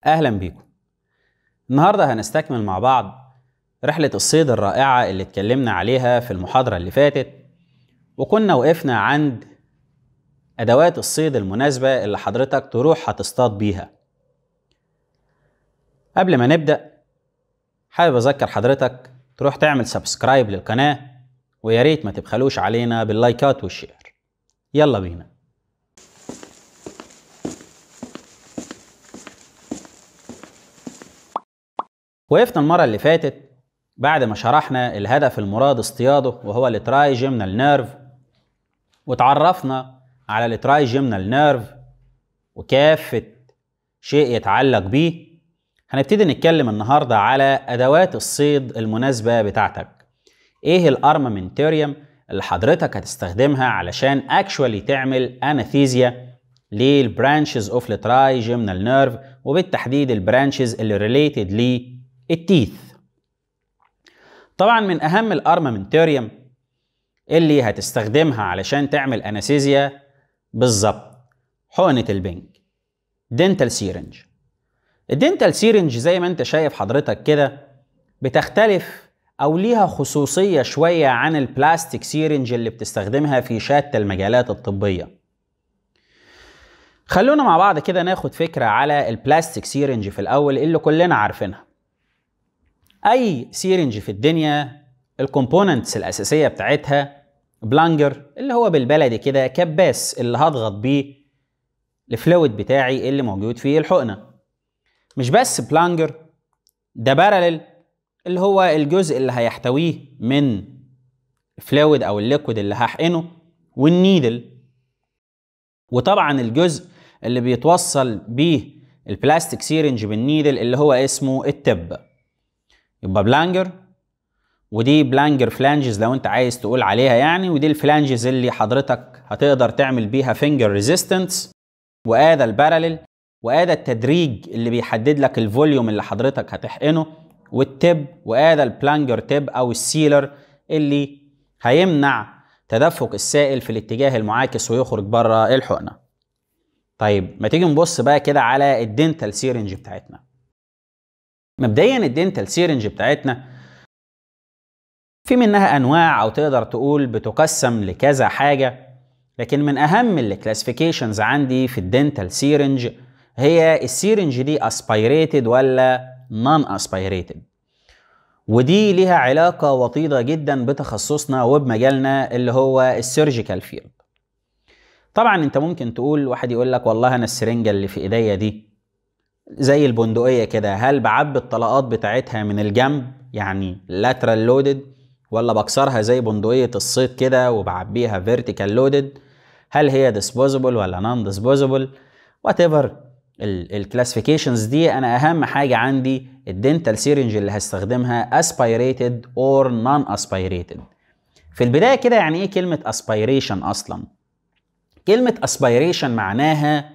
أهلا بيكم النهاردة هنستكمل مع بعض رحلة الصيد الرائعة اللي اتكلمنا عليها في المحاضرة اللي فاتت وكنا وقفنا عند أدوات الصيد المناسبة اللي حضرتك تروح هتصطاد بيها قبل ما نبدأ حابب أذكر حضرتك تروح تعمل سبسكرايب للقناة ويا ريت ما تبخلوش علينا باللايكات والشير يلا بينا وقفنا المرة اللي فاتت بعد ما شرحنا الهدف المراد اصطياده وهو التراي جيمنال نيرف وتعرفنا على التراي جيمنال نيرف وكافة شيء يتعلق بيه هنبتدي نتكلم النهاردة على أدوات الصيد المناسبة بتاعتك ايه الارمامنتوريوم اللي حضرتك هتستخدمها علشان اكشوالي تعمل اناثيزيا للبرانشز اوف التراي جيمنال نيرف وبالتحديد البرانشز اللي ريليتد للتيث طبعا من اهم الارمامنتوريوم اللي هتستخدمها علشان تعمل اناثيزيا بالظبط حقنة البنج دنتال سيرنج الدنتال سيرنج زي ما انت شايف حضرتك كده بتختلف او ليها خصوصية شوية عن البلاستيك سيرنج اللي بتستخدمها في شتى المجالات الطبية خلونا مع بعض كده ناخد فكرة على البلاستيك سيرنج في الاول اللي كلنا عارفينها اي سيرنج في الدنيا الكومبوننتس الاساسية بتاعتها بلانجر اللي هو بالبلدي كده كباس اللي هضغط بيه الفلويد بتاعي اللي موجود فيه الحقنة مش بس بلانجر ده بارلل اللي هو الجزء اللي هيحتويه من فلويد او الليكويد اللي هحقنه والنيدل وطبعا الجزء اللي بيتوصل بيه البلاستيك سيرنج بالنيدل اللي هو اسمه التب يبقى بلانجر ودي بلانجر فلانجز لو انت عايز تقول عليها يعني ودي الفلانجز اللي حضرتك هتقدر تعمل بيها فينجر ريزيستنس وادى البارلل وادى التدريج اللي بيحدد لك الفوليوم اللي حضرتك هتحقنه والتب وادى البلانجر تب او السيلر اللي هيمنع تدفق السائل في الاتجاه المعاكس ويخرج بره الحقنه طيب ما تيجي نبص بقى كده على الدنتال سيرنج بتاعتنا مبدئيا الدنتال سيرنج بتاعتنا في منها انواع او تقدر تقول بتقسم لكذا حاجه لكن من اهم الكلاسيفيكيشنز عندي في الدنتال سيرنج هي السيرنج دي اسبيريتد ولا نون اسبيريتد ودي ليها علاقة وطيدة جدا بتخصصنا وبمجالنا اللي هو السيرجيكال فيلد طبعا انت ممكن تقول واحد يقول لك والله انا السرنجة اللي في ايديا دي زي البندقية كده هل بعبي الطلقات بتاعتها من الجنب يعني lateral loaded ولا بكسرها زي بندقية الصيد كده وبعبيها vertical loaded هل هي disposable ولا non disposable whatever الكلاسيفيكيشنز دي انا اهم حاجه عندي الدنتال سيرنج اللي هستخدمها اسبيريتد اور نون اسبيريتد في البدايه كده يعني ايه كلمه اسبيريشن اصلا كلمه اسبيريشن معناها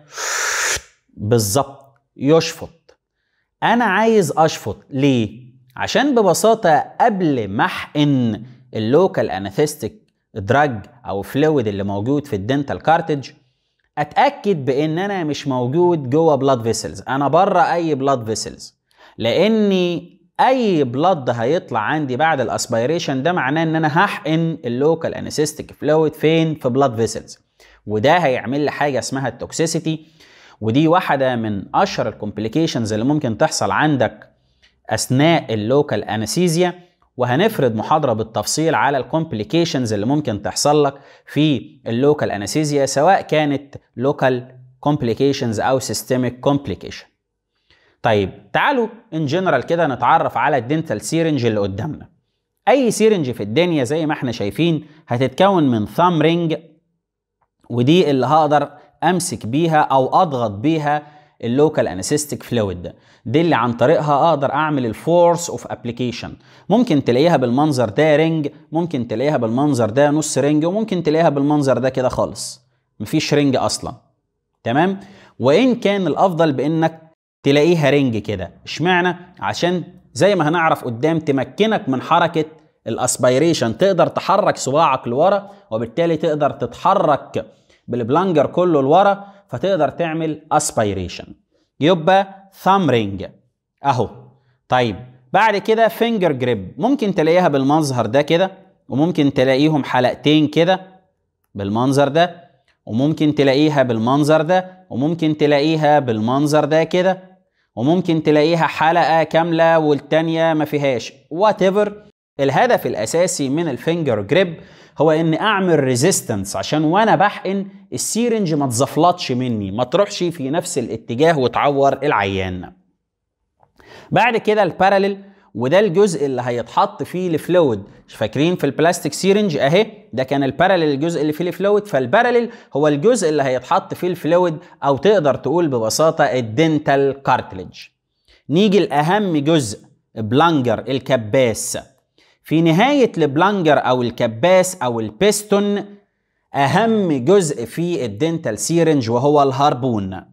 بالظبط يشفط انا عايز اشفط ليه عشان ببساطه قبل ما احقن اللوكال اناثيستيك دراج او فلويد اللي موجود في الدنتال كارتج اتاكد بان انا مش موجود جوه بلاد فيسلز انا بره اي بلاد فيسلز لاني اي بلاد هيطلع عندي بعد الاسبيريشن ده معناه ان انا هحقن اللوكال انستيك فلويد فين في بلاد فيسلز وده هيعمل لي حاجه اسمها التوكسيسيتي ودي واحده من اشهر الكومبليكيشنز اللي ممكن تحصل عندك اثناء اللوكال انستيزيا وهنفرد محاضرة بالتفصيل على الكومبليكيشنز اللي ممكن تحصل لك في اللوكال انستيزيا سواء كانت لوكال كومبليكيشنز او سيستميك كومبليكيشن طيب تعالوا ان جنرال كده نتعرف على الدنتال سيرنج اللي قدامنا اي سيرنج في الدنيا زي ما احنا شايفين هتتكون من ثام رينج ودي اللي هقدر امسك بيها او اضغط بيها اللوكال انستيك فلويد ده دي اللي عن طريقها اقدر اعمل الفورس اوف ابلكيشن ممكن تلاقيها بالمنظر ده رينج ممكن تلاقيها بالمنظر ده نص رينج وممكن تلاقيها بالمنظر ده كده خالص مفيش رينج اصلا تمام وان كان الافضل بانك تلاقيها رينج كده اشمعنى عشان زي ما هنعرف قدام تمكنك من حركه الاسبيريشن تقدر تحرك صباعك لورا وبالتالي تقدر تتحرك بالبلانجر كله لورا فتقدر تعمل اسبيريشن يبقى ثامب رينج اهو طيب بعد كده فينجر جريب ممكن تلاقيها بالمنظر ده كده وممكن تلاقيهم حلقتين كده بالمنظر ده وممكن تلاقيها بالمنظر ده وممكن تلاقيها بالمنظر ده كده وممكن تلاقيها حلقة كاملة والتانية ما فيهاش whatever الهدف الأساسي من الفينجر جريب هو ان اعمل ريزيستنس عشان وانا بحقن السيرنج ما تزفلطش مني ما تروحش في نفس الاتجاه وتعور العيان بعد كده الباراليل وده الجزء اللي هيتحط فيه الفلويد فاكرين في البلاستيك سيرنج اهي ده كان الباراليل الجزء اللي فيه الفلويد فالباراليل هو الجزء اللي هيتحط فيه الفلويد او تقدر تقول ببساطه الدنتال كارتلج نيجي لاهم جزء بلانجر الكباس في نهايه البلانجر او الكباس او البيستون اهم جزء في الدنتال سيرنج وهو الهاربون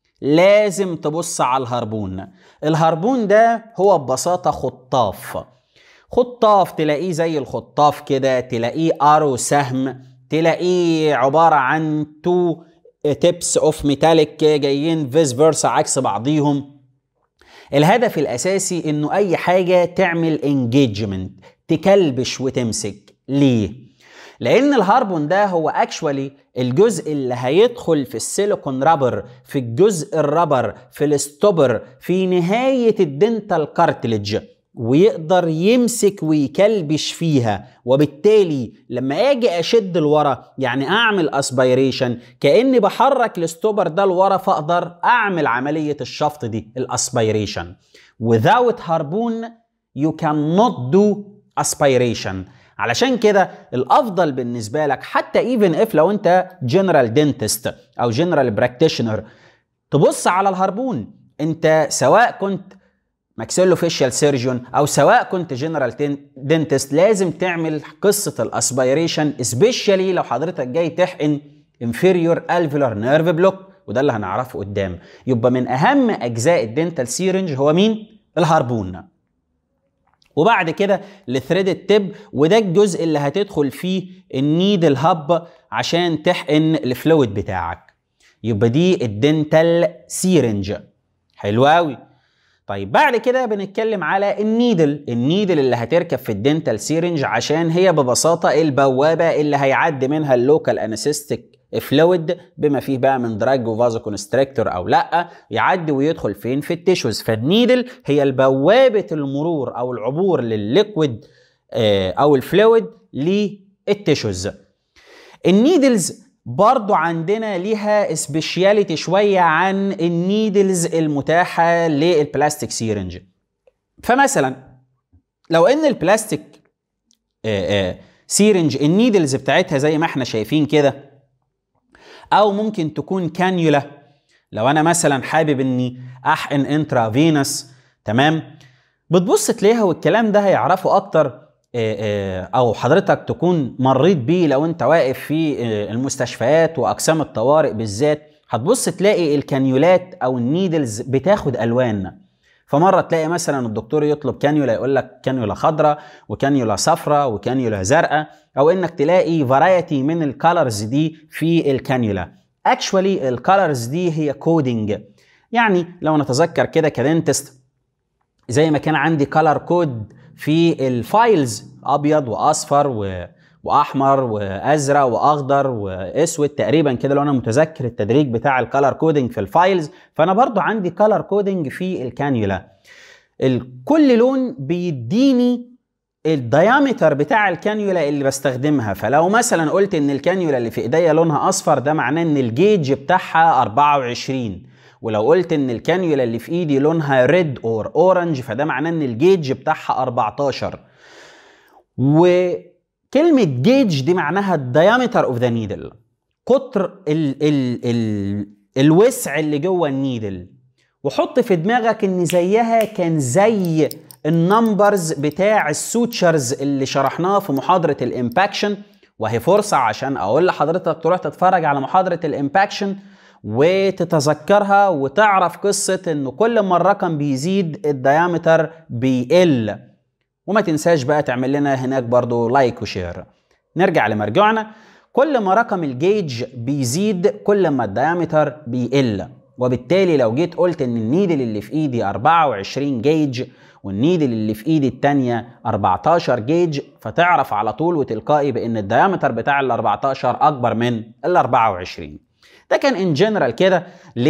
لازم تبص على الهربون الهربون ده هو ببساطة خطاف خطاف تلاقيه زي الخطاف كده تلاقيه ارو سهم تلاقيه عبارة عن تو تيبس اوف ميتاليك جايين فيس فيرسا عكس بعضيهم الهدف الاساسي انه اي حاجة تعمل انجيجمنت تكلبش وتمسك ليه لان الهاربون ده هو اكشوالي الجزء اللي هيدخل في السيليكون رابر في الجزء الرابر في الستوبر في نهايه الدنتال كارتلج ويقدر يمسك ويكلبش فيها وبالتالي لما اجي اشد لورا يعني اعمل اسبيريشن كاني بحرك الستوبر ده لورا فاقدر اعمل عمليه الشفط دي الاسبيريشن without harpoon you cannot do aspiration علشان كده الافضل بالنسبه لك حتى ايفن اف لو انت جنرال دنتست او جنرال براكتيشنر تبص على الهربون انت سواء كنت ماكسيلو فيشيال سيرجون او سواء كنت جنرال دنتست لازم تعمل قصه الاسبيريشن سبيشالي لو حضرتك جاي تحقن انفيريور الفيولار نيرف بلوك وده اللي هنعرفه قدام يبقى من اهم اجزاء الدنتال سيرنج هو مين الهربون وبعد كده الثريد التب وده الجزء اللي هتدخل فيه النيدل هاب عشان تحقن الفلويد بتاعك يبقى دي الدنتال سيرنج حلو قوي طيب بعد كده بنتكلم على النيدل النيدل اللي هتركب في الدنتال سيرنج عشان هي ببساطه البوابه اللي هيعدي منها اللوكال انستيك فلويد بما فيه بقى من دراج وفازو كونستريكتور او لا يعدي ويدخل فين في التيشوز فالنيدل هي البوابه المرور او العبور للليكويد او الفلويد للتيشوز النيدلز برضو عندنا ليها سبيشياليتي شوية عن النيدلز المتاحة للبلاستيك سيرنج فمثلا لو ان البلاستيك سيرنج النيدلز بتاعتها زي ما احنا شايفين كده او ممكن تكون كانيولا لو انا مثلا حابب اني احقن انترافينوس تمام بتبص تلاقيها والكلام ده هيعرفه اكتر او حضرتك تكون مريت بيه لو انت واقف في المستشفيات واقسام الطوارئ بالذات هتبص تلاقي الكانيولات او النيدلز بتاخد الوان فمره تلاقي مثلا الدكتور يطلب كانيولا يقول لك كانيولا خضراء وكانيولا صفراء وكانيولا زرقاء او انك تلاقي فرايتي من الكالرز دي في الكانيولا اكشوالي الكالرز دي هي كودينج يعني لو نتذكر كده كدنتست زي ما كان عندي كالر كود في الفايلز ابيض واصفر و... واحمر وازرق واخضر واسود تقريبا كده لو انا متذكر التدريج بتاع الكالر كودنج في الفايلز فانا برضو عندي كالر كودنج في الكانيولا كل لون بيديني الديامتر بتاع الكانيولا اللي بستخدمها فلو مثلا قلت ان الكانيولا اللي في ايديا لونها اصفر ده معناه ان الجيج بتاعها 24 ولو قلت ان الكانيولا اللي في ايدي لونها ريد اور اورنج فده معناه ان الجيج بتاعها 14 وكلمة جيج دي معناها الديامتر اوف ذا نيدل قطر ال ال ال الوسع اللي جوه النيدل وحط في دماغك ان زيها كان زي النمبرز بتاع السوتشرز اللي شرحناه في محاضرة الامباكشن وهي فرصة عشان اقول لحضرتك تروح تتفرج على محاضرة الامباكشن وتتذكرها وتعرف قصة انه كل ما الرقم بيزيد الديامتر بيقل وما تنساش بقى تعمل لنا هناك برضو لايك وشير نرجع لمرجعنا كل ما رقم الجيج بيزيد كل ما الديامتر بيقل وبالتالي لو جيت قلت ان النيدل اللي في ايدي 24 جيج والنيدل اللي في ايدي التانية 14 جيج فتعرف على طول وتلقائي بان الديامتر بتاع ال 14 اكبر من ال 24 ده كان ان جنرال كده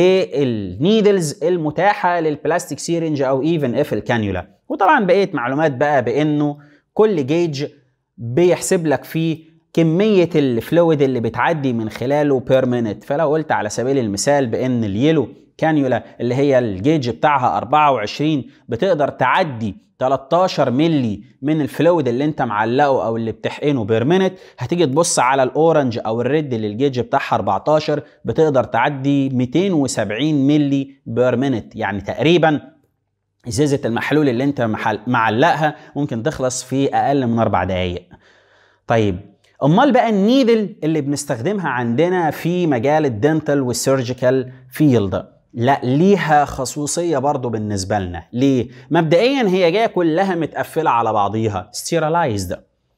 للنيدلز المتاحه للبلاستيك سيرنج او ايفن اف الكانيولا وطبعا بقيت معلومات بقى بانه كل جيج بيحسب لك فيه كمية الفلويد اللي بتعدي من خلاله بير مينت فلو قلت على سبيل المثال بان اليلو كانيولا اللي هي الجيج بتاعها 24 بتقدر تعدي 13 ملي من الفلويد اللي انت معلقه او اللي بتحقنه بير مينت هتيجي تبص على الاورنج او الريد اللي الجيج بتاعها 14 بتقدر تعدي 270 ملي بير مينت يعني تقريبا ازازه المحلول اللي انت معلقها ممكن تخلص في اقل من اربع دقائق طيب امال بقى النيدل اللي بنستخدمها عندنا في مجال الدنتال والسيرجيكال فيلد لا ليها خصوصيه برضو بالنسبه لنا ليه مبدئيا هي جايه كلها متقفله على بعضيها ستيرالايزد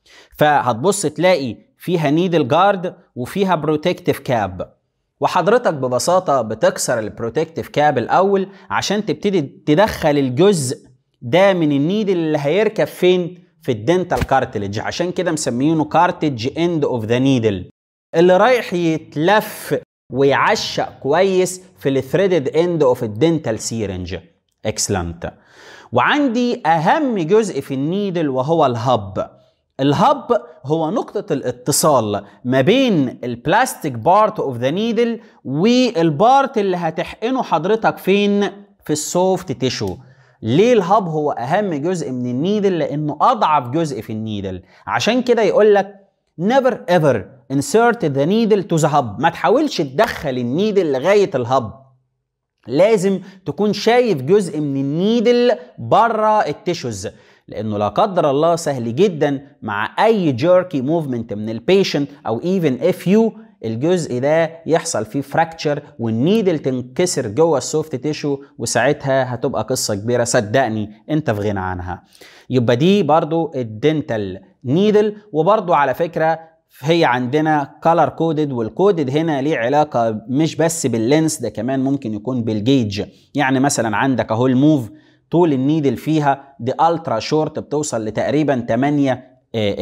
فهتبص تلاقي فيها نيدل جارد وفيها بروتكتيف كاب وحضرتك ببساطه بتكسر البروتكتيف كاب الاول عشان تبتدي تدخل الجزء ده من النيدل اللي هيركب فين في الدنتال كارتلج عشان كده مسمينه كارتج اند اوف ذا نيدل اللي رايح يتلف ويعشق كويس في الثريدد اند اوف الدنتال سيرنج اكسلنت وعندي اهم جزء في النيدل وهو الهب الهب هو نقطة الاتصال ما بين البلاستيك بارت اوف ذا نيدل والبارت اللي هتحقنه حضرتك فين في السوفت تيشو ليه الهب هو اهم جزء من النيدل لانه اضعف جزء في النيدل عشان كده يقول لك never ever insert the needle to the hub ما تحاولش تدخل النيدل لغاية الهب لازم تكون شايف جزء من النيدل بره التيشوز لانه لا قدر الله سهل جدا مع اي جيركي موفمنت من البيشنت او ايفن اف يو الجزء ده يحصل فيه فراكتشر والنيدل تنكسر جوه السوفت تيشو وساعتها هتبقى قصه كبيره صدقني انت في غنى عنها يبقى دي برضو الدنتال نيدل وبرضو على فكره هي عندنا كولر كودد والكودد هنا ليه علاقه مش بس باللينس ده كمان ممكن يكون بالجيج يعني مثلا عندك اهو الموف طول النيدل فيها دي الترا شورت بتوصل لتقريبا 8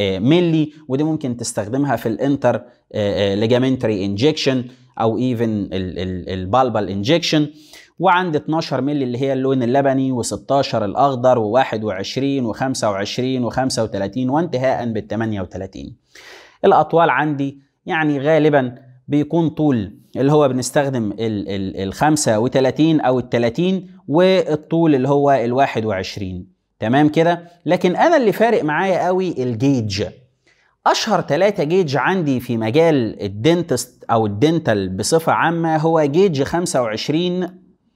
ملي ودي ممكن تستخدمها في الانتر ليجامنتري انجكشن او ايفن البالبال انجكشن وعند 12 ملي اللي هي اللون اللبني و16 الاخضر و21 و25 و35 وانتهاء بال 38 الاطوال عندي يعني غالبا بيكون طول اللي هو بنستخدم ال ال ال 35 او ال 30 والطول اللي هو ال 21 تمام كده لكن انا اللي فارق معايا قوي الجيج اشهر ثلاثة جيج عندي في مجال الدنتست او الدنتال بصفة عامة هو جيج 25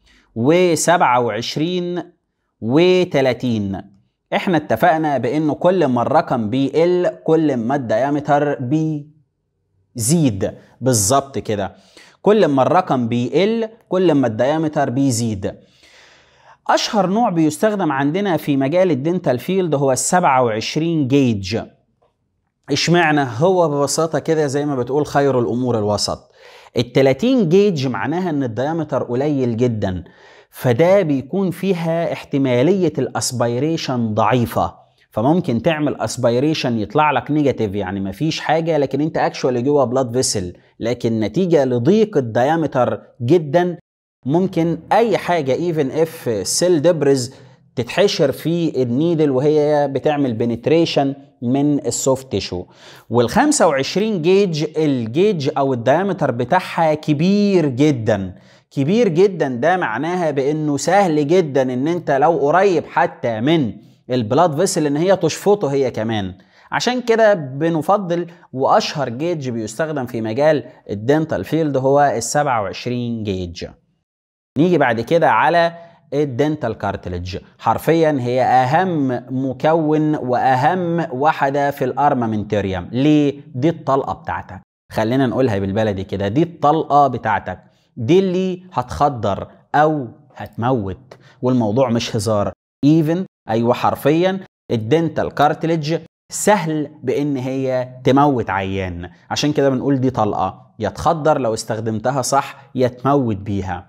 و27 و30 احنا اتفقنا بانه كل ما الرقم بيقل كل ما الديامتر بيزيد بالظبط كده كل ما الرقم بيقل كل ما الديامتر بيزيد اشهر نوع بيستخدم عندنا في مجال الدنتال فيلد هو ال 27 جيج اشمعنى هو ببساطة كده زي ما بتقول خير الامور الوسط ال 30 جيج معناها ان الديامتر قليل جدا فده بيكون فيها احتمالية الاسبيريشن ضعيفة فممكن تعمل اسبيريشن يطلع لك نيجاتيف يعني مفيش حاجة لكن انت اكشوالي جوه بلاد فيسل لكن نتيجة لضيق الديامتر جدا ممكن اي حاجة ايفن اف سيل دبرز تتحشر في النيدل وهي بتعمل بنتريشن من السوفت تيشو وال 25 جيج الجيج او الديامتر بتاعها كبير جدا كبير جدا ده معناها بانه سهل جدا ان انت لو قريب حتى من البلاد فيسل ان هي تشفطه هي كمان عشان كده بنفضل واشهر جيج بيستخدم في مجال الدنتال فيلد هو ال 27 جيج نيجي بعد كده على الدنتال كارتلج حرفيا هي اهم مكون واهم وحده في الارمامنتريوم ليه دي الطلقه بتاعتك خلينا نقولها بالبلدي كده دي الطلقه بتاعتك دي اللي هتخدر او هتموت والموضوع مش هزار ايفن ايوه حرفيا الدنتال كارتلج سهل بان هي تموت عيان عشان كده بنقول دي طلقه يا تخدر لو استخدمتها صح يا تموت بيها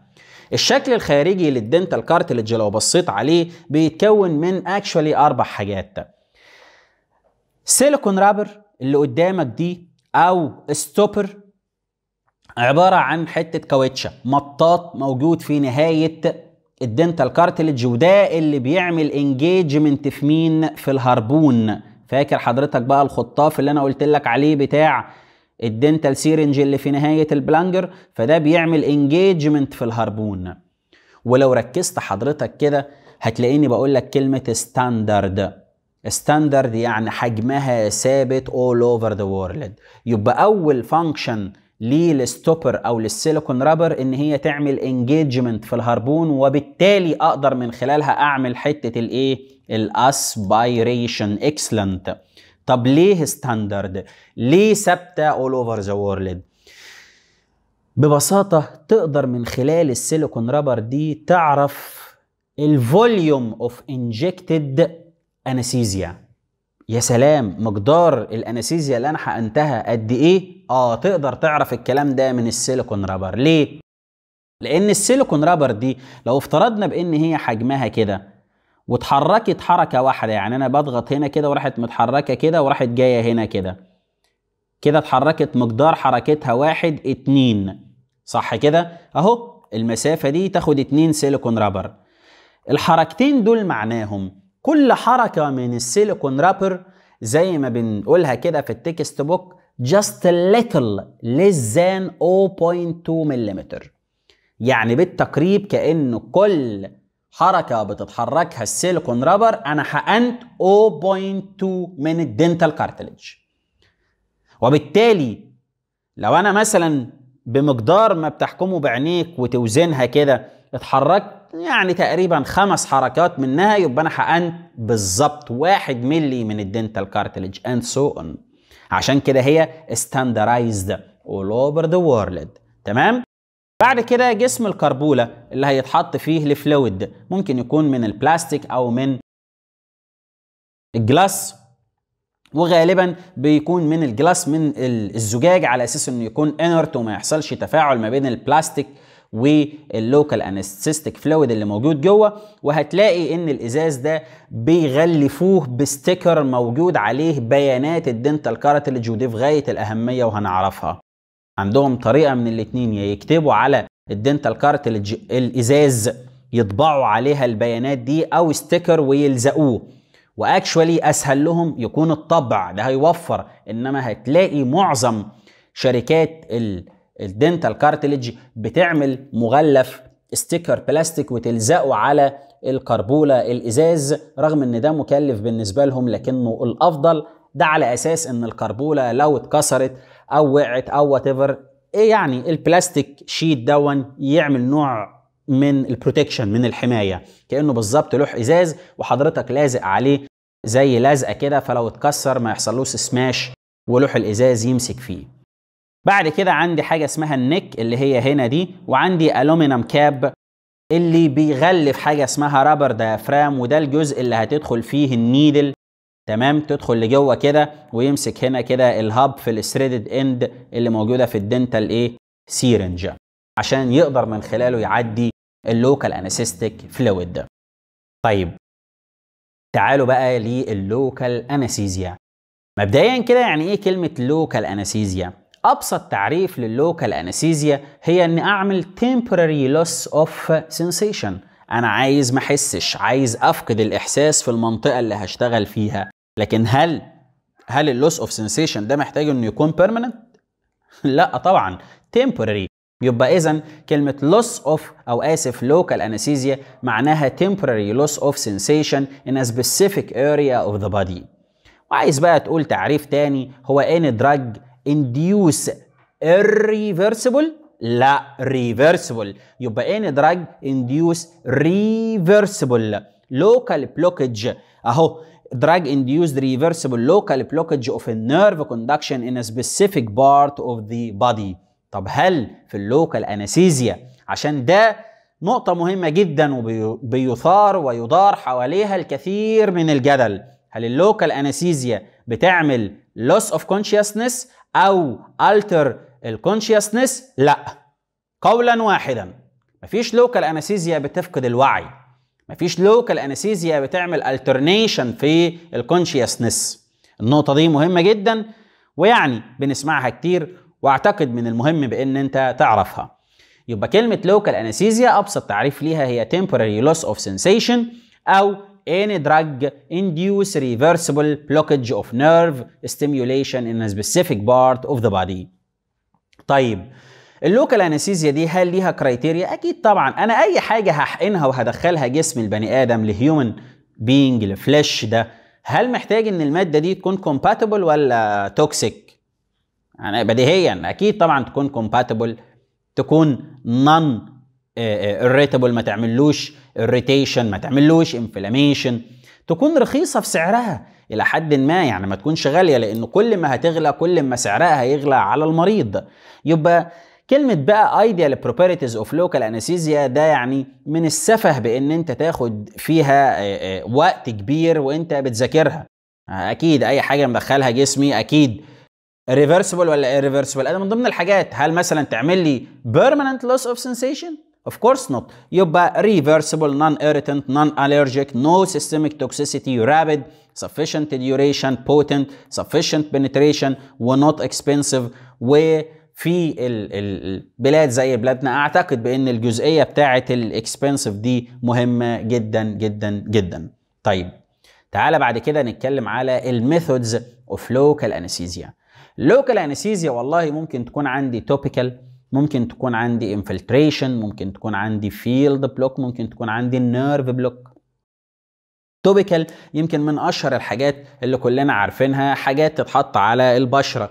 الشكل الخارجي للدنتال كارتلج لو بصيت عليه بيتكون من اكشولي اربع حاجات سيليكون رابر اللي قدامك دي او ستوبر عبارة عن حتة كاوتشة مطاط موجود في نهاية الدنتال كارتلج وده اللي بيعمل انجيجمنت في مين في الهربون فاكر حضرتك بقى الخطاف اللي انا قلت لك عليه بتاع الدنتال سيرنج اللي في نهاية البلانجر فده بيعمل انجيجمنت في الهربون ولو ركزت حضرتك كده هتلاقيني بقول لك كلمة ستاندرد ستاندرد يعني حجمها ثابت all over the world يبقى اول فانكشن للستوبر او للسيليكون رابر ان هي تعمل انجيجمنت في الهربون وبالتالي اقدر من خلالها اعمل حته الايه الاسبيريشن اكسلنت طب ليه ستاندرد ليه ثابته اول اوفر ذا وورلد ببساطه تقدر من خلال السيليكون رابر دي تعرف الفوليوم اوف انجكتد انستيزيا يا سلام مقدار الانستيزيا اللي انا حقنتها قد ايه اه تقدر تعرف الكلام ده من السيليكون رابر ليه لان السيليكون رابر دي لو افترضنا بان هي حجمها كده واتحركت حركه واحده يعني انا بضغط هنا كده وراحت متحركه كده وراحت جايه هنا كده كده اتحركت مقدار حركتها واحد اتنين صح كده اهو المسافه دي تاخد اتنين سيليكون رابر الحركتين دول معناهم كل حركة من السيليكون رابر زي ما بنقولها كده في التكست بوك just a little less than 0.2 ملم يعني بالتقريب كأنه كل حركة بتتحركها السيليكون رابر أنا حقنت 0.2 من الدنتال كارتلج وبالتالي لو أنا مثلا بمقدار ما بتحكمه بعينيك وتوزنها كده اتحركت يعني تقريبا خمس حركات منها يبقى انا حقنت بالظبط واحد ملي من الدنتال كارتلج اند سو اون عشان كده هي standardized all over the world تمام بعد كده جسم الكربولة اللي هيتحط فيه الفلويد ممكن يكون من البلاستيك او من الجلاس وغالبا بيكون من الجلاس من الزجاج على اساس انه يكون انرت وما يحصلش تفاعل ما بين البلاستيك واللوكال انستيستيك فلويد اللي موجود جوه وهتلاقي ان الازاز ده بيغلفوه بستيكر موجود عليه بيانات الدنتال كارتلج ودي في غايه الاهميه وهنعرفها عندهم طريقه من الاتنين يا يكتبوا على الدنتال كارتلج الازاز يطبعوا عليها البيانات دي او ستيكر ويلزقوه واكشولي اسهل لهم يكون الطبع ده هيوفر انما هتلاقي معظم شركات ال الدنتال كارتلج بتعمل مغلف ستيكر بلاستيك وتلزقه على الكربوله الازاز رغم ان ده مكلف بالنسبه لهم لكنه الافضل ده على اساس ان الكربوله لو اتكسرت او وقعت او وات ايفر ايه يعني البلاستيك شيت دون يعمل نوع من البروتكشن من الحمايه كانه بالظبط لوح ازاز وحضرتك لازق عليه زي لزقه كده فلو اتكسر ما يحصلوش سماش ولوح الازاز يمسك فيه بعد كده عندي حاجه اسمها النك اللي هي هنا دي وعندي الومنيوم كاب اللي بيغلف حاجه اسمها رابر ديافرام وده الجزء اللي هتدخل فيه النيدل تمام تدخل لجوه كده ويمسك هنا كده الهاب في الثريدد اند اللي موجوده في الدنتال ايه سيرنج عشان يقدر من خلاله يعدي اللوكال انستيك فلويد طيب تعالوا بقى للوكال انستيزيا مبدئيا كده يعني ايه كلمه لوكال انستيزيا ابسط تعريف لللوكال انستيزيا هي اني اعمل temporary loss of sensation انا عايز ما احسش عايز افقد الاحساس في المنطقه اللي هشتغل فيها لكن هل هل اللوس اوف سensation ده محتاج انه يكون permanent لا طبعا temporary يبقى اذا كلمه loss of او اسف local anesthesia معناها temporary loss of sensation in a specific area of the body وعايز بقى تقول تعريف تاني هو any drug induce irreversible لا reversible يبقى any drug induce reversible local blockage اهو drug induced reversible local blockage of a nerve conduction in a specific part of the body طب هل في اللوكال انستيزيا عشان ده نقطة مهمة جدا وبيثار ويدار حواليها الكثير من الجدل هل اللوكال انستيزيا بتعمل loss of consciousness او alter الكونشيسنس لا قولا واحدا مفيش لوكال انستيزيا بتفقد الوعي مفيش لوكال انستيزيا بتعمل الترنيشن في الكونشيسنس النقطه دي مهمه جدا ويعني بنسمعها كتير واعتقد من المهم بان انت تعرفها يبقى كلمه لوكال انستيزيا ابسط تعريف ليها هي temporary loss of sensation او any drug induce reversible blockage of nerve stimulation in a specific part of the body طيب اللوكال انستيزيا دي هل ليها كرايتيريا اكيد طبعا انا اي حاجه هحقنها وهدخلها جسم البني ادم لهيومن بينج لفليش ده هل محتاج ان الماده دي تكون كومباتبل ولا توكسيك يعني بديهيا اكيد طبعا تكون كومباتبل تكون نون irritable ما تعملوش irritation ما تعملوش inflammation تكون رخيصة في سعرها إلى حد ما يعني ما تكونش غالية لأنه كل ما هتغلى كل ما سعرها هيغلى على المريض يبقى كلمة بقى ideal properties of local anesthesia ده يعني من السفه بإن أنت تاخد فيها وقت كبير وأنت بتذاكرها أكيد أي حاجة مدخلها جسمي أكيد ريفرسبل ولا irreversible انا من ضمن الحاجات هل مثلا تعمل لي permanent loss of sensation of course not يبقى reversible non-irritant non-allergic no systemic toxicity rapid sufficient duration potent sufficient penetration و not expensive وفي البلاد زي بلادنا اعتقد بان الجزئيه بتاعه الاكسبنسيف دي مهمه جدا جدا جدا طيب تعالى بعد كده نتكلم على الميثودز اوف لوكال انستيزيا لوكال انستيزيا والله ممكن تكون عندي توبيكال ممكن تكون عندي انفلتريشن ممكن تكون عندي فيلد بلوك ممكن تكون عندي نيرف بلوك توبيكال يمكن من اشهر الحاجات اللي كلنا عارفينها حاجات تتحط على البشره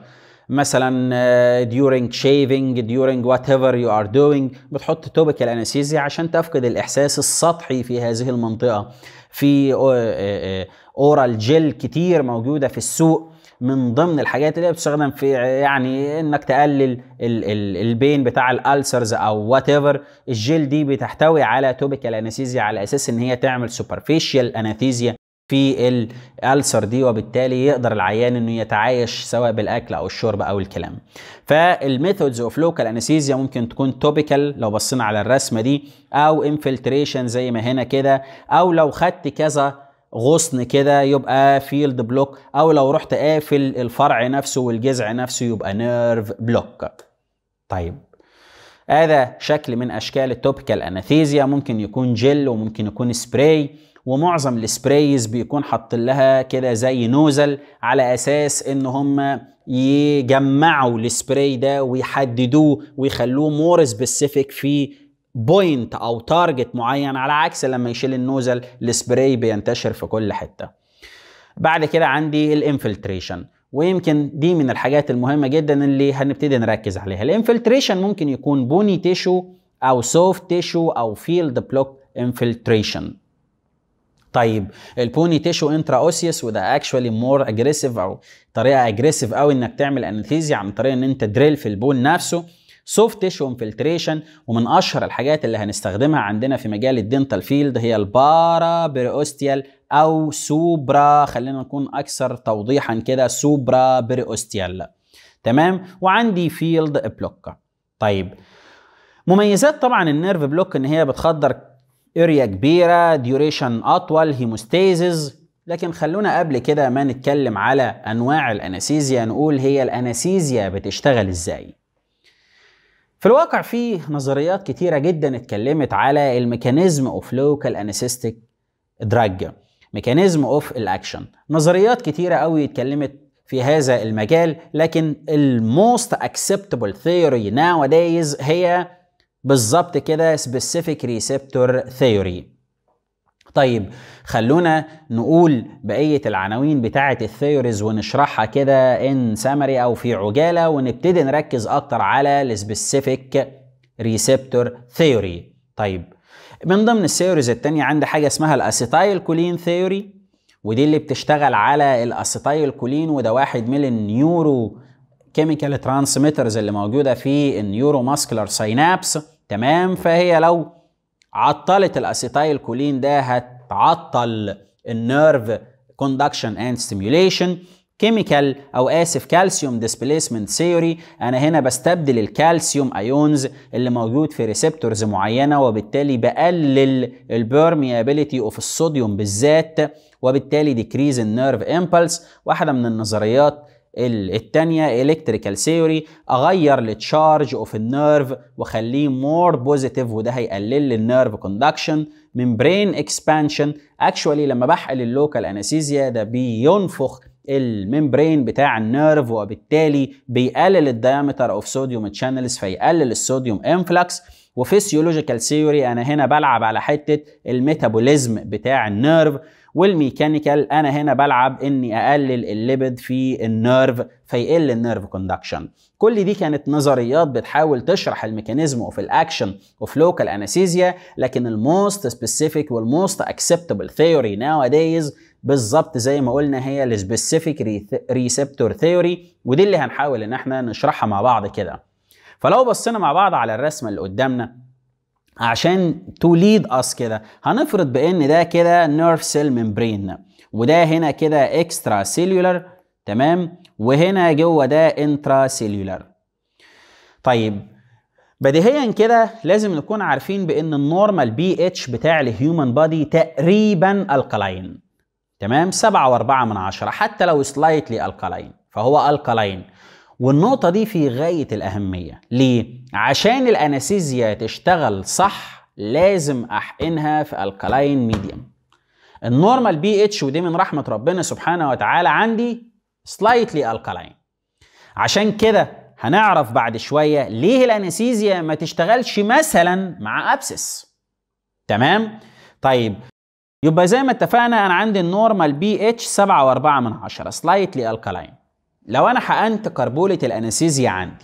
مثلا during shaving during whatever you are doing بتحط توبيكال انستيزيا عشان تفقد الاحساس السطحي في هذه المنطقه في اورال جل كتير موجوده في السوق من ضمن الحاجات اللي بتستخدم في يعني انك تقلل ال ال البين بتاع الالسرز او وات ايفر الجيل دي بتحتوي على توبيكال انستيزيا على اساس ان هي تعمل سوبرفيشال انستيزيا في الالسر دي وبالتالي يقدر العيان انه يتعايش سواء بالاكل او الشرب او الكلام فالميثودز اوف لوكال انستيزيا ممكن تكون توبيكال لو بصينا على الرسمه دي او انفلتريشن زي ما هنا كده او لو خدت كذا غصن كده يبقى فيلد بلوك او لو رحت قافل الفرع نفسه والجذع نفسه يبقى نيرف بلوك طيب هذا شكل من اشكال التوبيكال انستيزيا ممكن يكون جل وممكن يكون سبراي ومعظم السبرايز بيكون حاط لها كده زي نوزل على اساس ان هم يجمعوا السبراي ده ويحددوه ويخلوه مور سبيسيفيك في بوينت او تارجت معين على عكس لما يشيل النوزل السبراي بينتشر في كل حته بعد كده عندي الانفلتريشن ويمكن دي من الحاجات المهمة جدا اللي هنبتدي نركز عليها الانفلتريشن ممكن يكون بوني تيشو او سوفت تيشو او فيلد بلوك انفلتريشن طيب البوني تيشو انترا اوسيوس وده اكشوالي مور اجريسيف او طريقه اجريسيف قوي انك تعمل انستيزيا عن طريق ان انت دريل في البون نفسه سوفت تيشو انفلتريشن ومن اشهر الحاجات اللي هنستخدمها عندنا في مجال الدنتال فيلد هي البارا بريوستيال او سوبرا خلينا نكون اكثر توضيحا كده سوبرا بريوستيال تمام وعندي فيلد بلوك طيب مميزات طبعا النيرف بلوك ان هي بتخدر اريا كبيره ديوريشن اطول هيموستيزز لكن خلونا قبل كده ما نتكلم على انواع الانستيزيا نقول هي الانستيزيا بتشتغل ازاي في الواقع في نظريات كتيرة جدا اتكلمت على الميكانيزم اوف لوكال انستيك دراج ميكانيزم اوف الاكشن نظريات كتيرة قوي اتكلمت في هذا المجال لكن الموست acceptable theory nowadays هي بالظبط كده specific receptor theory طيب خلونا نقول بقية العناوين بتاعة الثيوريز ونشرحها كده ان سمري او في عجالة ونبتدي نركز اكتر على السبيسيفيك ريسبتور ثيوري طيب من ضمن الثيوريز التانية عندي حاجة اسمها الاسيتايل كولين ثيوري ودي اللي بتشتغل على الاسيتايل كولين وده واحد من النيورو كيميكال ترانسميترز اللي موجودة في النيورو ماسكولار ساينابس تمام فهي لو عطلت الاسيتايل كولين ده هتعطل النيرف كوندكشن اند ستيميوليشن كيميكال او اسف كالسيوم ديسبيسمنت ثيوري انا هنا بستبدل الكالسيوم ايونز اللي موجود في ريسبتورز معينه وبالتالي بقلل البيرميابيليتي اوف الصوديوم بالذات وبالتالي ديكريز النيرف امبلس واحده من النظريات الثانيه الكتريكال ثيوري اغير التشارج اوف النيرف واخليه مور بوزيتيف وده هيقلل لي النيرف كوندكشن من برين اكسبانشن اكشوالي لما بحقل اللوكال انستيزيا ده بينفخ الممبرين بتاع النيرف وبالتالي بيقلل الدايمتر اوف صوديوم تشانلز فيقلل الصوديوم انفلكس وفيسيولوجيكال ثيوري انا هنا بلعب على حته الميتابوليزم بتاع النيرف والميكانيكال انا هنا بلعب اني اقلل الليبيد في النيرف فيقل النيرف كوندكشن كل دي كانت نظريات بتحاول تشرح الميكانيزم اوف الاكشن اوف لوكال انستيزيا لكن الموست سبيسيفيك والموست اكسبتبل ثيوري ناو ادايز بالظبط زي ما قلنا هي السبيسيفيك ريسبتور ثيوري ودي اللي هنحاول ان احنا نشرحها مع بعض كده فلو بصينا مع بعض على الرسمه اللي قدامنا عشان تو ليد اس كده هنفرض بان ده كده نيرف سيل ممبرين وده هنا كده اكسترا سيلولر تمام وهنا جوه ده انترا سيلولر طيب بديهيا كده لازم نكون عارفين بان النورمال بي اتش بتاع الهيومن بادي تقريبا الكلاين تمام 7 و4 من عشرة حتى لو سلايتلي الكلاين فهو الكلاين والنقطة دي في غاية الأهمية ليه؟ عشان الأنستيزيا تشتغل صح لازم أحقنها في الكلاين ميديوم النورمال بي اتش ودي من رحمة ربنا سبحانه وتعالى عندي سلايتلي الكلاين عشان كده هنعرف بعد شوية ليه الأنستيزيا ما تشتغلش مثلا مع أبسس تمام؟ طيب يبقى زي ما اتفقنا أنا عندي النورمال بي اتش 7 و4 من عشرة سلايتلي الكلاين لو انا حقنت كربولة الانستيزيا عندي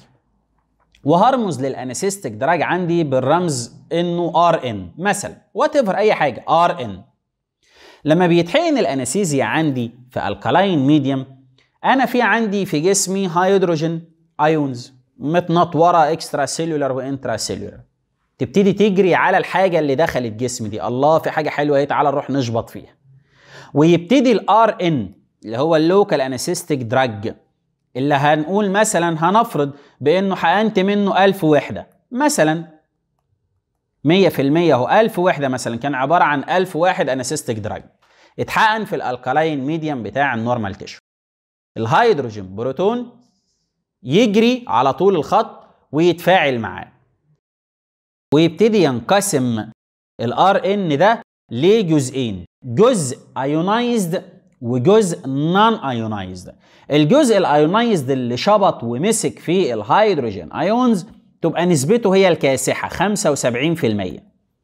وهرمز للانستيستيك دراج عندي بالرمز انه ار ان مثلا وات ايفر اي حاجه ار ان لما بيتحقن الانستيزيا عندي في الكالاين ميديوم انا في عندي في جسمي هيدروجين ايونز متنطوره اكسترا سيلولار وانترا سيلولار تبتدي تجري على الحاجه اللي دخلت جسمي دي الله في حاجه حلوه اهي تعالى نروح نشبط فيها ويبتدي الار ان اللي هو اللوكال انستيستيك دراج اللي هنقول مثلا هنفرض بانه حقنت منه 1000 وحده مثلا 100% اهو 1000 وحده مثلا كان عباره عن 1000 واحد انستيك دراج اتحقن في الالكالاين ميديم بتاع النورمال تيشو الهيدروجين بروتون يجري على طول الخط ويتفاعل معاه ويبتدي ينقسم الار ان ده لجزئين جزء ايونايزد وجزء نون ايونايزد الجزء الايونايزد اللي شبط ومسك في الهيدروجين ايونز تبقى نسبته هي الكاسحه 75%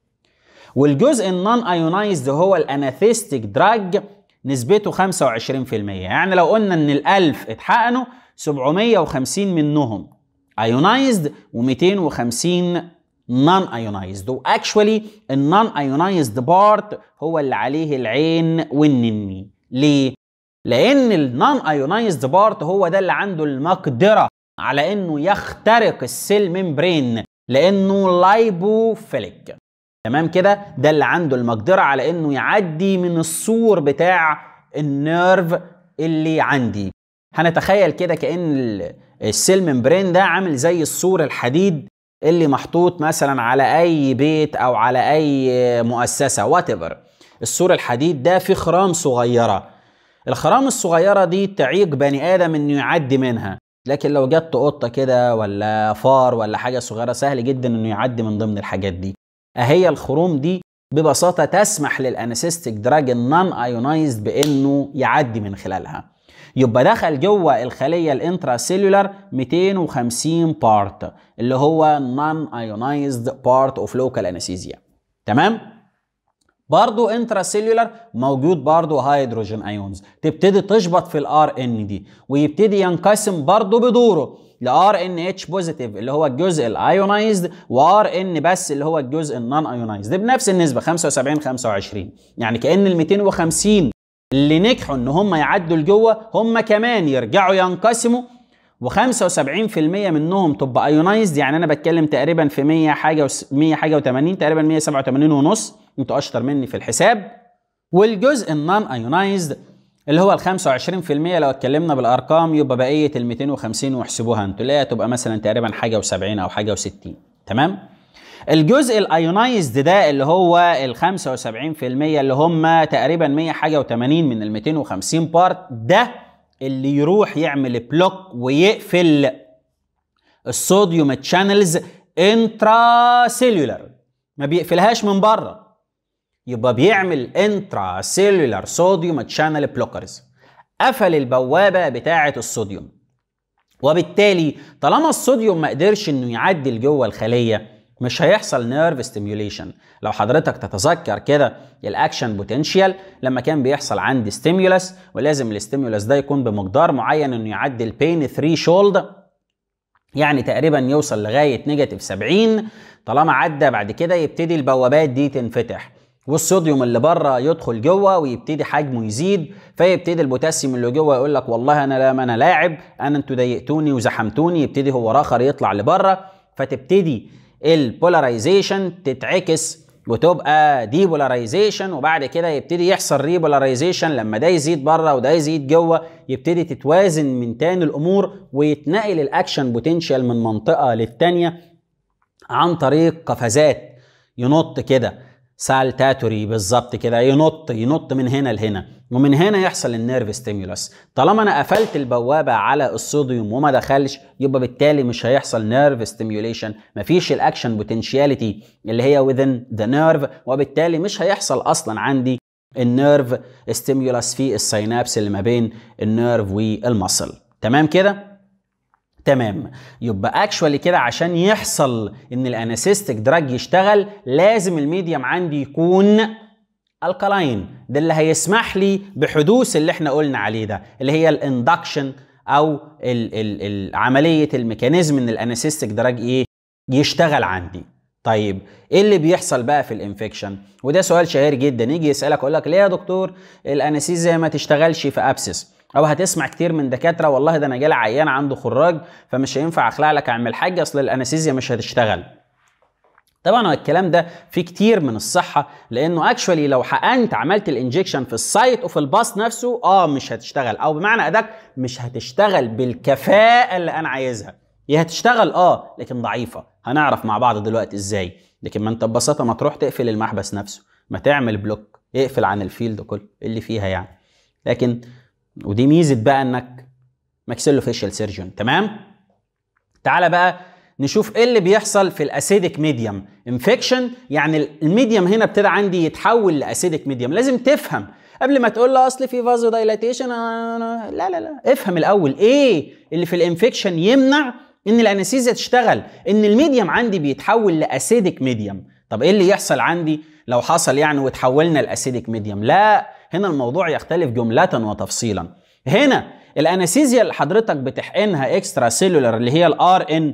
والجزء النون ايونايزد هو الاناثيستيك دراج نسبته 25% يعني لو قلنا ان الألف اتحقنوا 750 منهم ايونايزد و250 نون ايونايزد واكشولي النون ايونايزد بارت هو اللي عليه العين والنني ليه؟ لأن النون ايونايزد بارت هو ده اللي عنده المقدرة على إنه يخترق السيل ممبرين لأنه لايبوفيليك تمام كده؟ ده اللي عنده المقدرة على إنه يعدي من السور بتاع النيرف اللي عندي هنتخيل كده كأن السيل ممبرين ده عامل زي السور الحديد اللي محطوط مثلا على أي بيت أو على أي مؤسسة وات السور الحديد ده فيه خرام صغيره الخرام الصغيره دي تعيق بني ادم انه يعدي منها لكن لو جت قطه كده ولا فار ولا حاجه صغيره سهل جدا انه يعدي من ضمن الحاجات دي اهي الخروم دي ببساطه تسمح للانستيك دراج النون ايونايزد بانه يعدي من خلالها يبقى دخل جوه الخليه الانترا سيلولار 250 بارت اللي هو نون ايونايزد بارت اوف لوكال انستيزيا تمام برضو انترا سيلولار موجود برضو هيدروجين ايونز تبتدي تشبط في الار ان دي ويبتدي ينقسم برضو بدوره لار ان اتش بوزيتيف اللي هو الجزء الايونايزد وار ان بس اللي هو الجزء النون ايونايزد بنفس النسبه 75 25 يعني كان ال 250 اللي نجحوا ان هم يعدوا لجوه هم كمان يرجعوا ينقسموا و75% منهم تبقى ايونايزد يعني انا بتكلم تقريبا في 100 حاجه و 100 حاجه و80 تقريبا 187 ونص انتوا اشطر مني في الحساب والجزء النون ايونايزد اللي هو ال 25% لو اتكلمنا بالارقام يبقى بقيه ال 250 واحسبوها انتوا اللي هي تبقى مثلا تقريبا حاجه و70 او حاجه و60 تمام الجزء الايونايزد ده اللي هو ال 75% اللي هم تقريبا 100 حاجه و80 من ال 250 بارت ده اللي يروح يعمل بلوك ويقفل الصوديوم تشانلز انترا سيلولر ما بيقفلهاش من بره يبقى بيعمل انترا سيلولر صوديوم تشانل بلوكرز قفل البوابه بتاعه الصوديوم وبالتالي طالما الصوديوم ما قدرش انه يعدي لجوه الخليه مش هيحصل نيرف ستيميوليشن لو حضرتك تتذكر كده الاكشن بوتنشال لما كان بيحصل عندي ستيمولس ولازم الستيمولس ده يكون بمقدار معين انه يعدي البين 3 شولد يعني تقريبا يوصل لغايه نيجاتيف 70 طالما عدى بعد كده يبتدي البوابات دي تنفتح والصوديوم اللي بره يدخل جوه ويبتدي حجمه يزيد فيبتدي البوتاسيوم اللي جوه يقول لك والله انا لا انا لاعب انا انتوا ضايقتوني وزحمتوني يبتدي هو اخر يطلع لبره فتبتدي البولاريزيشن تتعكس وتبقى ديبولاريزيشن وبعد كده يبتدي يحصل ريبولاريزيشن لما ده يزيد بره وده يزيد جوه يبتدي تتوازن من تاني الامور ويتنقل الاكشن بوتنشال من منطقه للتانيه عن طريق قفزات ينط كده سالتاتوري بالظبط كده ينط ينط من هنا لهنا ومن هنا يحصل النيرف ستيمولس طالما انا قفلت البوابه على الصوديوم وما دخلش يبقى بالتالي مش هيحصل نيرف ستيميوليشن مفيش الاكشن بوتنشاليتي اللي هي within the nerve وبالتالي مش هيحصل اصلا عندي النيرف ستيمولس في السينابس اللي ما بين النيرف والمصل تمام كده تمام يبقى اكشوالي كده عشان يحصل ان الاناسيستيك دراج يشتغل لازم الميديم عندي يكون الكلاين ده اللي هيسمح لي بحدوث اللي احنا قلنا عليه ده اللي هي الاندكشن او ال ال ال عمليه الميكانيزم ان الاناسيستيك دراج ايه يشتغل عندي طيب ايه اللي بيحصل بقى في الانفكشن وده سؤال شهير جدا يجي يسالك يقول لك ليه يا دكتور الانستيزيا ما تشتغلش في ابسس او هتسمع كتير من دكاتره والله ده انا جالي عيان عنده خراج فمش هينفع اخلع لك اعمل حاجه اصل الانستيزيا مش هتشتغل طبعا هو الكلام ده فيه كتير من الصحه لانه اكشولي لو حقنت عملت الانجكشن في السايت وفي الباص نفسه اه مش هتشتغل او بمعنى ادق مش هتشتغل بالكفاءه اللي انا عايزها هي هتشتغل اه لكن ضعيفه هنعرف مع بعض دلوقتي ازاي لكن ما انت ببساطه ما تروح تقفل المحبس نفسه ما تعمل بلوك اقفل عن الفيلد كله اللي فيها يعني لكن ودي ميزه بقى انك ماكسيلو فيشل سيرجن تمام تعالى بقى نشوف ايه اللي بيحصل في الاسيدك ميديوم انفكشن يعني الميديوم هنا ابتدى عندي يتحول لاسيدك ميديوم لازم تفهم قبل ما تقول له اصل في فازو دايلاتيشن لا لا لا افهم الاول ايه اللي في الانفكشن يمنع ان الانستيزيا تشتغل ان الميديوم عندي بيتحول لاسيدك ميديوم طب ايه اللي يحصل عندي لو حصل يعني وتحولنا لاسيدك ميديوم لا هنا الموضوع يختلف جمله وتفصيلا هنا الانستيزيا اللي حضرتك بتحقنها اكسترا سيلولر اللي هي الار ان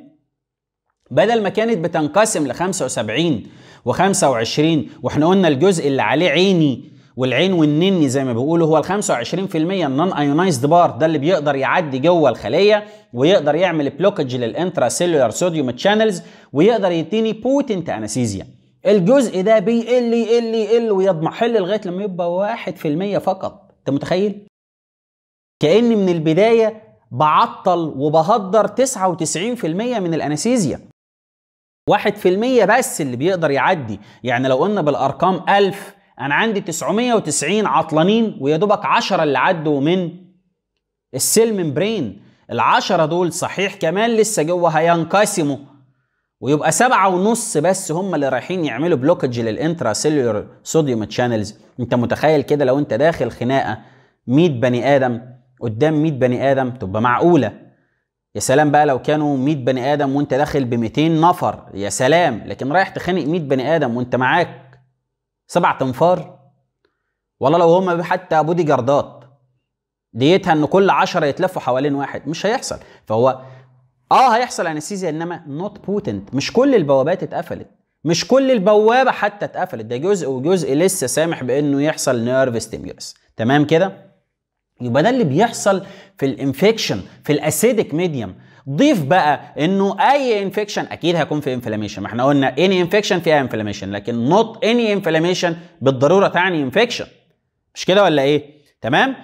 بدل ما كانت بتنقسم ل 75 و25 واحنا قلنا الجزء اللي عليه عيني والعين والنني زي ما بيقولوا هو ال 25% النون ايونايزد بارت ده اللي بيقدر يعدي جوه الخليه ويقدر يعمل بلوكج للانترا سيلولار صوديوم تشانلز ويقدر يديني بوتنت انستيزيا الجزء ده بيقل يقل يقل ويضمحل لغايه لما يبقى 1% فقط انت متخيل كاني من البدايه بعطل وبهدر 99% من الانستيزيا 1% بس اللي بيقدر يعدي يعني لو قلنا بالارقام 1000 انا عندي 990 عطلانين ويا دوبك 10 اللي عدوا من السيل ممبرين العشرة دول صحيح كمان لسه جوه هينقسموا ويبقى سبعة ونص بس هم اللي رايحين يعملوا بلوكج للانترا سيلولر صوديوم تشانلز انت متخيل كده لو انت داخل خناقة 100 بني ادم قدام 100 بني ادم تبقى معقولة يا سلام بقى لو كانوا 100 بني ادم وانت داخل ب 200 نفر يا سلام لكن رايح تخانق 100 بني ادم وانت معاك سبع تنفار والله لو هم حتى بودي جاردات ديتها ان كل عشرة يتلفوا حوالين واحد مش هيحصل فهو اه هيحصل انستيزيا انما نوت بوتنت مش كل البوابات اتقفلت مش كل البوابه حتى اتقفلت ده جزء وجزء لسه سامح بانه يحصل نيرف ستيمولس تمام كده يبقى ده اللي بيحصل في الانفكشن في الاسيدك ميديوم ضيف بقى انه اي انفكشن اكيد هيكون في انفلاميشن ما احنا قلنا اني انفكشن فيها انفلاميشن لكن نوت اني انفلاميشن بالضروره تعني انفكشن مش كده ولا ايه تمام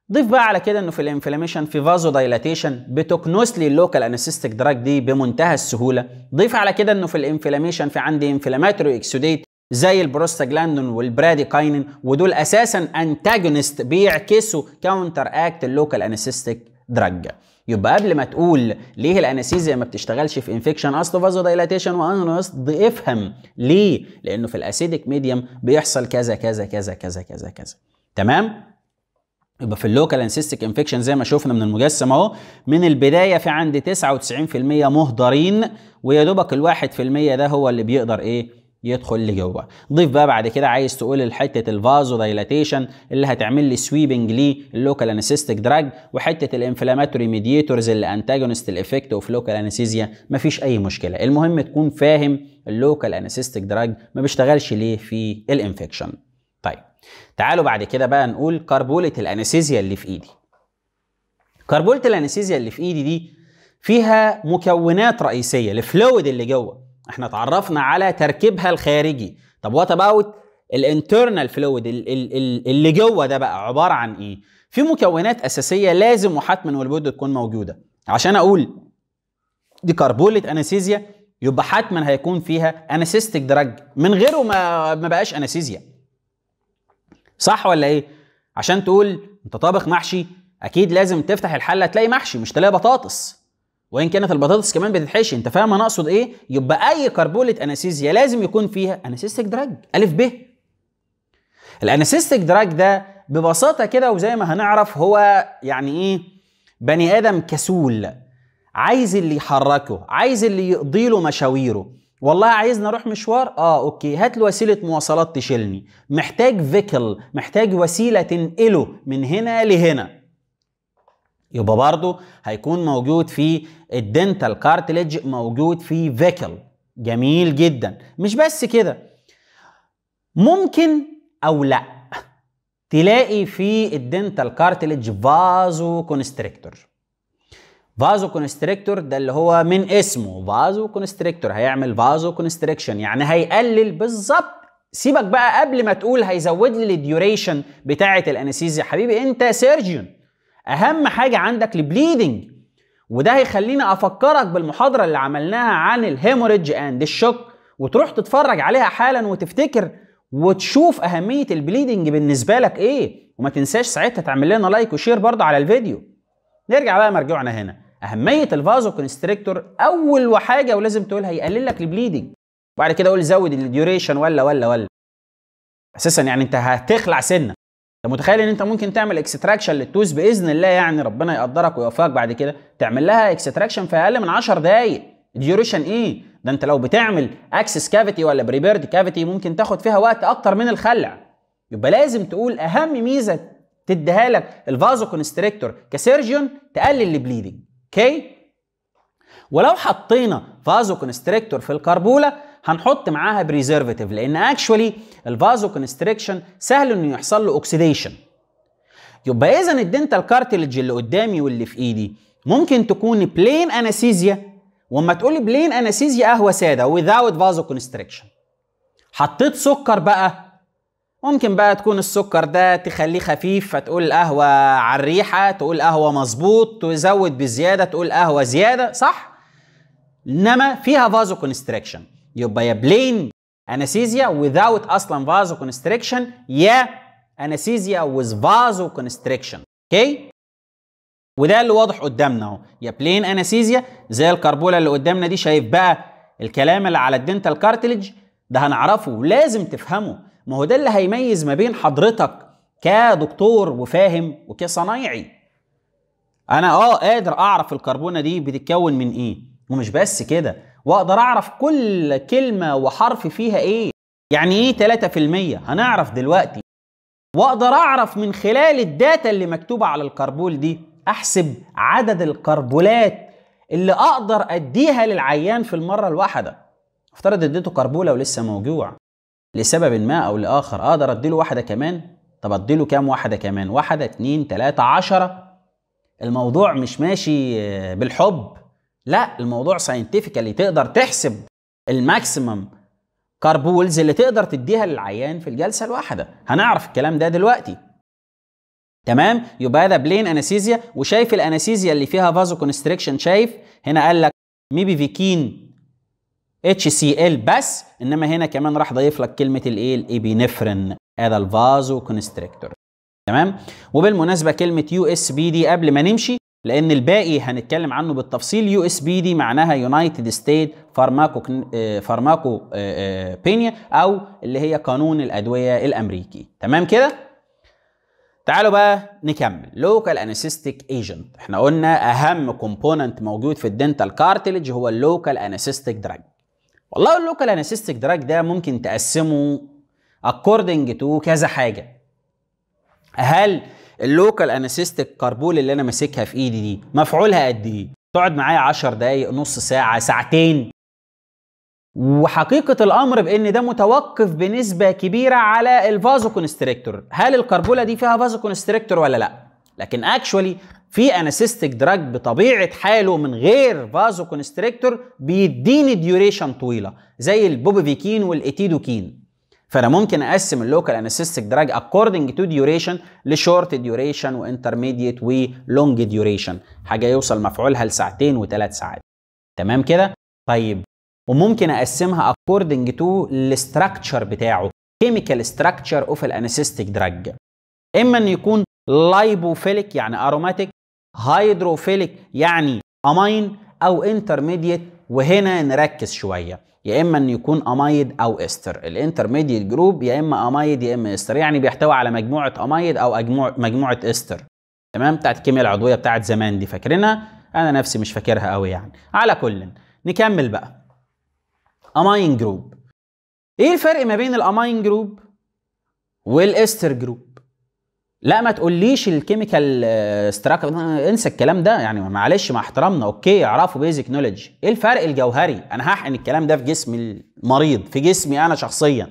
ضيف بقى على كده انه في الانفلاميشن في فازو دايلاتيشن بتكنس لي اللوكال انستيك دراج دي بمنتهى السهوله ضيف على كده انه في الانفلاميشن في عندي انفلاماتوري اكسوديت زي البروستاجلاندون والبراديكاينين ودول اساسا انتاجونست بيعكسوا كاونتر اكت اللوكال انستيك دراج يبقى قبل ما تقول ليه الانستيزيا ما بتشتغلش في انفكشن اصله فازو دايلاتيشن وانست افهم ليه لانه في الاسيديك ميديوم بيحصل كذا كذا كذا كذا كذا كذا تمام يبقى في اللوكال انسيستيك انفكشن زي ما شفنا من المجسم اهو من البدايه في عندي 99% مهدرين ويا دوبك الواحد في المية ده هو اللي بيقدر ايه يدخل لجوه ضيف بقى بعد كده عايز تقول الحته الفازو دايلاتيشن اللي هتعمل لي سويبنج للوكال انستيك دراج وحته الانفلاماتوري ميديتورز اللي انتاجونست الافكت اوف لوكال انستيزيا مفيش اي مشكله المهم تكون فاهم اللوكال انستيك دراج ما بيشتغلش ليه في الانفكشن طيب تعالوا بعد كده بقى نقول كربولة الانستيزيا اللي في ايدي كربولة الانستيزيا اللي في ايدي دي فيها مكونات رئيسيه الفلويد اللي جوه احنا اتعرفنا على تركيبها الخارجي طب وات اباوت الانترنال فلويد اللي جوه ده بقى عباره عن ايه في مكونات اساسيه لازم وحتما والبد تكون موجوده عشان اقول دي كربولة انستيزيا يبقى حتما هيكون فيها انستيك دراج من غيره ما ما بقاش انستيزيا صح ولا ايه عشان تقول انت طابخ محشي اكيد لازم تفتح الحله تلاقي محشي مش تلاقي بطاطس وان كانت البطاطس كمان بتتحشي انت فاهم انا اقصد ايه يبقى اي كربولة انستيزيا لازم يكون فيها انستيك دراج الف ب الانستيك دراج ده ببساطه كده وزي ما هنعرف هو يعني ايه بني ادم كسول عايز اللي يحركه عايز اللي يقضي له مشاويره والله عايزني اروح مشوار اه اوكي هات لي وسيله مواصلات تشيلني محتاج فيكل محتاج وسيله تنقله من هنا لهنا يبقى برضه هيكون موجود في الدنتال كارتليج موجود في فيكل جميل جدا مش بس كده ممكن او لا تلاقي في الدنتال كارتليج فازو كونستريكتور فازو كونستريكتور ده اللي هو من اسمه فازو كونستريكتور هيعمل فازو كونستريكشن يعني هيقلل بالظبط سيبك بقى قبل ما تقول هيزود لي الديوريشن بتاعه الانستيزيا حبيبي انت سيرجيون اهم حاجه عندك البليدنج وده هيخليني افكرك بالمحاضره اللي عملناها عن الهيموريدج اند الشوك وتروح تتفرج عليها حالا وتفتكر وتشوف اهميه البليدنج بالنسبه لك ايه وما تنساش ساعتها تعمل لنا لايك وشير برضه على الفيديو نرجع بقى مرجوعنا هنا اهميه الفازو كونستريكتور اول حاجه ولازم تقولها يقلل لك البليدنج وبعد كده قول زود الديوريشن ولا ولا ولا اساسا يعني انت هتخلع سنه انت متخيل ان انت ممكن تعمل اكستراكشن للتوز باذن الله يعني ربنا يقدرك ويوفقك بعد كده تعمل لها اكستراكشن في اقل من 10 دقائق ديوريشن ايه ده انت لو بتعمل اكسس كافيتي ولا بريبيرد كافيتي ممكن تاخد فيها وقت اكتر من الخلع يبقى لازم تقول اهم ميزه تديها لك الفازو كونستريكتور كسيرجيون تقلل البليدنج اوكي ولو حطينا فازو كونستريكتور في الكربوله هنحط معاها بريزرفاتيف لان اكشولي الفازو كونستريكشن سهل انه يحصل له اوكسيديشن يبقى اذا الدنتال كارتلج اللي قدامي واللي في ايدي ممكن تكون بلين انستيزيا واما تقولي بلين انستيزيا قهوه ساده without فازو كونستريكشن حطيت سكر بقى ممكن بقى تكون السكر ده تخليه خفيف فتقول قهوة على الريحة تقول قهوة مظبوط تزود بزيادة تقول قهوة زيادة صح؟ انما فيها فازو كونستريكشن يبقى يا بلين انستيزيا without اصلا فازو كونستريكشن يا انستيزيا with فازو كونستريكشن اوكي وده اللي واضح قدامنا اهو يا بلين انستيزيا زي الكربوله اللي قدامنا دي شايف بقى الكلام اللي على الدنتال كارتلج ده هنعرفه ولازم تفهمه ما هو ده اللي هيميز ما بين حضرتك كدكتور وفاهم وكصنايعي انا اه قادر اعرف الكربونه دي بتتكون من ايه ومش بس كده واقدر اعرف كل كلمه وحرف فيها ايه يعني ايه 3% هنعرف دلوقتي واقدر اعرف من خلال الداتا اللي مكتوبه على الكربول دي احسب عدد الكربولات اللي اقدر اديها للعيان في المره الواحده افترض اديته كربوله ولسه موجوع لسبب ما او لاخر اقدر اديله واحده كمان طب اديله كام واحده كمان واحده اتنين تلاته عشرة الموضوع مش ماشي بالحب لا الموضوع ساينتفيكالي تقدر تحسب الماكسيمم كاربولز اللي تقدر تديها للعيان في الجلسه الواحده هنعرف الكلام ده دلوقتي تمام يبقى هذا بلين انستيزيا وشايف الانستيزيا اللي فيها فازو كونستريكشن شايف هنا قال لك ميبي فيكين اتش سي ال بس انما هنا كمان راح ضايف لك كلمه الايه الابينفرين هذا الفازو كونستريكتور تمام وبالمناسبه كلمه يو اس بي دي قبل ما نمشي لان الباقي هنتكلم عنه بالتفصيل يو اس بي دي معناها يونايتد ستيت فارماكو فارماكو بينيا او اللي هي قانون الادويه الامريكي تمام كده تعالوا بقى نكمل لوكال انستيك ايجنت احنا قلنا اهم كومبوننت موجود في الدنتال كارتلج هو اللوكال انستيك دراج والله اللوكال انستيك دراج ده ممكن تقسمه اكوردنج تو كذا حاجه هل اللوكال انستيك كربول اللي انا ماسكها في ايدي دي مفعولها قد ايه تقعد معايا 10 دقايق نص ساعه ساعتين وحقيقة الأمر بإن ده متوقف بنسبة كبيرة على الفازو كونستريكتور، هل الكربولة دي فيها فازو كونستريكتور ولا لأ؟ لكن اكشولي في انستيك دراج بطبيعة حاله من غير فازو كونستريكتور بيديني ديوريشن طويلة زي البوبيفيكين والإتيدوكين. فأنا ممكن أقسم اللوكال انستيك دراج according to duration لشورت ديوريشن وانترميديت ولونج ديوريشن، حاجة يوصل مفعولها لساعتين وثلاث ساعات. تمام كده؟ طيب وممكن اقسمها according to الستراكشر بتاعه chemical structure of الانستيك دراج اما ان يكون لايبوفيليك يعني اروماتيك هيدروفيليك يعني امين او انترميديت وهنا نركز شويه يا اما ان يكون امايد او استر الانترميديت جروب يا اما امايد يا اما استر يعني بيحتوي على مجموعه امايد او مجموعه استر تمام بتاعت الكيمياء العضويه بتاعت زمان دي فاكرينها انا نفسي مش فاكرها قوي يعني على كل نكمل بقى اماين جروب ايه الفرق ما بين الاماين جروب والاستر جروب لا ما تقوليش الكيميكال ستراكشر انسى الكلام ده يعني معلش مع احترامنا اوكي اعرفوا بيزك نوليدج ايه الفرق الجوهري انا هحقن الكلام ده في جسم المريض في جسمي انا شخصيا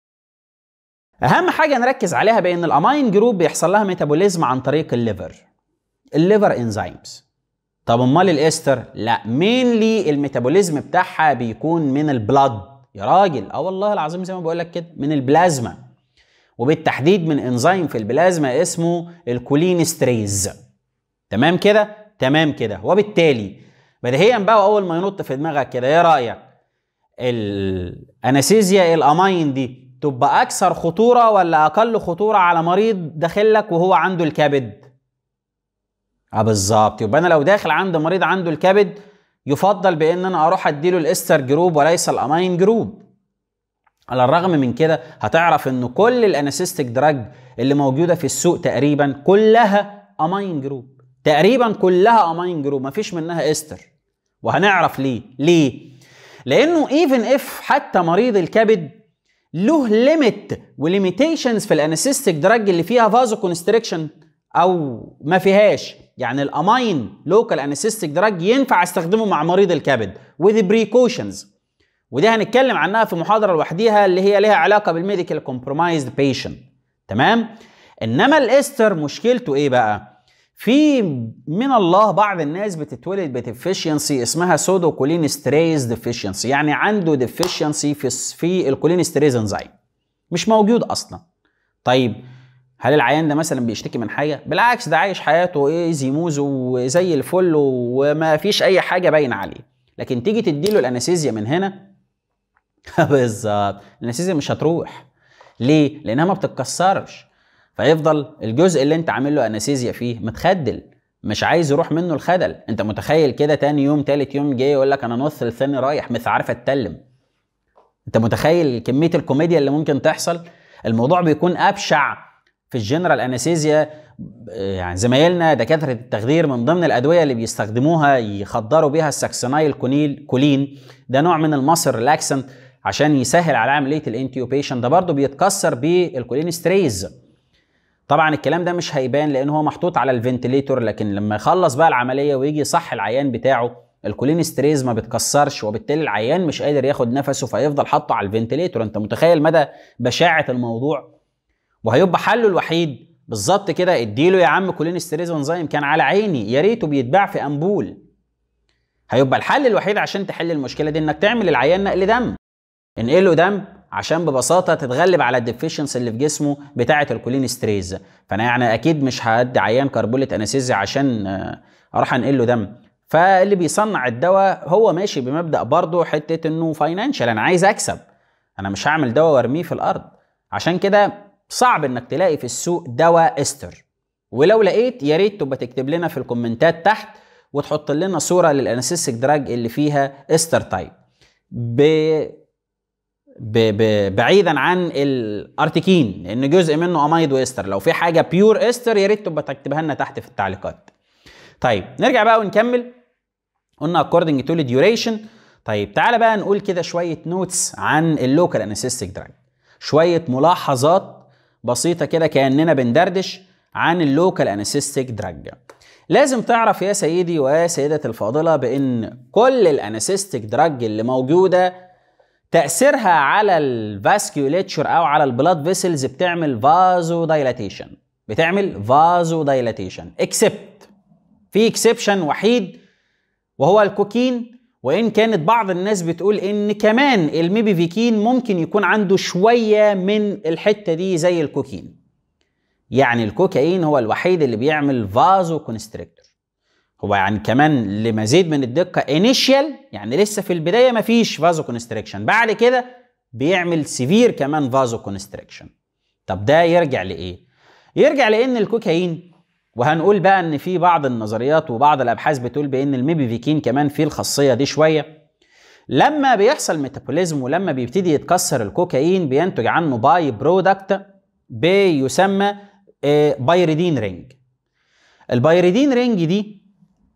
اهم حاجه نركز عليها بان الاماين جروب بيحصل لها ميتابوليزم عن طريق الليفر الليفر انزيمز طب امال الاستر لا مينلي الميتابوليزم بتاعها بيكون من البلاد يا راجل اه والله العظيم زي ما بقول لك كده من البلازما وبالتحديد من انزيم في البلازما اسمه الكولينستريز تمام كده تمام كده وبالتالي بديهيا بقى اول ما ينط في دماغك كده ايه رايك الانستيزيا الاماين دي تبقى اكثر خطوره ولا اقل خطوره على مريض داخلك وهو عنده الكبد اه بالظبط يبقى انا لو داخل عند مريض عنده الكبد يفضل بان انا اروح اديله الاستر جروب وليس الامين جروب على الرغم من كده هتعرف ان كل الانستيك دراج اللي موجوده في السوق تقريبا كلها امين جروب تقريبا كلها امين جروب مفيش منها استر وهنعرف ليه ليه لانه ايفن اف حتى مريض الكبد له ليميت وليميتيشنز في الانستيك دراج اللي فيها فازو كونستريكشن او ما فيهاش يعني الامين لوكال انستيك دراج ينفع استخدمه مع مريض الكبد with precautions ودي هنتكلم عنها في محاضره لوحديها اللي هي ليها علاقه بالميديكال كومبرومايزد بيشنت تمام انما الاستر مشكلته ايه بقى في من الله بعض الناس بتتولد بديفيشنسي اسمها سودو كولينستريز ديفيشنسي يعني عنده ديفيشنسي في في الكولينستريز انزيم مش موجود اصلا طيب هل العيان ده مثلا بيشتكي من حاجه بالعكس ده عايش حياته ايه زيموز وزي الفل وما فيش اي حاجه باينه عليه لكن تيجي تديله الانستيزيا من هنا بالظبط الانستيزيا مش هتروح ليه لانها ما بتتكسرش فيفضل الجزء اللي انت عامل له انستيزيا فيه متخدل مش عايز يروح منه الخدل انت متخيل كده تاني يوم تالت يوم جاي يقول لك انا نص الثاني رايح مش عارف اتكلم انت متخيل كميه الكوميديا اللي ممكن تحصل الموضوع بيكون ابشع في الجنرال انستيزيا يعني زمايلنا دكاتره التخدير من ضمن الادويه اللي بيستخدموها يخدروا بيها الساكسونايل كونيل كولين ده نوع من المصر ريلاكسنت عشان يسهل على عمليه الانتيوبيشن ده برضه بيتكسر بالكولينستريز طبعا الكلام ده مش هيبان لان هو محطوط على الفنتليتور لكن لما يخلص بقى العمليه ويجي صح العيان بتاعه الكولينستريز ما بتكسرش وبالتالي العيان مش قادر ياخد نفسه فيفضل حاطه على الفنتليتور انت متخيل مدى بشاعه الموضوع وهيبقى حله الوحيد بالظبط كده اديله يا عم كولينستريز انزيم كان على عيني يا ريته بيتباع في امبول هيبقى الحل الوحيد عشان تحل المشكله دي انك تعمل العيان نقل دم انقله دم عشان ببساطه تتغلب على الديفيشنس اللي في جسمه بتاعه الكولينستريز فانا يعني اكيد مش هدي عيان كربولة انستيزيا عشان آه، اروح انقل له دم فاللي بيصنع الدواء هو ماشي بمبدا برضه حته انه فاينانشال انا عايز اكسب انا مش هعمل دواء وارميه في الارض عشان كده صعب انك تلاقي في السوق دواء استر ولو لقيت يا ريت تبقى تكتب لنا في الكومنتات تحت وتحط لنا صوره للانستيك دراج اللي فيها استر تايب ب... ب... ب... بعيدا عن الارتكين لان جزء منه امايد واستر لو في حاجه بيور استر يا ريت تبقى تكتبها لنا تحت في التعليقات طيب نرجع بقى ونكمل قلنا according to the duration طيب تعالى بقى نقول كده شويه نوتس عن اللوكال انستيك دراج شويه ملاحظات بسيطه كده كاننا بندردش عن اللوكال انستيك دراج لازم تعرف يا سيدي ويا سيدتي الفاضله بان كل الانستيك دراج اللي موجوده تاثيرها على الفاسكيوليتشر او على البلاد فيسلز بتعمل فازو دايلاتيشن بتعمل فازو دايلاتيشن اكسبت في اكسبشن وحيد وهو الكوكين وان كانت بعض الناس بتقول ان كمان الميبيفيكين ممكن يكون عنده شويه من الحته دي زي الكوكين يعني الكوكايين هو الوحيد اللي بيعمل فازو كونستريكتور هو يعني كمان لمزيد من الدقه انيشيال يعني لسه في البدايه مفيش فازو كونستريكشن بعد كده بيعمل سيفير كمان فازو كونستريكشن طب ده يرجع لايه يرجع لان الكوكايين وهنقول بقى ان في بعض النظريات وبعض الابحاث بتقول بان الميبيفيكين كمان فيه الخاصيه دي شويه لما بيحصل ميتابوليزم ولما بيبتدي يتكسر الكوكايين بينتج عنه باي برودكت بيسمى بايريدين رينج البايريدين رينج دي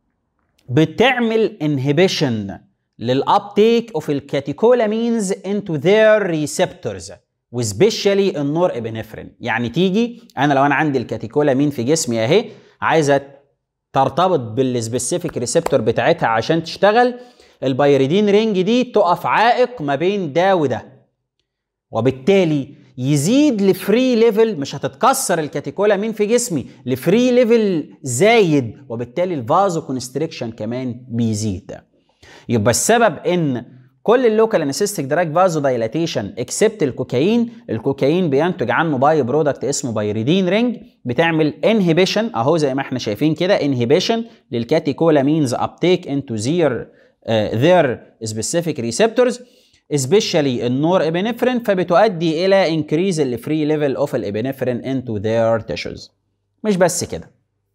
بتعمل انهبيشن للابتيك اوف الكاتيكولامينز انتو ذير ريسبتورز وسبيشالي النور ابنفرين يعني تيجي انا لو انا عندي الكاتيكولامين في جسمي اهي عايزه ترتبط بالسبيسيفيك ريسبتور بتاعتها عشان تشتغل البايريدين رينج دي تقف عائق ما بين ده وده وبالتالي يزيد لفري ليفل مش هتتكسر الكاتيكولامين في جسمي لفري ليفل زايد وبالتالي الفازو كونستريكشن كمان بيزيد يبقى السبب ان كل اللوكال انستيك دراج فازو دايلاتيشن اكسبت الكوكايين الكوكايين بينتج عنه باي برودكت اسمه بايريدين رينج بتعمل انهبيشن اهو زي ما احنا شايفين كده انهبيشن للكاتيكولامينز ابتيك انتو زير ذير سبيسيفيك ريسبتورز especially النور ابنفرين فبتؤدي الى انكريز الفري ليفل اوف الابنفرين انتو ذير تيشوز مش بس كده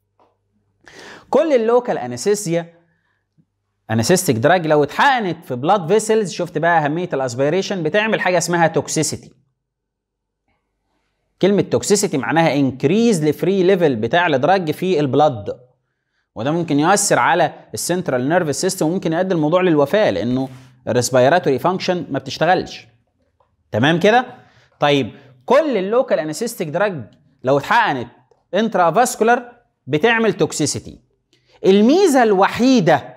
كل اللوكال انستيزيا انستيك دراج لو اتحقنت في بلاد فيسلز شفت بقى اهميه الاسبيريشن بتعمل حاجه اسمها توكسيسيتي كلمه توكسيسيتي معناها انكريز لفري ليفل بتاع الدراج في البلاد وده ممكن يؤثر على السنترال نيرفس سيستم وممكن يؤدي الموضوع للوفاه لانه الريسبيراتوري فانكشن ما بتشتغلش تمام كده طيب كل اللوكال انستيك دراج لو اتحقنت انترافاسكولار بتعمل توكسيسيتي الميزه الوحيده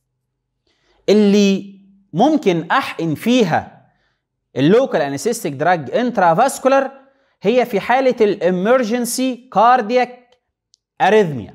اللي ممكن احقن فيها اللوكال انستيك دراج انترافاسكولار هي في حاله الامرجنسي كاردياك اريثميا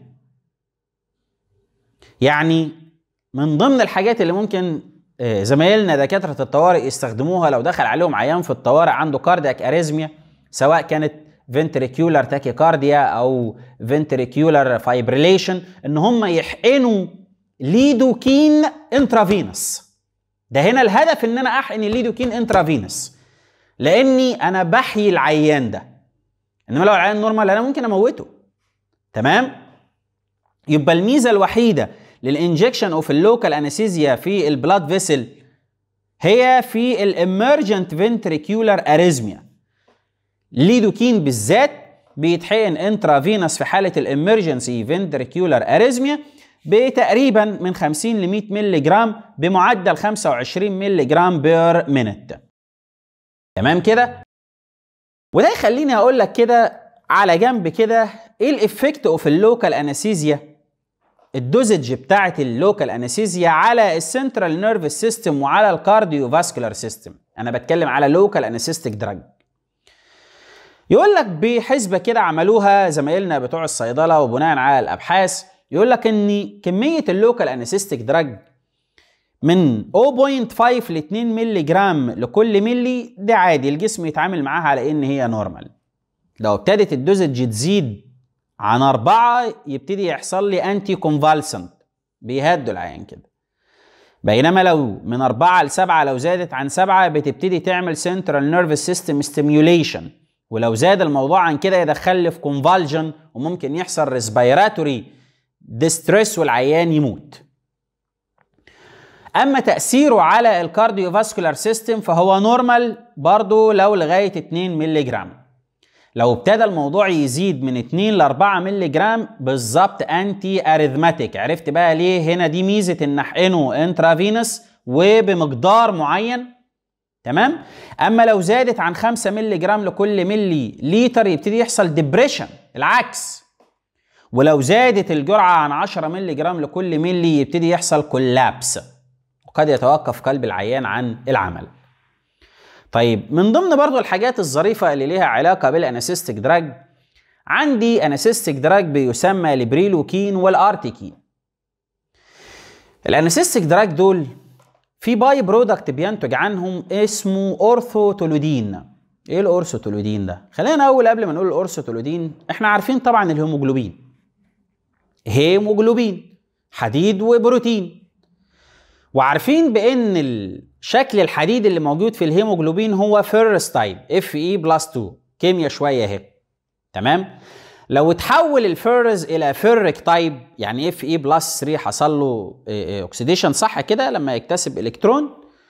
يعني من ضمن الحاجات اللي ممكن زمايلنا دكاتره الطوارئ يستخدموها لو دخل عليهم عيان في الطوارئ عنده كاردياك اريزميا سواء كانت فنتريكيولار تاكيكارديا او فنتريكيولار فايبريليشن ان هم يحقنوا ليدوكين انترافينوس ده هنا الهدف ان انا احقن الليدوكين انترافينوس لاني انا بحيي العيان ده انما لو العيان نورمال انا ممكن اموته تمام يبقى الميزه الوحيده للانجكشن اوف اللوكال انستيزيا في البلاد فيسل هي في الامرجنت فنتريكيولار اريزميا ليدوكين بالذات بيتحقن انترافينوس في حاله الامرجنسي فنتريكيولار اريزميا بتقريبا من 50 ل 100 مللي جرام بمعدل 25 مللي جرام بير مينت تمام كده وده يخليني اقول لك كده على جنب كده ايه الافكت اوف اللوكال انستيزيا الدوزج بتاعه اللوكال انستيزيا على السنترال نيرفس سيستم وعلى الكارديو فاسكولار سيستم انا بتكلم على لوكال انستيك دراج يقول لك بحسبه كده عملوها زمايلنا بتوع الصيدله وبناء على الابحاث يقول لك ان كميه اللوكال انستيك دراج من 0.5 ل 2 مللي جرام لكل ملي دي عادي الجسم يتعامل معاها على ان هي نورمال لو ابتدت الدوزج تزيد عن أربعة يبتدي يحصل لي أنتي كونفالسنت بيهدوا العيان كده بينما لو من أربعة لسبعة لو زادت عن سبعة بتبتدي تعمل سنترال نيرفس سيستم ستيميوليشن ولو زاد الموضوع عن كده يدخل لي في كونفالجن وممكن يحصل ريسبيراتوري ديستريس والعيان يموت اما تاثيره على الكارديوفاسكولار سيستم فهو نورمال برضو لو لغايه 2 مللي جرام لو ابتدى الموضوع يزيد من 2 ل 4 مللي جرام بالظبط انتي اريثماتيك عرفت بقى ليه هنا دي ميزه ان احقنه انترافينوس وبمقدار معين تمام اما لو زادت عن 5 مللي جرام لكل ملي لتر يبتدي يحصل ديبريشن العكس ولو زادت الجرعه عن 10 مللي جرام لكل ملي يبتدي يحصل كولابس وقد يتوقف قلب العيان عن العمل طيب من ضمن برضو الحاجات الظريفة اللي ليها علاقة بالاناسيستيك دراج عندي اناسيستيك دراج بيسمى البريلوكين والارتيكين الاناسيستيك دراج دول في باي برودكت بينتج عنهم اسمه اورثوتولودين ايه الاورثوتولودين ده خلينا اول قبل ما نقول الاورثوتولودين احنا عارفين طبعا الهيموجلوبين هيموجلوبين حديد وبروتين وعارفين بان شكل الحديد اللي موجود في الهيموجلوبين هو فيرس تايب اف اي بلس 2 كيمياء شويه اهي تمام لو اتحول الفيرز الى فيرك تايب يعني اف اي بلس 3 حصل له اوكسيديشن صح كده لما يكتسب الكترون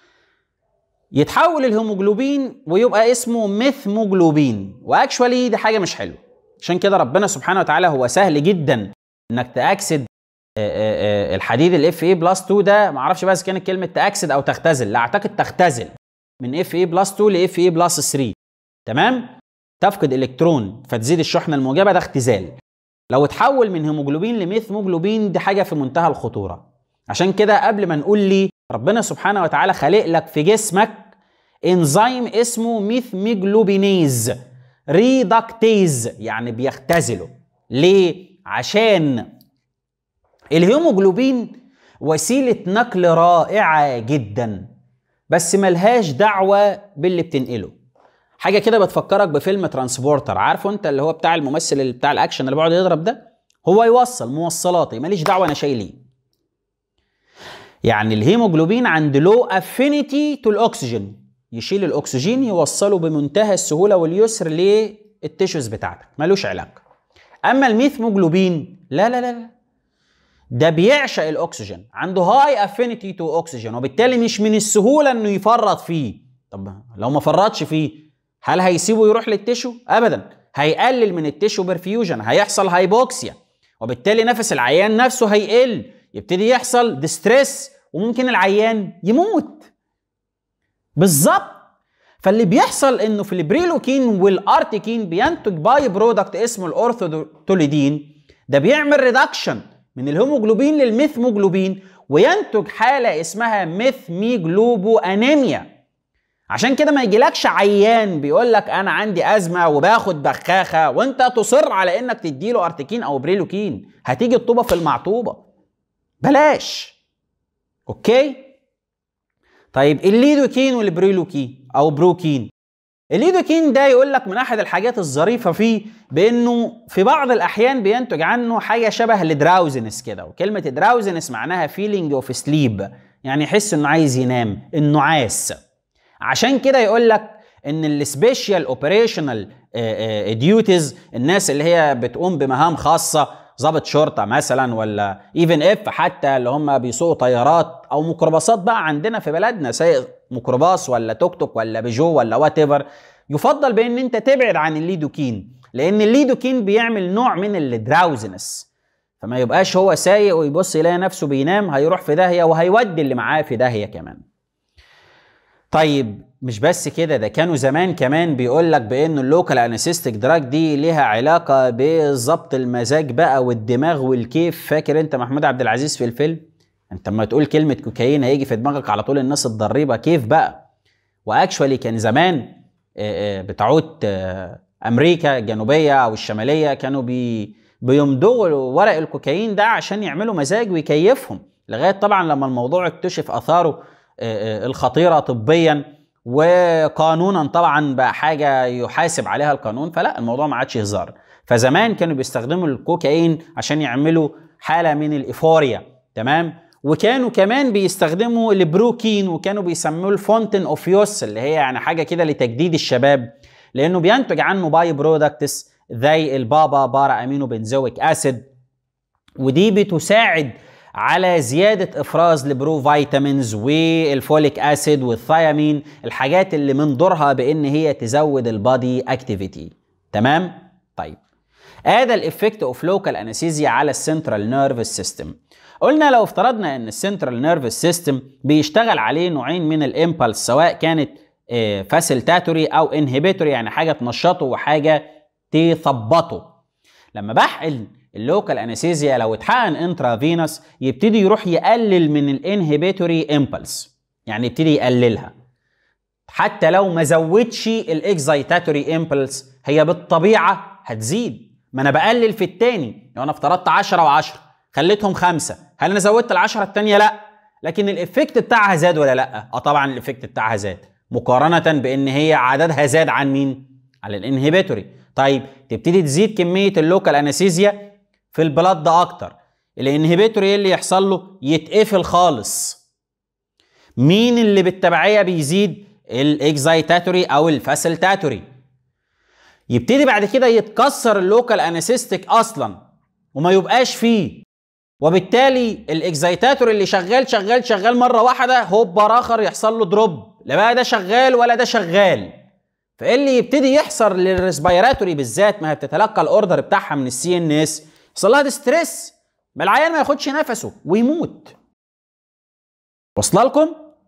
يتحول الهيموجلوبين ويبقى اسمه ميثموجلوبين واكشوالي دي حاجه مش حلوه عشان كده ربنا سبحانه وتعالى هو سهل جدا انك تاكسد الحديد الاف اي بلس 2 ده ما اعرفش بس كانت كلمه تاكسد او تختزل لا اعتقد تختزل من اف اي بلس 2 لاف اي بلس 3 تمام تفقد الكترون فتزيد الشحنه الموجبه ده اختزال لو اتحول من هيموجلوبين لميثموجلوبين دي حاجه في منتهى الخطوره عشان كده قبل ما نقول لي ربنا سبحانه وتعالى خالق لك في جسمك انزيم اسمه ميثميجلوبينيز ريدكتيز يعني بيختزله ليه عشان الهيموجلوبين وسيلة نقل رائعة جدا بس ملهاش دعوة باللي بتنقله حاجة كده بتفكرك بفيلم ترانسبورتر عارفه انت اللي هو بتاع الممثل اللي بتاع الاكشن اللي بيقعد يضرب ده هو يوصل موصلاتي ماليش دعوة انا شايليه يعني الهيموجلوبين عند لو افينيتي تو الاكسجين يشيل الاكسجين يوصله بمنتهى السهولة واليسر للتيشوز بتاعتك ملوش علاقة اما الميثموجلوبين لا لا لا, لا. ده بيعشق الاكسجين عنده هاي افينيتي تو اوكسجين وبالتالي مش من السهوله انه يفرط فيه طب لو ما فرطش فيه هل هيسيبه يروح للتشو ابدا هيقلل من التشو برفيوجن هيحصل هايبوكسيا وبالتالي نفس العيان نفسه هيقل يبتدي يحصل ديستريس وممكن العيان يموت بالظبط فاللي بيحصل انه في البريلوكين والارتيكين بينتج باي برودكت اسمه الاورثوتوليدين ده بيعمل ريدكشن من الهيموجلوبين للميثموجلوبين وينتج حاله اسمها ميثميجلوبو انيميا عشان كده ما يجيلكش عيان بيقول لك انا عندي ازمه وباخد بخاخه وانت تصر على انك تديله ارتكين او بريلوكين هتيجي الطوبه في المعطوبه بلاش اوكي طيب الليدوكين والبريلوكين او بروكين الليدوكين ده يقول لك من احد الحاجات الظريفه فيه بانه في بعض الاحيان بينتج عنه حاجه شبه الدراوزنس كده وكلمه دراوزنس معناها فيلينج اوف سليب يعني يحس انه عايز ينام النعاس عشان كده يقول لك ان السبيشال اوبريشنال ديوتيز الناس اللي هي بتقوم بمهام خاصه ضابط شرطه مثلا ولا ايفن اف حتى اللي هم بيسوقوا طيارات او ميكروباصات بقى عندنا في بلدنا سايق ميكروباص ولا توك توك ولا بيجو ولا وات ايفر يفضل بان انت تبعد عن الليدوكين لان الليدوكين بيعمل نوع من الدراوزنس فما يبقاش هو سايق ويبص يلاقي نفسه بينام هيروح في داهيه وهيودي اللي معاه في داهيه كمان طيب مش بس كده ده كانوا زمان كمان بيقول لك بان اللوكال انستيك دراج دي ليها علاقه بظبط المزاج بقى والدماغ والكيف فاكر انت محمود عبد العزيز في الفيلم انت لما تقول كلمه كوكايين هيجي في دماغك على طول الناس الضريبه كيف بقى واكشولي كان زمان بتعود امريكا الجنوبيه او الشماليه كانوا بي بيمضغوا ورق الكوكايين ده عشان يعملوا مزاج ويكيفهم لغايه طبعا لما الموضوع اكتشف اثاره الخطيره طبيا وقانونا طبعا بقى حاجه يحاسب عليها القانون فلا الموضوع ما عادش هزار فزمان كانوا بيستخدموا الكوكايين عشان يعملوا حاله من الايفوريا تمام وكانوا كمان بيستخدموا البروكين وكانوا بيسموه الفونتن اوف يوس اللي هي يعني حاجه كده لتجديد الشباب لانه بينتج عنه باي برودكتس زي البابا بارا امينو بنزويك اسيد ودي بتساعد على زيادة إفراز البرو فيتامينز والفوليك أسيد والثيامين الحاجات اللي من دورها بإن هي تزود البادي أكتيفيتي تمام؟ طيب هذا الإفكت أوف لوكال أنستيزيا على السنترال نيرفس سيستم قلنا لو افترضنا ان السنترال نيرفس سيستم بيشتغل عليه نوعين من الامبلس سواء كانت فاسيلتاتوري او انهبيتوري يعني حاجه تنشطه وحاجه تثبطه لما بحقن اللوكال انستيزيا لو اتحقن انترافينوس يبتدي يروح يقلل من الانهبيتوري امبلس يعني يبتدي يقللها حتى لو ما زودش الاكزايتاتوري امبلس هي بالطبيعه هتزيد ما انا بقلل في التاني لو انا افترضت 10 و10 خليتهم خمسة هل انا زودت العشرة التانية لا لكن الافكت بتاعها زاد ولا لا اه طبعا الافكت بتاعها زاد مقارنة بان هي عددها زاد عن مين على الانهبيتوري طيب تبتدي تزيد كمية اللوكال انستيزيا في البلاد ده اكتر الانهبيتوري ايه اللي يحصل له يتقفل خالص مين اللي بالتبعية بيزيد الاكزايتاتوري او الفاسيلتاتوري يبتدي بعد كده يتكسر اللوكال انستيك اصلا وما يبقاش فيه وبالتالي الاكزايتاتور اللي شغال شغال شغال مره واحده هوبا اخر يحصل له دروب لا بقى ده شغال ولا ده شغال فايه اللي يبتدي يحصل للريسبيراتوري بالذات ما هي بتتلقى الاوردر بتاعها من السي ان اس يحصل لها ستريس ما العيان ما ياخدش نفسه ويموت واصله لكم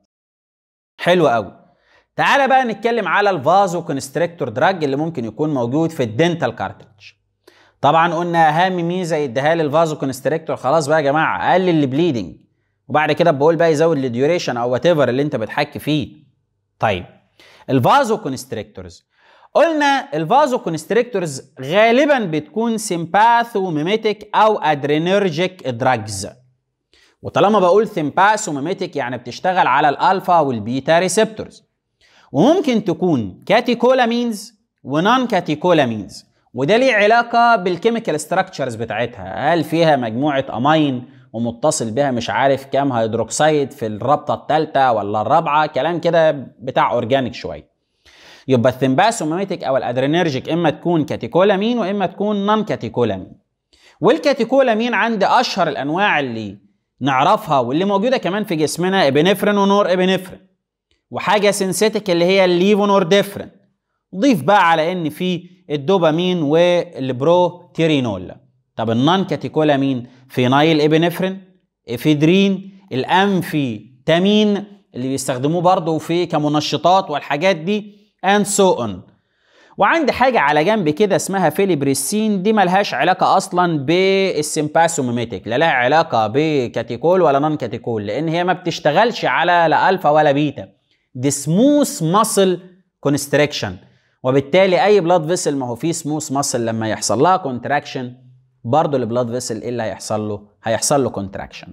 حلو قوي تعالى بقى نتكلم على الفازو كونستريكتور دراج اللي ممكن يكون موجود في الدنتال كارتريدج طبعا قلنا اهم ميزه يديها لي الفازو كونستريكتور خلاص بقى يا جماعه قلل البليدنج وبعد كده بقول بقى يزود الديوريشن او وات اللي انت بتحكي فيه طيب الفازو كونستريكتورز قلنا الفازو كونستريكتورز غالبا بتكون سيمباثو ميميتيك او ادرينرجيك دراجز وطالما بقول سيمباثو ميميتيك يعني بتشتغل على الالفا والبيتا ريسبتورز وممكن تكون كاتيكولامينز ونون كاتيكولامينز وده ليه علاقة بالكيميكال ستراكشرز بتاعتها هل فيها مجموعة أمين ومتصل بها مش عارف كام هيدروكسيد في الرابطة الثالثة ولا الرابعة كلام كده بتاع أورجانيك شوية يبقى الثمباسوميميتيك أو الأدرينرجيك إما تكون كاتيكولامين وإما تكون نون كاتيكولامين والكاتيكولامين عند أشهر الأنواع اللي نعرفها واللي موجودة كمان في جسمنا ابنفرين ونور ابنفرين وحاجة سينسيتك اللي هي الليفونور ديفرين ضيف بقى على ان في الدوبامين والبروتيرينول طب النون كاتيكولامين فينايل ابنفرين افيدرين الامفيتامين اللي بيستخدموه برضه في كمنشطات والحاجات دي اند سو اون وعندي حاجة على جنب كده اسمها فيليبريسين دي ملهاش علاقة أصلا بالسيمباسوميميتيك لا لها علاقة بكاتيكول ولا نون كاتيكول لأن هي ما بتشتغلش على لا ألفا ولا بيتا دي سموث ماسل كونستريكشن وبالتالي اي بلاد فيسل ما هو فيه سموث ماسل لما يحصل لها كونتراكشن برضه البلاد فيسل ايه اللي هيحصل له هيحصل له كونتراكشن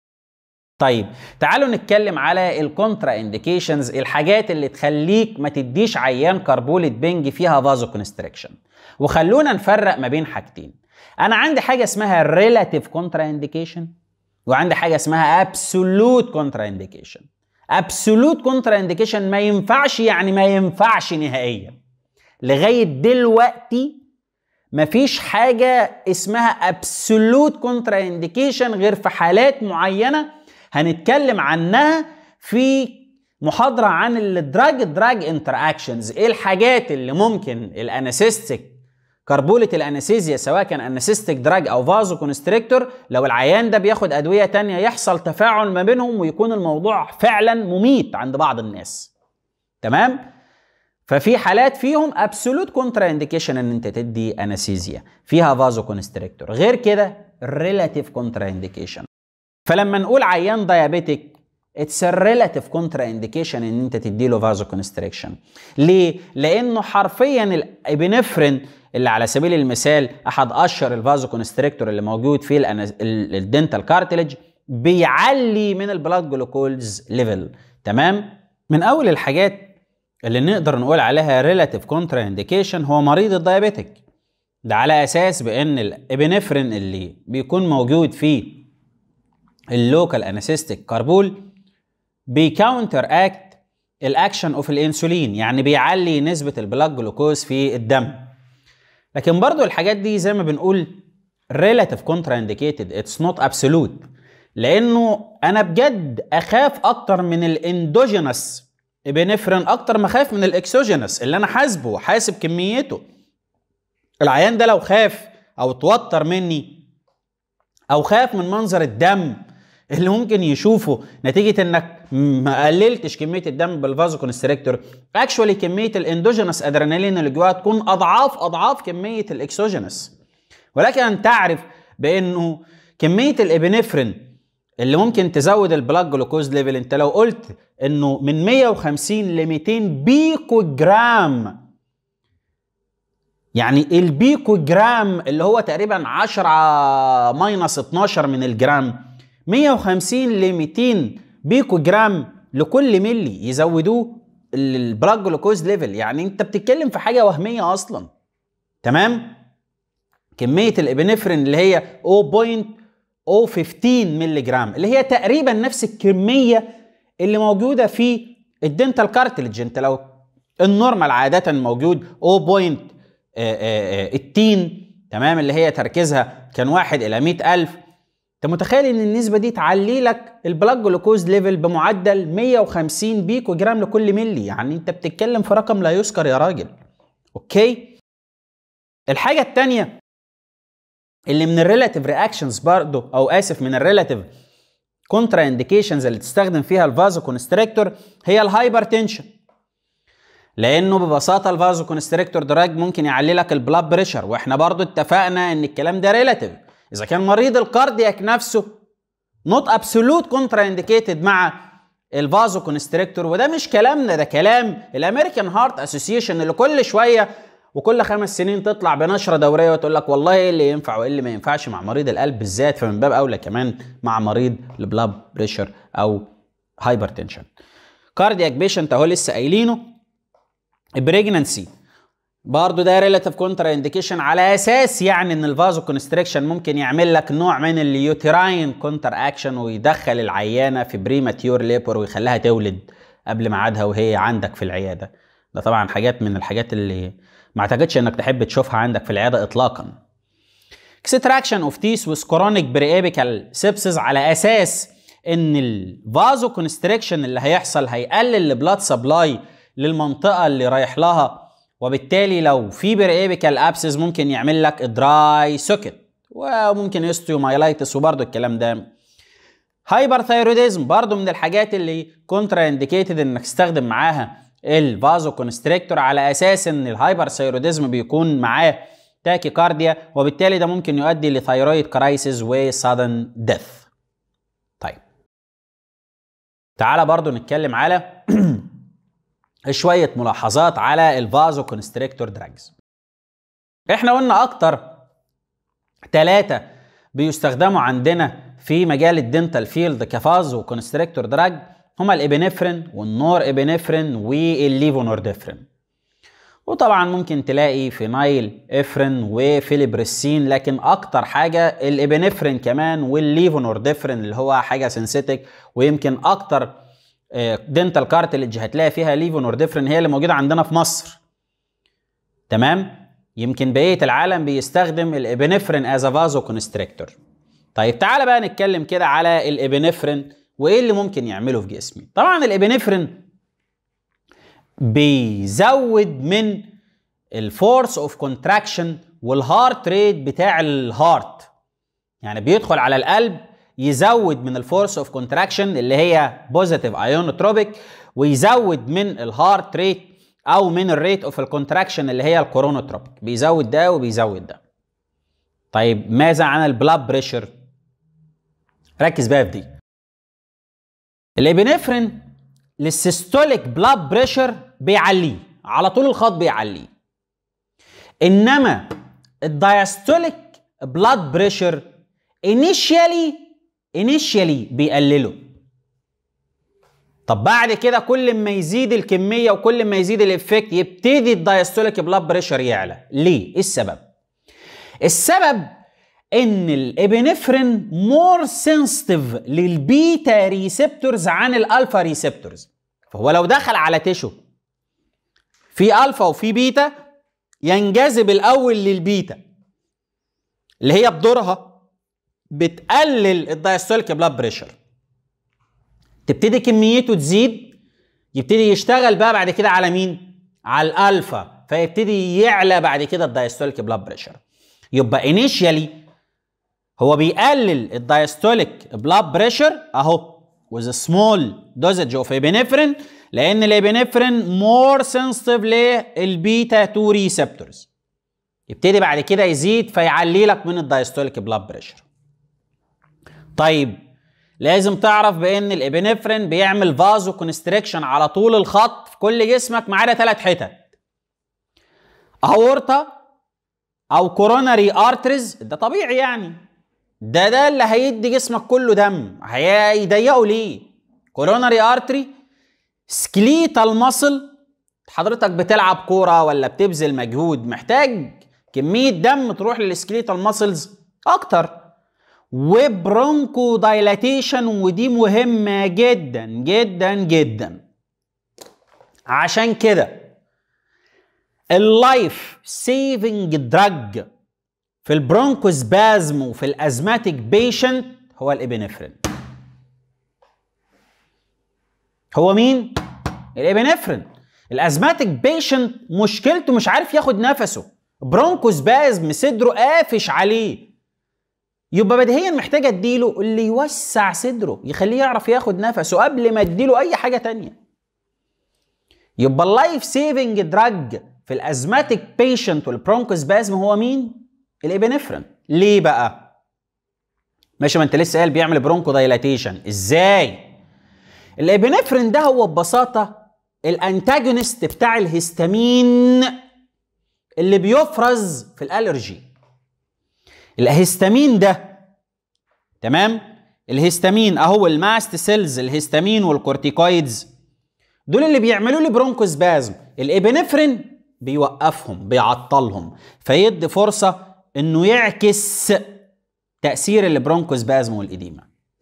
طيب تعالوا نتكلم على الكونترا انديكيشنز الحاجات اللي تخليك ما تديش عيان كربولة بنج فيها فازو كونستريكشن وخلونا نفرق ما بين حاجتين انا عندي حاجه اسمها ريلاتيف كونترا انديكيشن وعندي حاجه اسمها ابسولوت كونترا انديكيشن ابسولوت كونترا انديكيشن ما ينفعش يعني ما ينفعش نهائيا لغايه دلوقتي مفيش حاجه اسمها ابسولوت كونترا انديكيشن غير في حالات معينه هنتكلم عنها في محاضره عن الدراج دراج انتر اكشنز ايه الحاجات اللي ممكن الاناسيستيك كربولة الانستيزيا سواء كان انستيك دراج او فازو كونستريكتور لو العيان ده بياخد ادويه تانية يحصل تفاعل ما بينهم ويكون الموضوع فعلا مميت عند بعض الناس تمام ففي حالات فيهم ابسولوت كونترا انديكيشن ان انت تدي انستيزيا فيها فازو كونستريكتور غير كده ريلاتيف كونترا انديكيشن فلما نقول عيان دايابيتيك اتس ريلاتيف كونترا انديكيشن ان انت تدي له فازو كونستريكشن ليه لانه حرفيا الابنفرين اللي على سبيل المثال احد اشهر الفازو كونستريكتور اللي موجود في الدنتال كارتلج بيعلي من البلاد جلوكوز ليفل تمام من اول الحاجات اللي نقدر نقول عليها ريلاتيف كونترا انديكيشن هو مريض الدايابيتك ده على اساس بان الابنفرين اللي بيكون موجود في اللوكال انستيك كاربول بيكاونتر اكت الاكشن اوف الانسولين يعني بيعلي نسبه البلاك جلوكوز في الدم لكن برضو الحاجات دي زي ما بنقول relative contraindicated it's not absolute لانه انا بجد اخاف اكتر من الاندوجينس ابنفرين اكتر ما اخاف من الاكسوجينس اللي انا حاسبه وحاسب كميته العيان ده لو خاف او اتوتر مني او خاف من منظر الدم اللي ممكن يشوفه نتيجه انك ما قللتش كميه الدم بالفازو كونستريكتور اكشولي كميه الاندوجينس ادرينالين اللي جواها تكون اضعاف اضعاف كميه الاكسوجينس ولكن ان تعرف بانه كميه الابنفرين اللي ممكن تزود البلاك جلوكوز ليفل انت لو قلت انه من 150 ل 200 بيكو جرام يعني البيكو جرام اللي هو تقريبا 10 ماينس 12 من الجرام 150 ل 200 بيكو جرام لكل ملي يزودوه البلاك جلوكوز ليفل يعني انت بتتكلم في حاجه وهميه اصلا تمام كميه الابنفرين اللي هي 0.015 ملي جرام اللي هي تقريبا نفس الكميه اللي موجوده في الدنتال كارتلج انت لو النورمال عاده موجود 0.18 تمام اللي هي تركيزها كان واحد الى 100000 انت متخيل ان النسبه دي تعلي لك البلاك جلوكوز ليفل بمعدل 150 بيكو جرام لكل ملي يعني انت بتتكلم في رقم لا يذكر يا راجل اوكي الحاجه الثانيه اللي من الريلاتيف رياكشنز برضه او اسف من الريلاتيف كونترا انديكيشنز اللي تستخدم فيها الفازو كونستريكتور هي الهايبر تنشن لانه ببساطه الفازو كونستريكتور دراج ممكن يعلي لك البلاد بريشر واحنا برضو اتفقنا ان الكلام ده ريلاتيف اذا كان مريض الكاردياك نفسه نوت ابسولوت كونترا انديكيتد مع الفازو كونستريكتور وده مش كلامنا ده كلام الامريكان هارت اسوسيشن اللي كل شويه وكل خمس سنين تطلع بنشره دوريه وتقول لك والله ايه اللي ينفع وايه اللي ما ينفعش مع مريض القلب بالذات فمن باب اولى كمان مع مريض البلاد بريشر او هايبر تنشن كاردياك بيشنت اهو لسه قايلينه البريجننسي برضه ده ريلاتيف كونترا انديكيشن على اساس يعني ان الفازو كونستريكشن ممكن يعمل لك نوع من اليوتراين كونتر اكشن ويدخل العيانه في بريماتيور ليبر ويخليها تولد قبل ميعادها وهي عندك في العياده ده طبعا حاجات من الحاجات اللي ما اعتقدش انك تحب تشوفها عندك في العياده اطلاقا اكستراكشن اوف تيس وذ كرونيك بريابيكال سيبسز على اساس ان الفازو كونستريكشن اللي هيحصل هيقلل البلاد سبلاي للمنطقه اللي رايح لها وبالتالي لو في بريابيكال ابسز ممكن يعمل لك دراي سوكت وممكن يستيومايلايتس وبرده الكلام ده هايبر ثايروديزم برضه من الحاجات اللي كونترا انديكيتد انك تستخدم معاها الفازو كونستريكتور على اساس ان الهايبر ثايروديزم بيكون معاه تاكي كارديا وبالتالي ده ممكن يؤدي لثايرويد كرايسيس وسادن ديث طيب تعالى برضو نتكلم على شوية ملاحظات على الفازو كونستريكتور دراجز احنا قلنا اكتر ثلاثة بيستخدموا عندنا في مجال الدنتال فيلد كفازو كونستريكتور دراج هما الابنفرين والنور ابنفرين والليفونوردفرين وطبعا ممكن تلاقي فينايل افرين وفيليبريسين لكن اكتر حاجه الابنفرين كمان والليفونوردفرين اللي هو حاجه سنسيتك ويمكن اكتر دنتال كارتلج هتلاقي فيها ليفونوردفرين هي اللي موجوده عندنا في مصر تمام يمكن بقيه العالم بيستخدم الابنفرين از فازو كونستريكتور طيب تعالى بقى نتكلم كده على الابنفرين وايه اللي ممكن يعمله في جسمي طبعا الابنفرين بيزود من الفورس اوف كونتراكشن والهارت ريت بتاع الهارت يعني بيدخل على القلب يزود من الفورس اوف كونتراكشن اللي هي بوزيتيف ايونوتروبيك ويزود من الهارت ريت او من الريت اوف الكونتراكشن اللي هي الكورونوتروبيك بيزود ده وبيزود ده طيب ماذا عن البلاد بريشر ركز بقى في دي الابنفرين للسيستوليك بلاد بريشر بيعليه على طول الخط بيعليه انما الدايستوليك بلاد بريشر انيشيالي انيشيالي بيقلله طب بعد كده كل ما يزيد الكميه وكل ما يزيد الافكت يبتدي الدايستوليك بلاد بريشر يعلى ليه ايه السبب السبب ان الابنفرين مور سنسيتيف للبيتا ريسبتورز عن الالفا ريسبتورز فهو لو دخل على تيشو في الفا وفي بيتا ينجذب الاول للبيتا اللي هي بدورها بتقلل الدايستوليك بلاد بريشر تبتدي كميته تزيد يبتدي يشتغل بقى بعد كده على مين على الالفا فيبتدي يعلى بعد كده الدايستوليك بلاد بريشر يبقى انيشيالي هو بيقلل الدايستوليك بلاد بريشر اهو with a small dosage of epinephrine لان الابنفرين مور سنسيتيف للبيتا 2 ريسبتورز يبتدي بعد كده يزيد فيعلي لك من الدايستوليك بلاد بريشر طيب لازم تعرف بان الابنفرين بيعمل فازو كونستريكشن على طول الخط في كل جسمك ما عدا ثلاث حتت اورطه او كوروناري ارتريز ده طبيعي يعني ده ده اللي هيدي جسمك كله دم هيضيقه ليه كوروناري ارتري سكليتال ماسل حضرتك بتلعب كوره ولا بتبذل مجهود محتاج كميه دم تروح للسكليتال ماسلز اكتر وبرونكو دايلاتيشن ودي مهمه جدا جدا جدا عشان كده اللايف سيفنج دراج في البرونكوسبازم وفي الازماتيك بيشنت هو الابنفرين هو مين الابنفرين الازماتيك بيشنت مشكلته مش عارف ياخد نفسه برونكوسبازم صدره قافش عليه يبقى بديهيا محتاج اديله اللي يوسع صدره يخليه يعرف ياخد نفسه قبل ما اديله اي حاجه تانية يبقى اللايف سيفنج دراج في الازماتيك بيشنت والبرونكوسبازم هو مين الابنفرين ليه بقى ماشي ما انت لسه قال بيعمل برونكو دايلاتيشن ازاي الابنفرين ده هو ببساطه الانتاجونست بتاع الهستامين اللي بيفرز في الالرجي الهستامين ده تمام الهستامين اهو الماست سيلز الهستامين والكورتيكويدز دول اللي بيعملوا لي برونكوسبازم الابنفرين بيوقفهم بيعطلهم فيدي فرصه انه يعكس تاثير البرونكوسبازم والاديمه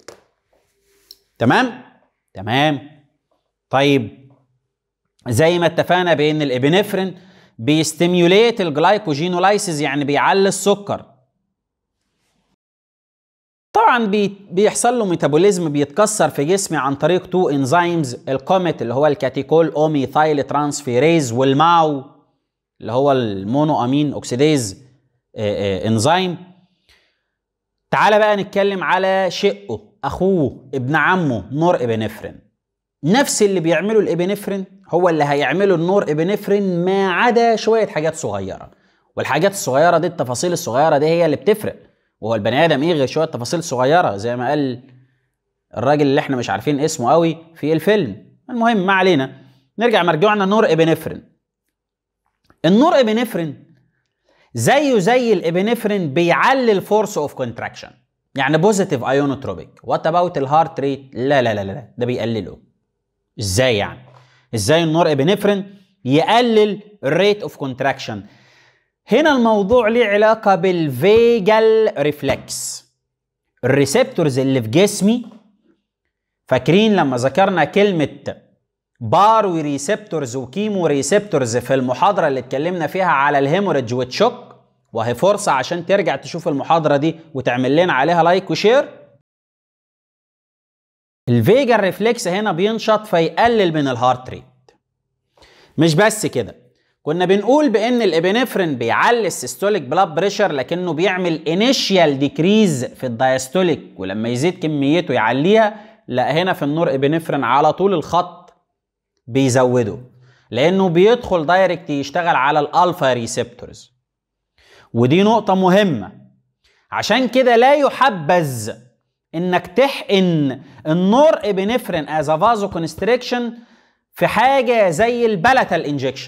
تمام تمام طيب زي ما اتفقنا بان الابنفرين بيستيميوليت الجلايكوجينولايسيس يعني بيعلي السكر طبعا بي بيحصل له ميتابوليزم بيتكسر في جسمي عن طريق تو انزيمز الكوميت اللي هو الكاتيكول اوميثايل ترانسفيريز والماو اللي هو المونو امين اوكسيديز انزيم تعال بقى نتكلم على شقه اخوه ابن عمه نور ابنفرين نفس اللي بيعمله الابنفرين هو اللي هيعمله النور ابنفرين ما عدا شويه حاجات صغيره والحاجات الصغيره دي التفاصيل الصغيره دي هي اللي بتفرق وهو البني ادم ايه غير شويه تفاصيل صغيره زي ما قال الراجل اللي احنا مش عارفين اسمه قوي في الفيلم المهم ما علينا نرجع مرجوعنا نور ابنفرين النور ابنفرين زيه زي الابنفرين بيعلي الفورس اوف كونتراكشن يعني بوزيتيف ايونوتروبيك وات اباوت الهارت ريت لا لا لا لا ده بيقلله ازاي يعني ازاي النور ابنفرين يقلل الريت اوف كونتراكشن هنا الموضوع ليه علاقه بالفيجال ريفلكس الريسبتورز اللي في جسمي فاكرين لما ذكرنا كلمه باروي ريسبتورز وكيمو ريسبتورز في المحاضره اللي اتكلمنا فيها على الهيموريدج والتشوك وهي فرصه عشان ترجع تشوف المحاضره دي وتعمل لنا عليها لايك وشير الفيجا ريفلكس هنا بينشط فيقلل من الهارت ريت مش بس كده كنا بنقول بان الابنفرين بيعلي السيستوليك بلاد بريشر لكنه بيعمل انيشيال ديكريز في الدايستوليك ولما يزيد كميته يعليها لا هنا في النور ابنفرين على طول الخط بيزوده لانه بيدخل دايركت يشتغل على الالفا ريسبتورز ودي نقطه مهمه عشان كده لا يحبذ انك تحقن النور ابنفرين از فازو كونستريكشن في حاجه زي البلتال انجكشن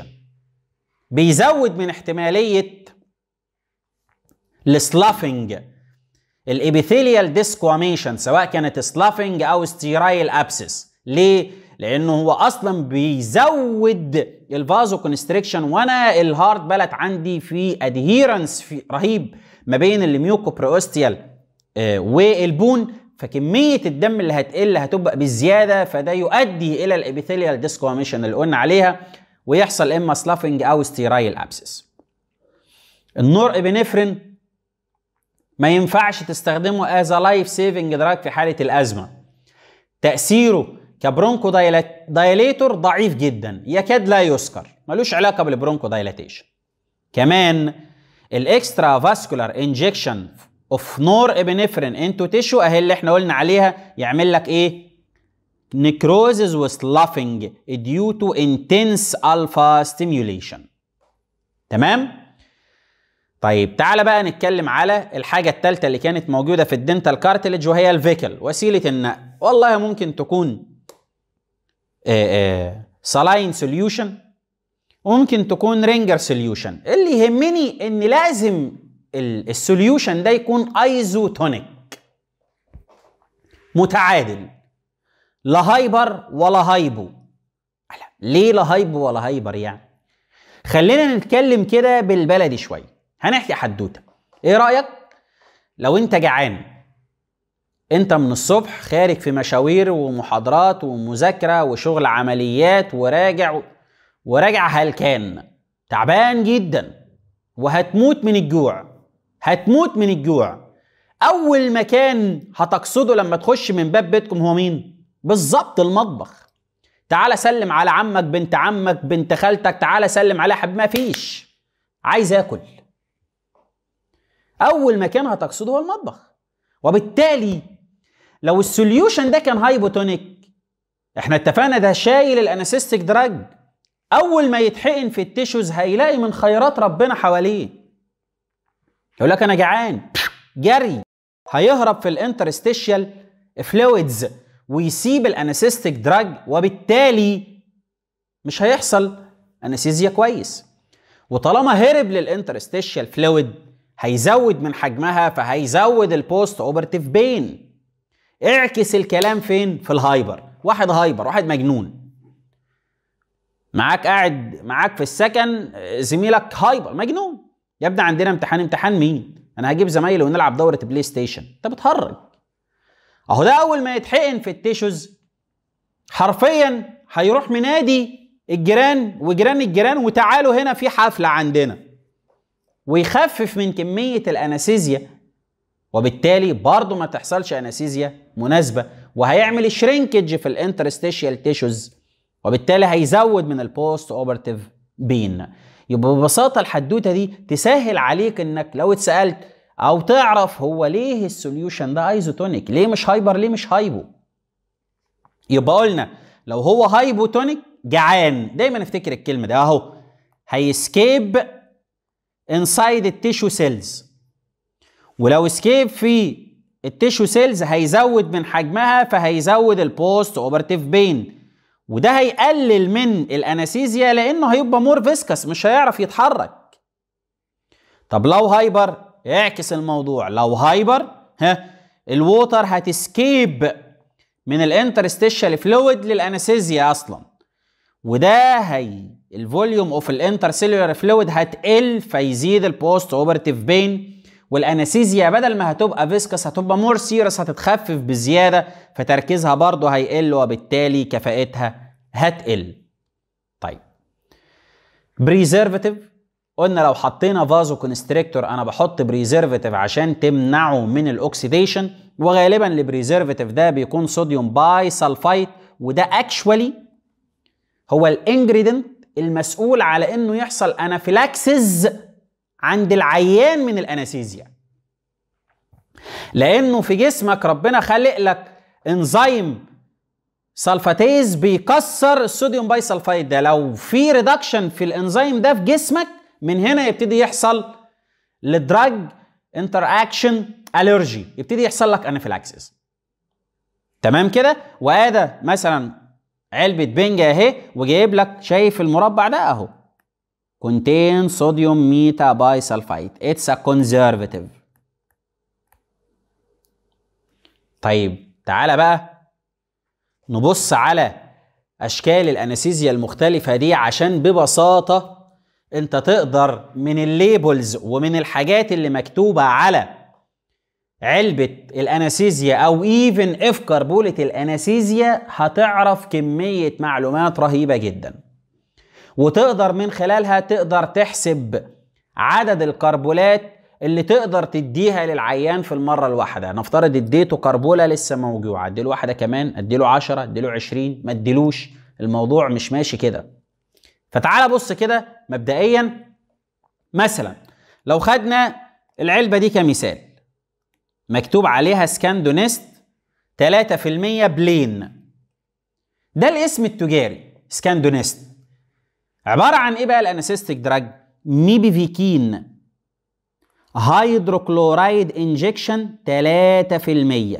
بيزود من احتماليه السلافنج الابيثيليال ديسكواميشن سواء كانت سلافنج او ستيرايل ابسس ليه لانه هو اصلا بيزود الفازو كونستريكشن وانا الهارت بلت عندي في ادهيرنس في رهيب ما بين الميوكو بريوستيال آه والبون فكميه الدم اللي هتقل هتبقى بزياده فده يؤدي الى الابيثيليال ديسكواميشن اللي قلنا عليها ويحصل اما سلافنج او ستيرايل ابسس النور ابنفرين ما ينفعش تستخدمه از لايف سيفنج دراج في حاله الازمه تاثيره كبرونكو دايليتور ضعيف جدا يكاد لا يذكر ملوش علاقه بالبرونكو دايلاتيشن كمان الاكسترا فاسكولار انجكشن اوف نور ابنفرين انتو تيشو اهي اللي احنا قلنا عليها يعمل لك ايه necrosis وسلافنج due to intense alpha stimulation تمام طيب تعالى بقى نتكلم على الحاجة الثالثة اللي كانت موجودة في الدنتال كارتلج وهي الفيكل وسيلة النقل والله ممكن تكون سلاين سوليوشن وممكن تكون رينجر سوليوشن اللي يهمني ان لازم السوليوشن ده يكون ايزوتونيك متعادل لا هايبر ولا هايبو ليه لا هايبو ولا هايبر يعني خلينا نتكلم كده بالبلدي شويه هنحكي حدوته ايه رايك لو انت جعان انت من الصبح خارج في مشاوير ومحاضرات ومذاكره وشغل عمليات وراجع وراجع هلكان تعبان جدا وهتموت من الجوع هتموت من الجوع اول مكان هتقصده لما تخش من باب بيتكم هو مين بالظبط المطبخ تعالى سلم على عمك بنت عمك بنت خالتك تعالى سلم عليها حب ما فيش عايز اكل اول مكان هتقصده هو المطبخ وبالتالي لو السوليوشن ده كان هايبوتونيك احنا اتفقنا ده شايل الاناسيستيك دراج اول ما يتحقن في التيشوز هيلاقي من خيرات ربنا حواليه يقول لك انا جعان جري هيهرب في الانترستيشيال فلويدز ويسيب الاناسيستيك دراج وبالتالي مش هيحصل انستيزيا كويس وطالما هرب للانترستيشيال فلويد هيزود من حجمها فهيزود البوست اوبرتيف بين اعكس الكلام فين في الهايبر واحد هايبر واحد مجنون معاك قاعد معاك في السكن زميلك هايبر مجنون يا ابني عندنا امتحان امتحان مين انا هجيب زمايلي ونلعب دوره بلاي ستيشن انت بتهرج اهو ده اول ما يتحقن في التيشوز حرفيا هيروح منادي الجيران وجيران الجيران وتعالوا هنا في حفله عندنا ويخفف من كميه الانستيزيا وبالتالي برضه ما تحصلش انستيزيا مناسبه وهيعمل شرينكج في الانترستيشيال تيشوز وبالتالي هيزود من البوست اوبرتيف بين يبقى ببساطه الحدوته دي تسهل عليك انك لو اتسالت او تعرف هو ليه السوليوشن ده ايزوتونيك ليه مش هايبر ليه مش هايبو يبقى قلنا لو هو هايبوتونيك جعان دايما افتكر الكلمه ده اهو هيسكيب انسايد التيشو سيلز ولو اسكيب في التيشو سيلز هيزود من حجمها فهيزود البوست اوبرتيف بين وده هيقلل من الانستيزيا لانه هيبقى مور فيسكس مش هيعرف يتحرك طب لو هايبر اعكس الموضوع لو هايبر ها الووتر هتسكيب من الانترستيشال فلويد للانستيزيا اصلا وده هي الفوليوم اوف الانترسيلولار فلويد هتقل فيزيد البوست اوبرتيف بين والانستيزيا بدل ما هتبقى فيسكس هتبقى مور سيرس هتتخفف بزياده فتركيزها برضه هيقل وبالتالي كفاءتها هتقل طيب بريزرفاتيف قلنا لو حطينا فازو كونستريكتور انا بحط بريزرفاتيف عشان تمنعه من الاكسيديشن وغالبا البريزرفاتيف ده بيكون صوديوم باي سلفايت وده اكشوالي هو الانجريدنت المسؤول على انه يحصل انافيلاكسز عند العيان من الانستيزيا لانه في جسمك ربنا خلق لك انزيم سلفاتيز بيكسر الصوديوم باي سلفايد ده لو في ريدكشن في الانزيم ده في جسمك من هنا يبتدي يحصل للدراج انتر اكشن الرجي يبتدي يحصل لك انافيلاكسس تمام كده وادى مثلا علبة بنج اهي وجايب لك شايف المربع ده اهو contain sodium meta bisulfite it's a conservative طيب تعالى بقى نبص على اشكال الانستيزيا المختلفه دي عشان ببساطه انت تقدر من الليبلز ومن الحاجات اللي مكتوبه على علبة الانستيزيا او ايفن اف كربولة الانستيزيا هتعرف كمية معلومات رهيبة جدا وتقدر من خلالها تقدر تحسب عدد الكربولات اللي تقدر تديها للعيان في المرة الواحدة نفترض اديته كربولة لسه موجوعة اديله واحدة كمان اديله عشرة اديله عشرين ما اديلوش الموضوع مش ماشي كده فتعال بص كده مبدئيا مثلا لو خدنا العلبة دي كمثال مكتوب عليها سكاندونيست 3% بلين ده الاسم التجاري سكاندونيست عبارة عن ايه بقى الانستيك دراج ميبيفيكين هيدروكلورايد انجكشن 3%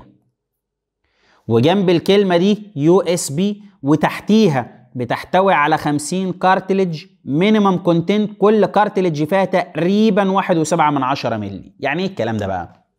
وجنب الكلمة دي يو اس بي وتحتيها بتحتوي على 50 كارتلج مينيمم كونتنت كل كارتلج فيها تقريبا 1.7 من عشرة ملي يعني ايه الكلام ده بقى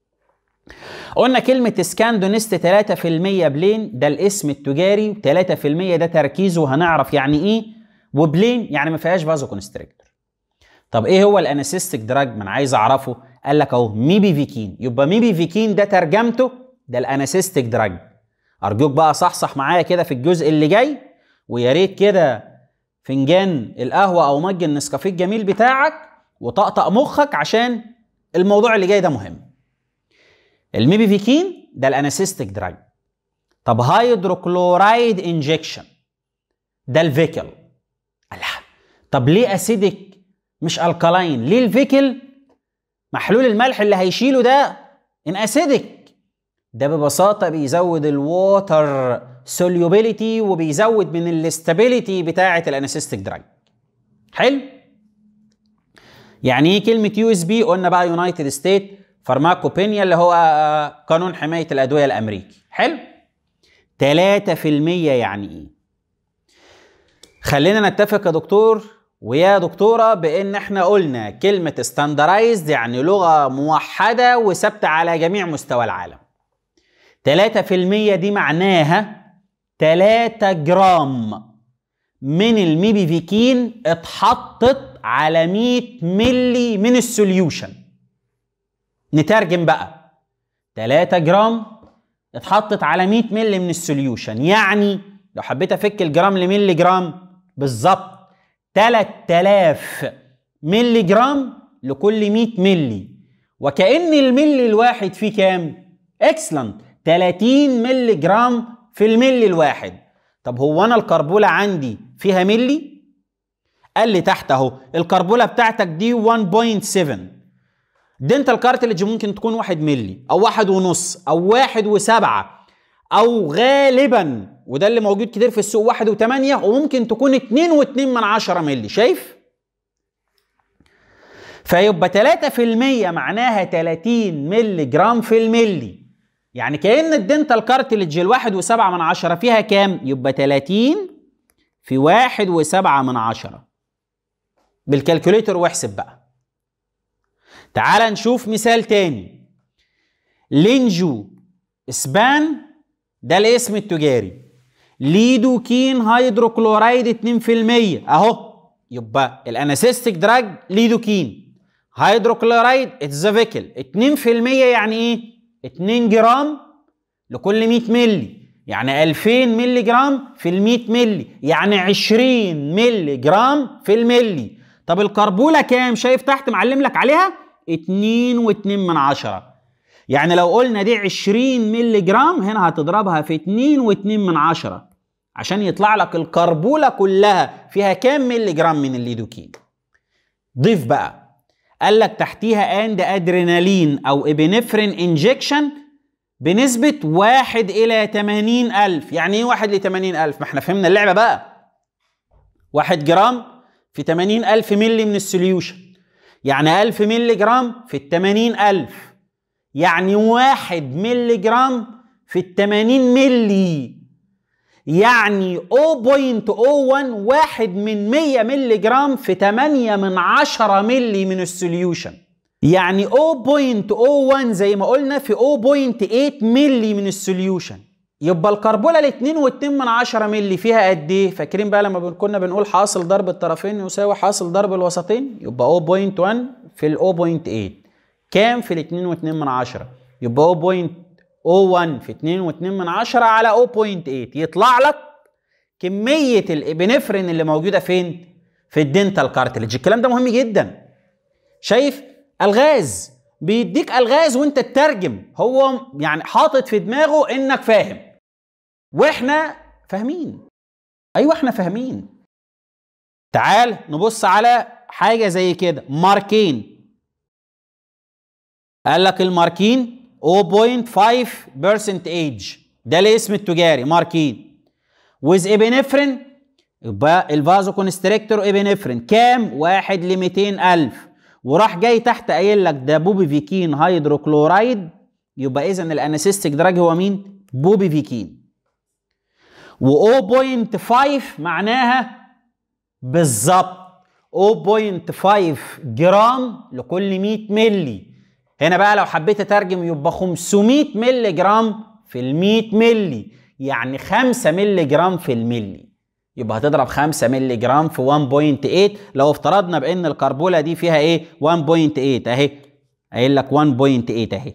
قلنا كلمة سكاندونست 3% بلين ده الاسم التجاري 3% ده تركيزه هنعرف يعني ايه وبلين يعني ما فيهاش فازو كونستريكتور طب ايه هو الانستيك دراج ما انا عايز اعرفه قال لك اهو ميبي فيكين يبقى ميبي فيكين ده ترجمته ده الانستيك دراج ارجوك بقى صحصح معايا كده في الجزء اللي جاي ويا ريت كده فنجان القهوه او مج النسكافيه الجميل بتاعك وطقطق مخك عشان الموضوع اللي جاي ده مهم الميبيفيكين ده الانستيك دراج طب هيدروكلورايد انجكشن ده الفيكل الله طب ليه اسيدك مش الكالاين ليه الفيكل محلول الملح اللي هيشيله ده ان اسيدك ده ببساطة بيزود الووتر سوليوبيليتي وبيزود من الاستابيليتي بتاعة الانستيك دراج حلو يعني ايه كلمة يو اس بي قلنا بقى يونايتد ستيت فارماكوبينيا اللي هو قانون حماية الأدوية الأمريكي حلو 3% يعني إيه خلينا نتفق يا دكتور ويا دكتورة بإن إحنا قلنا كلمة ستاندرايزد يعني لغة موحدة وثابتة على جميع مستوى العالم 3% دي معناها 3 جرام من الميبيفيكين اتحطت على 100 ملي من السوليوشن نترجم بقى 3 جرام اتحطت على 100 ملي من السوليوشن يعني لو حبيت افك الجرام لملي جرام بالظبط 3000 ملي جرام لكل 100 ملي وكأن الملي الواحد فيه كام؟ اكسلنت 30 ملي جرام في الملي الواحد طب هو انا الكربولة عندي فيها ملي؟ قال لي تحت اهو الكربولة بتاعتك دي 1.7 دنتال كارتلج ممكن تكون واحد ملي او واحد ونص او واحد وسبعة او غالبا وده اللي موجود كتير في السوق واحد وثمانية وممكن تكون اتنين واتنين من عشرة ملي شايف فيبقى تلاتة في المية معناها تلاتين ملي جرام في الملي يعني كأن الدنتال كارتلج الواحد وسبعة من عشرة فيها كام يبقى تلاتين في واحد وسبعة من عشرة بالكالكوليتر واحسب بقى تعال نشوف مثال تاني لينجو سبان ده الاسم التجاري ليدوكين هيدروكلورايد 2% اهو يبقى الانستيك دراج ليدوكين هيدروكلورايد اتس فيكل 2% يعني ايه 2 جرام لكل 100 ملي يعني 2000 ملي جرام في ال 100 ملي يعني 20 ملي جرام في الملي طب الكربوله كام شايف تحت معلم لك عليها 2 و2 من عشرة يعني لو قلنا دي 20 ملي جرام هنا هتضربها في 2 و2 من عشرة عشان يطلع لك الكربولة كلها فيها كام ملي جرام من الليدوكين ضيف بقى قال لك تحتيها اند ادرينالين او ابنفرين انجكشن بنسبة واحد إلى 80 ألف يعني إيه واحد ل 80 ألف ما احنا فهمنا اللعبة بقى واحد جرام في 80 ألف ملي من السوليوشن يعني 1000 ملي جرام في ال 80 ألف يعني واحد ملي جرام في ال 80 ملي يعني 0.01 واحد من 100 ملي جرام في 8 من 10 ملي من السوليوشن يعني 0.01 زي ما قلنا في 0.8 ملي من السوليوشن يبقى الكربوله ال 2.2 من 10 ملي فيها قد ايه؟ فاكرين بقى لما كنا بنقول حاصل ضرب الطرفين يساوي حاصل ضرب الوسطين؟ يبقى 0.1 في ال 0.8 كام في ال 2.2 من 10 يبقى 0.01 في 2.2 من 10 على 0.8 يطلع لك كمية الابنفرين اللي موجودة فين؟ في الدنتال كارتلج الكلام ده مهم جدا شايف الغاز بيديك الغاز وانت تترجم هو يعني حاطط في دماغه انك فاهم واحنا فاهمين ايوه احنا فاهمين تعال نبص على حاجه زي كده ماركين قال لك الماركين 0.5% age ده الاسم التجاري ماركين ويز ابنفرين يبقى الفازو كونستريكتور ابنفرين كام؟ واحد ل 200000 وراح جاي تحت قايل لك ده بوبي فيكين هيدروكلورايد يبقى اذا الانستيك دراج هو مين؟ بوبي فيكين و 0.5 معناها بالظبط 0.5 جرام لكل 100 ملي هنا بقى لو حبيت اترجم يبقى 500 ملي جرام في ال 100 ملي يعني 5 ملي جرام في الملي يبقى هتضرب 5 ملي جرام في 1.8 لو افترضنا بان الكربوله دي فيها ايه 1.8 اهي قايل لك 1.8 اهي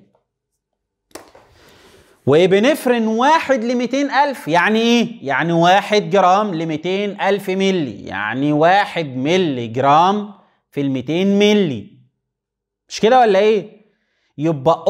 وبنفرن واحد ل 200000 يعني ايه؟ يعني واحد جرام ل 200000 ملي يعني واحد ملي جرام في ال 200 ملي مش كده ولا ايه؟ يبقى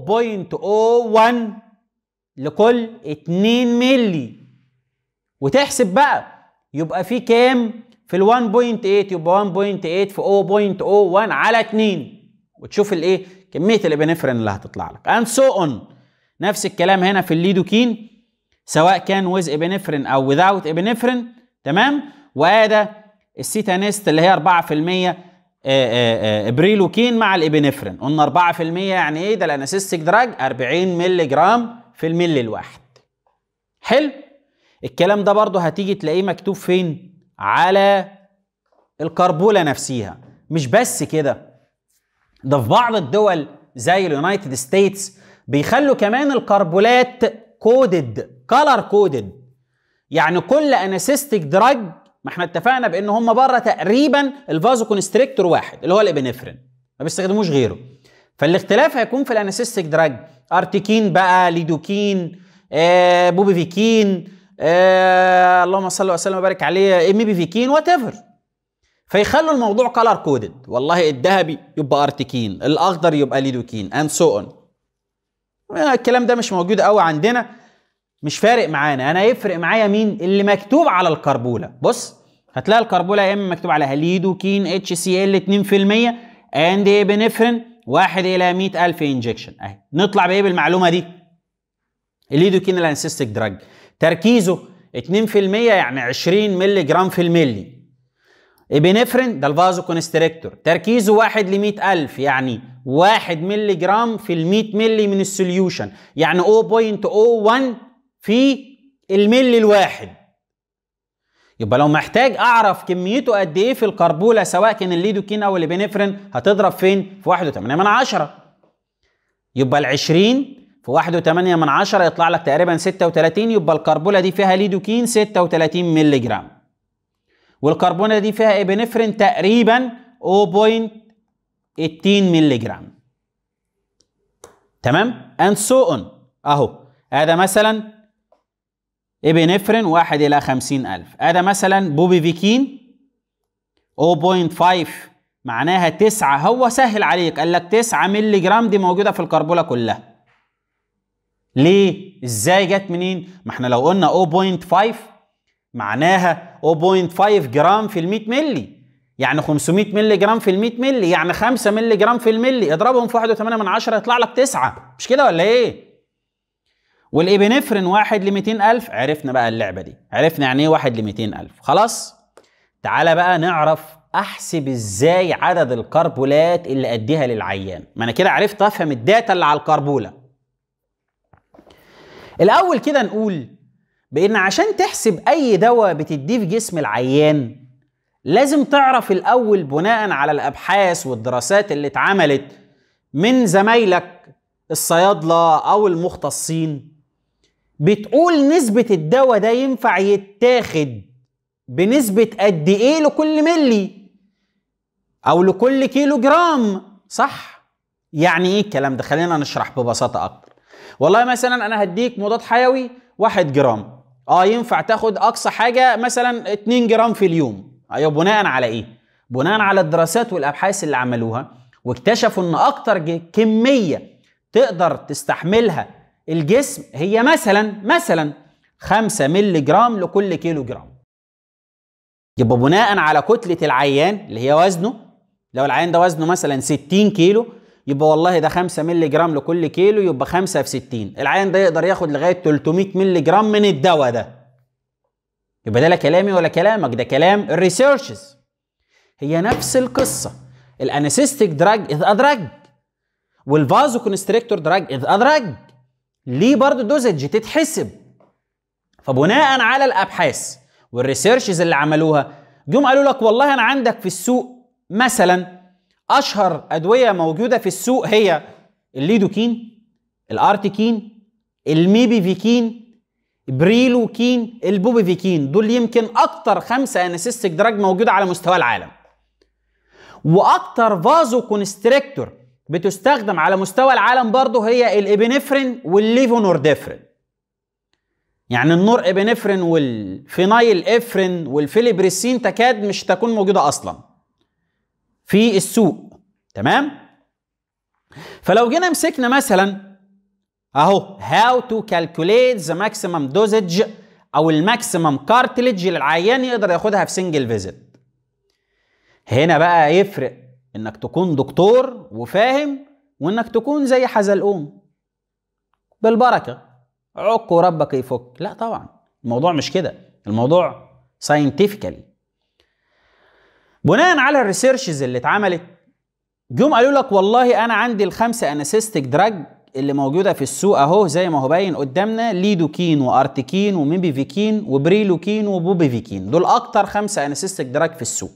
0.01 لكل 2 ملي وتحسب بقى يبقى في كام في ال 1.8 يبقى 1.8 في 0.01 على 2 وتشوف الايه كميه الابنفرين اللي هتطلع لك and so on نفس الكلام هنا في الليدوكين سواء كان ويز ابنفرين او without ابنفرين تمام وادى السيتانيست اللي هي 4% بريلوكين مع الابنفرين قلنا 4% يعني ايه ده الاناسيستيك دراج 40 مللي جرام في الملي الواحد حلو الكلام ده برضه هتيجي تلاقيه مكتوب فين على الكربوله نفسها مش بس كده ده في بعض الدول زي اليونايتد ستيتس بيخلوا كمان الكربولات كودد كولر كودد يعني كل اناسيستيك دراج ما احنا اتفقنا بان هم بره تقريبا الفازو كونستريكتور واحد اللي هو الابنفرين ما بيستخدموش غيره فالاختلاف هيكون في الاناسيستيك دراج ارتيكين بقى ليدوكين آه بوبيفيكين آه اللهم صل وسلم وبارك عليه ميبيفيكين وات ايفر فيخلوا الموضوع كلر كودد والله الذهبي يبقى ارتيكين الاخضر يبقى ليدوكين اند سو اون الكلام ده مش موجود قوي عندنا مش فارق معانا انا يفرق معايا مين اللي مكتوب على الكربوله بص هتلاقي الكربوله يا اما مكتوب عليها ليدوكين اتش سي ال 2% اند ابنفرين 1 الى 100000 انجكشن اهي نطلع بايه بالمعلومه دي الليدوكين الانسيستيك دراج تركيزه 2% يعني 20 مللي جرام في الملي ابنفرين ده الفازو كونستريكتور تركيزه 1 ل 100000 يعني 1 مللي جرام في ال 100 مللي من السوليوشن يعني 0.01 في الملي الواحد يبقى لو محتاج اعرف كميته قد ايه في الكربوله سواء كان الليدوكين او الابنفرين هتضرب فين في 1.8 من عشرة يبقى ال 20 في 1.8 من عشرة يطلع لك تقريبا 36 يبقى الكربوله دي فيها ليدوكين 36 مللي جرام والكربونه دي فيها ابنفرين تقريبا 0.18 مللي جرام تمام اند سو اون اهو هذا مثلا ابنفرين واحد إلى خمسين ألف هذا مثلا بوبيفيكين 0.5 معناها تسعة هو سهل عليك قال لك تسعة مللي جرام دي موجودة في الكربولة كلها ليه؟ ازاي جت منين؟ ما احنا لو قلنا 0.5 معناها 0.5 جرام في ال 100 مللي يعني 500 مللي جرام في ال 100 مللي يعني 5 مللي جرام في الملي اضربهم في 1.8 من عشرة يطلع لك 9 مش كده ولا ايه؟ والابنفرين واحد ل 200000 عرفنا بقى اللعبه دي عرفنا يعني ايه واحد ل 200000 خلاص تعالى بقى نعرف احسب ازاي عدد الكربولات اللي اديها للعيان ما انا كده عرفت افهم الداتا اللي على الكربوله الاول كده نقول بان عشان تحسب اي دواء بتديه في جسم العيان لازم تعرف الاول بناء على الابحاث والدراسات اللي اتعملت من زمايلك الصيادله او المختصين بتقول نسبه الدواء ده ينفع يتاخد بنسبه قد ايه لكل ملي او لكل كيلو جرام صح يعني ايه الكلام ده خلينا نشرح ببساطه اكتر والله مثلا انا هديك مضاد حيوي واحد جرام اه ينفع تاخد اقصى حاجه مثلا 2 جرام في اليوم ايوه بناء على ايه بناء على الدراسات والابحاث اللي عملوها واكتشفوا ان اكتر كميه تقدر تستحملها الجسم هي مثلا مثلا 5 مللي جرام لكل كيلو جرام يبقى بناء على كتله العيان اللي هي وزنه لو العيان ده وزنه مثلا 60 كيلو يبقى والله ده 5 مللي جرام لكل كيلو يبقى 5 في 60 العيان ده يقدر ياخد لغايه 300 مللي جرام من الدواء ده يبقى ده لا كلامي ولا كلامك ده كلام الريسيرشز هي نفس القصه الانستيك دراج اذ ادرج والفازو كونستريكتور دراج اذ ادرج ليه برضه دوزج تتحسب فبناء على الابحاث والريسيرشز اللي عملوها جم قالوا لك والله انا عندك في السوق مثلا اشهر ادويه موجوده في السوق هي الليدوكين الارتيكين الميبيفيكين بريلوكين البوبيفيكين دول يمكن اكتر خمسه انستيك دراج موجوده على مستوى العالم واكتر فازو كونستريكتور بتستخدم على مستوى العالم برضه هي الابنفرين والليفونورديفرين يعني النور ابنفرين والفينايل افرين والفيليبريسين تكاد مش تكون موجوده اصلا في السوق تمام فلو جينا مسكنا مثلا اهو هاو تو كالكوليت ذا ماكسيمم دوزج او الماكسيمم كارتلج للعيان يقدر ياخدها في سنجل فيزيت هنا بقى يفرق انك تكون دكتور وفاهم وانك تكون زي حزلقوم بالبركه عق وربك يفك لا طبعا الموضوع مش كده الموضوع ساينتفيكالي بناء على الريسيرشز اللي اتعملت جم قالوا لك والله انا عندي الخمسه انستيك دراج اللي موجوده في السوق اهو زي ما هو باين قدامنا ليدوكين وارتيكين وميبيفيكين وبريلوكين وبوبيفيكين دول اكتر خمسه انستيك دراج في السوق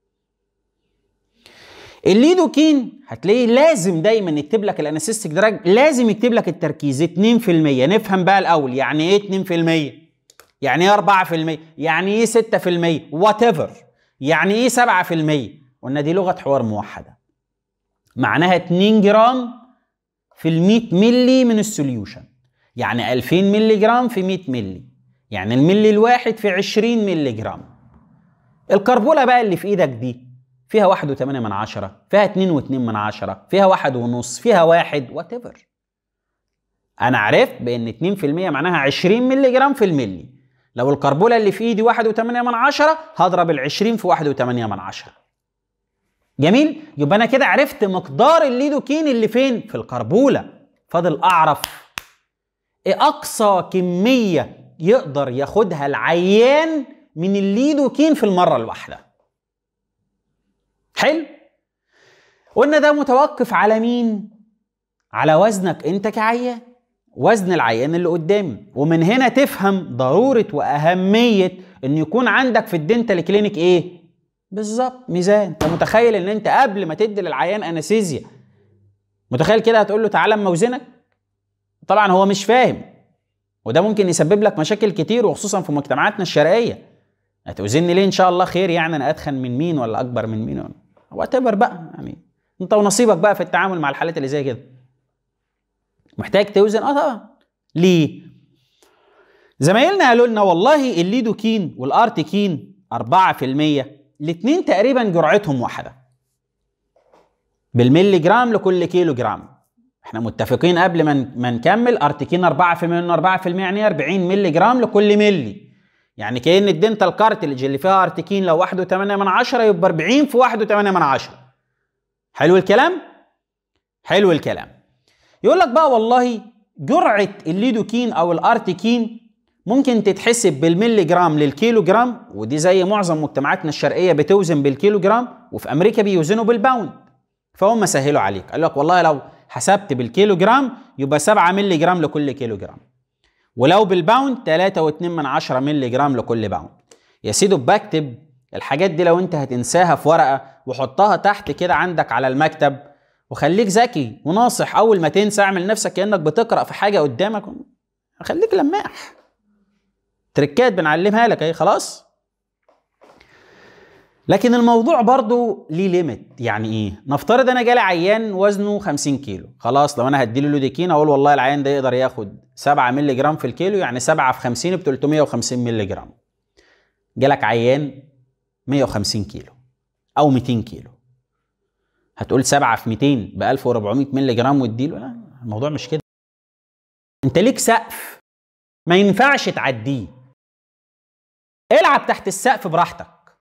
الليدوكين هتلاقيه لازم دايما يكتب لك الانستيك دراج لازم يكتب لك التركيز 2% نفهم بقى الاول يعني ايه 2% يعني ايه 4% يعني ايه 6% وات ايفر يعني ايه 7% قلنا دي لغه حوار موحده معناها 2 جرام في ال 100 ملي من السوليوشن يعني 2000 ملي جرام في 100 ملي يعني الملي الواحد في 20 ملي جرام الكربوله بقى اللي في ايدك دي فيها واحد وثمانية من عشرة فيها اتنين واتنين من عشرة فيها واحد ونص فيها واحد وات انا عرفت بان اتنين في المية معناها عشرين ملي جرام في الملي لو الكربولة اللي في ايدي واحد وثمانية من عشرة هضرب العشرين في واحد وثمانية من عشرة جميل يبقى انا كده عرفت مقدار الليدوكين اللي فين في الكربولة فاضل اعرف ايه اقصى كمية يقدر ياخدها العيان من الليدوكين في المرة الواحدة حلو قلنا ده متوقف على مين على وزنك انت كعيان وزن العيان اللي قدامي ومن هنا تفهم ضرورة وأهمية إن يكون عندك في الدنتال كلينيك إيه؟ بالظبط ميزان أنت متخيل إن أنت قبل ما تدي للعيان أنستيزيا متخيل كده هتقول له تعالى اما اوزنك؟ طبعا هو مش فاهم وده ممكن يسبب لك مشاكل كتير وخصوصا في مجتمعاتنا الشرقية هتوزني ليه إن شاء الله خير يعني أنا أتخن من مين ولا أكبر من مين ولا وات بقى يعني انت ونصيبك بقى في التعامل مع الحالات اللي زي كده محتاج توزن اه طبعا ليه زمايلنا قالوا لنا والله الليدوكين والارتيكين 4% الاثنين تقريبا جرعتهم واحده بالملي جرام لكل كيلو جرام احنا متفقين قبل ما ما نكمل ارتيكين 4% منه 4% يعني 40 ملي جرام لكل ملي يعني كأن الدنتال كارتلج اللي فيها ارتكين لو 1.8 من عشرة يبقى 40 في 1.8 من عشرة حلو الكلام؟ حلو الكلام يقول لك بقى والله جرعة الليدوكين أو الارتكين ممكن تتحسب بالملي جرام للكيلو جرام ودي زي معظم مجتمعاتنا الشرقية بتوزن بالكيلو جرام وفي أمريكا بيوزنوا بالباوند فهم سهلوا عليك قال لك والله لو حسبت بالكيلو جرام يبقى 7 ملي جرام لكل كيلو جرام ولو بالباوند 3.2 من 10 مللي جرام لكل باوند يا سيدي بكتب الحاجات دي لو انت هتنساها في ورقه وحطها تحت كده عندك على المكتب وخليك ذكي وناصح اول ما تنسى اعمل نفسك كانك بتقرا في حاجه قدامك خليك لماح تركات بنعلمها لك اهي خلاص لكن الموضوع برضو ليه ليميت يعني ايه نفترض انا جالي عيان وزنه 50 كيلو خلاص لو انا هديله لوديكين اقول والله العيان ده يقدر ياخد 7 مللي جرام في الكيلو يعني 7 في 50 ب 350 مللي جرام جالك عيان 150 كيلو او 200 كيلو هتقول 7 في 200 ب 1400 مللي جرام واديله لا الموضوع مش كده انت ليك سقف ما ينفعش تعديه العب تحت السقف براحتك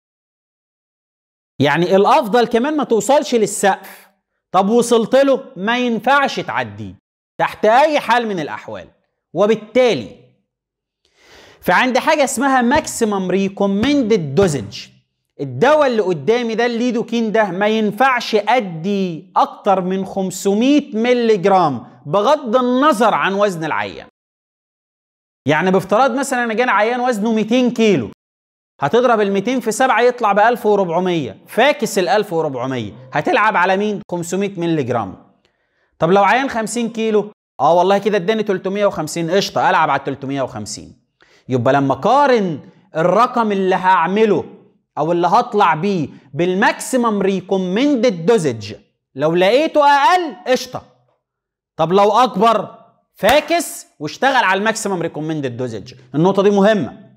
يعني الافضل كمان ما توصلش للسقف طب وصلت له ما ينفعش تعديه تحت اي حال من الاحوال وبالتالي فعند حاجه اسمها ماكسيمم ريكومندد دوزج الدواء اللي قدامي ده الليدوكين ده ما ينفعش ادي اكتر من 500 مللي جرام بغض النظر عن وزن العيان يعني بافتراض مثلا انا جاني عيان وزنه 200 كيلو هتضرب ال 200 في 7 يطلع ب 1400 فاكس ال 1400 هتلعب على مين 500 مللي جرام طب لو عيان 50 كيلو اه والله كده اداني 350 قشطه العب على 350 يبقى لما اقارن الرقم اللي هعمله او اللي هطلع بيه بالماكسيمم ريكومندد دوزج لو لقيته اقل قشطه طب لو اكبر فاكس واشتغل على الماكسيمم ريكومندد دوزج النقطه دي مهمه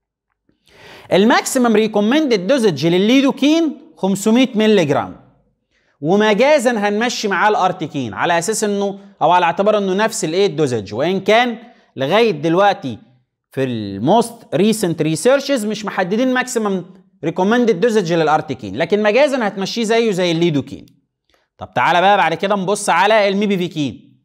الماكسيمم ريكومندد دوزج للليدوكين 500 مللي جرام ومجازا هنمشي معاه الارتيكين على اساس انه او على اعتبار انه نفس الايه الدوزج وان كان لغايه دلوقتي في الموست ريسنت ريسيرشز مش محددين ماكسيمم ريكومندد دوزج للارتيكين لكن مجازا هتمشيه زيه زي الليدوكين طب تعالى بقى بعد كده نبص على الميبيفيكين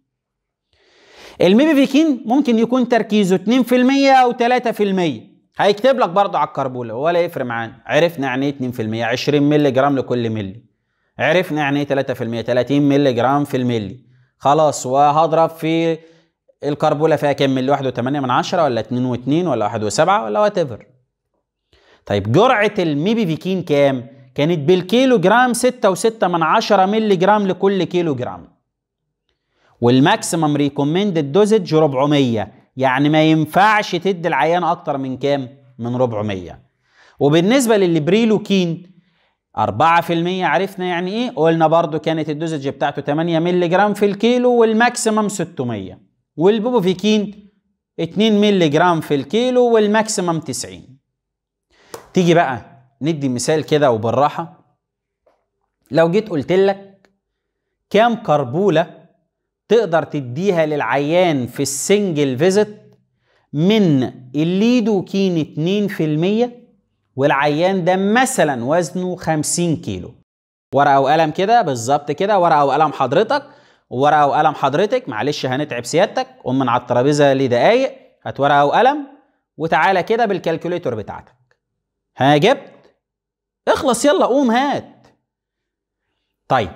الميبيفيكين ممكن يكون تركيزه 2% او 3% هيكتب لك برضه على الكربوله ولا يفرق معانا عرفنا يعني ايه 2% 20 مللي جرام لكل ملي عرفنا يعني ايه 3% 30 مللي جرام في الملي خلاص وهضرب في الكربوله فيها كام ملي 1.8 من عشرة ولا 2 و2 ولا 1.7 ولا وات ايفر طيب جرعه الميبيفيكين كام كانت بالكيلو جرام 6.6 من عشرة ملي جرام لكل كيلو جرام والماكسيمم ريكومندد دوزج 400 يعني ما ينفعش تدي العيان اكتر من كام من 400 وبالنسبه للبريلوكين 4% عرفنا يعني ايه قلنا برضو كانت الدوزج بتاعته 8 مللي جرام في الكيلو والماكسيمم 600 والبوبوفيكين 2 مللي جرام في الكيلو والماكسيمم 90 تيجي بقى ندي مثال كده وبالراحه لو جيت قلت لك كام كربوله تقدر تديها للعيان في السنجل فيزت من الليدوكين 2% والعيان ده مثلا وزنه 50 كيلو ورقه وقلم كده بالظبط كده ورقه وقلم حضرتك وورقه وقلم حضرتك معلش هنتعب سيادتك قوم من على الترابيزه لدقايق هات ورقه وقلم وتعالى كده بالكالكوليتور بتاعتك ها جبت اخلص يلا قوم هات طيب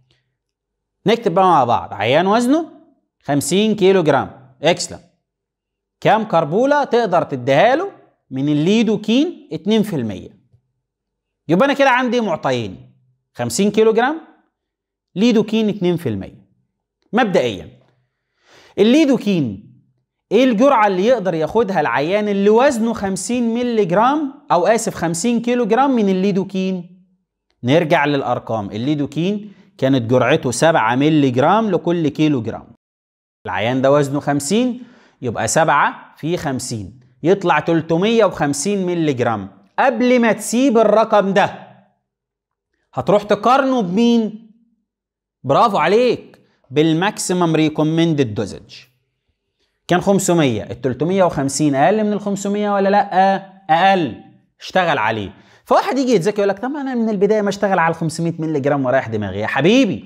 نكتب بقى مع بعض عيان وزنه 50 كيلو جرام اكسلم كام كربولة تقدر تديها له من الليدوكين 2% يبقى انا كده عندي معطيين 50 كيلو جرام ليدوكين 2% مبدئيا الليدوكين ايه الجرعة اللي يقدر ياخدها العيان اللي وزنه 50 مللي جرام او اسف 50 كيلو جرام من الليدوكين نرجع للارقام الليدوكين كانت جرعته 7 مللي جرام لكل كيلو جرام العيان ده وزنه 50 يبقى 7 في 50 يطلع 350 مللي جرام قبل ما تسيب الرقم ده هتروح تقارنه بمين برافو عليك بالماكسيمم ريكومندد دوزج كان 500 ال 350 اقل من ال 500 ولا لا اقل اشتغل عليه فواحد يجي يتذكر يقول لك طب انا من البدايه ما اشتغل على 500 مللي جرام ورايح دماغي يا حبيبي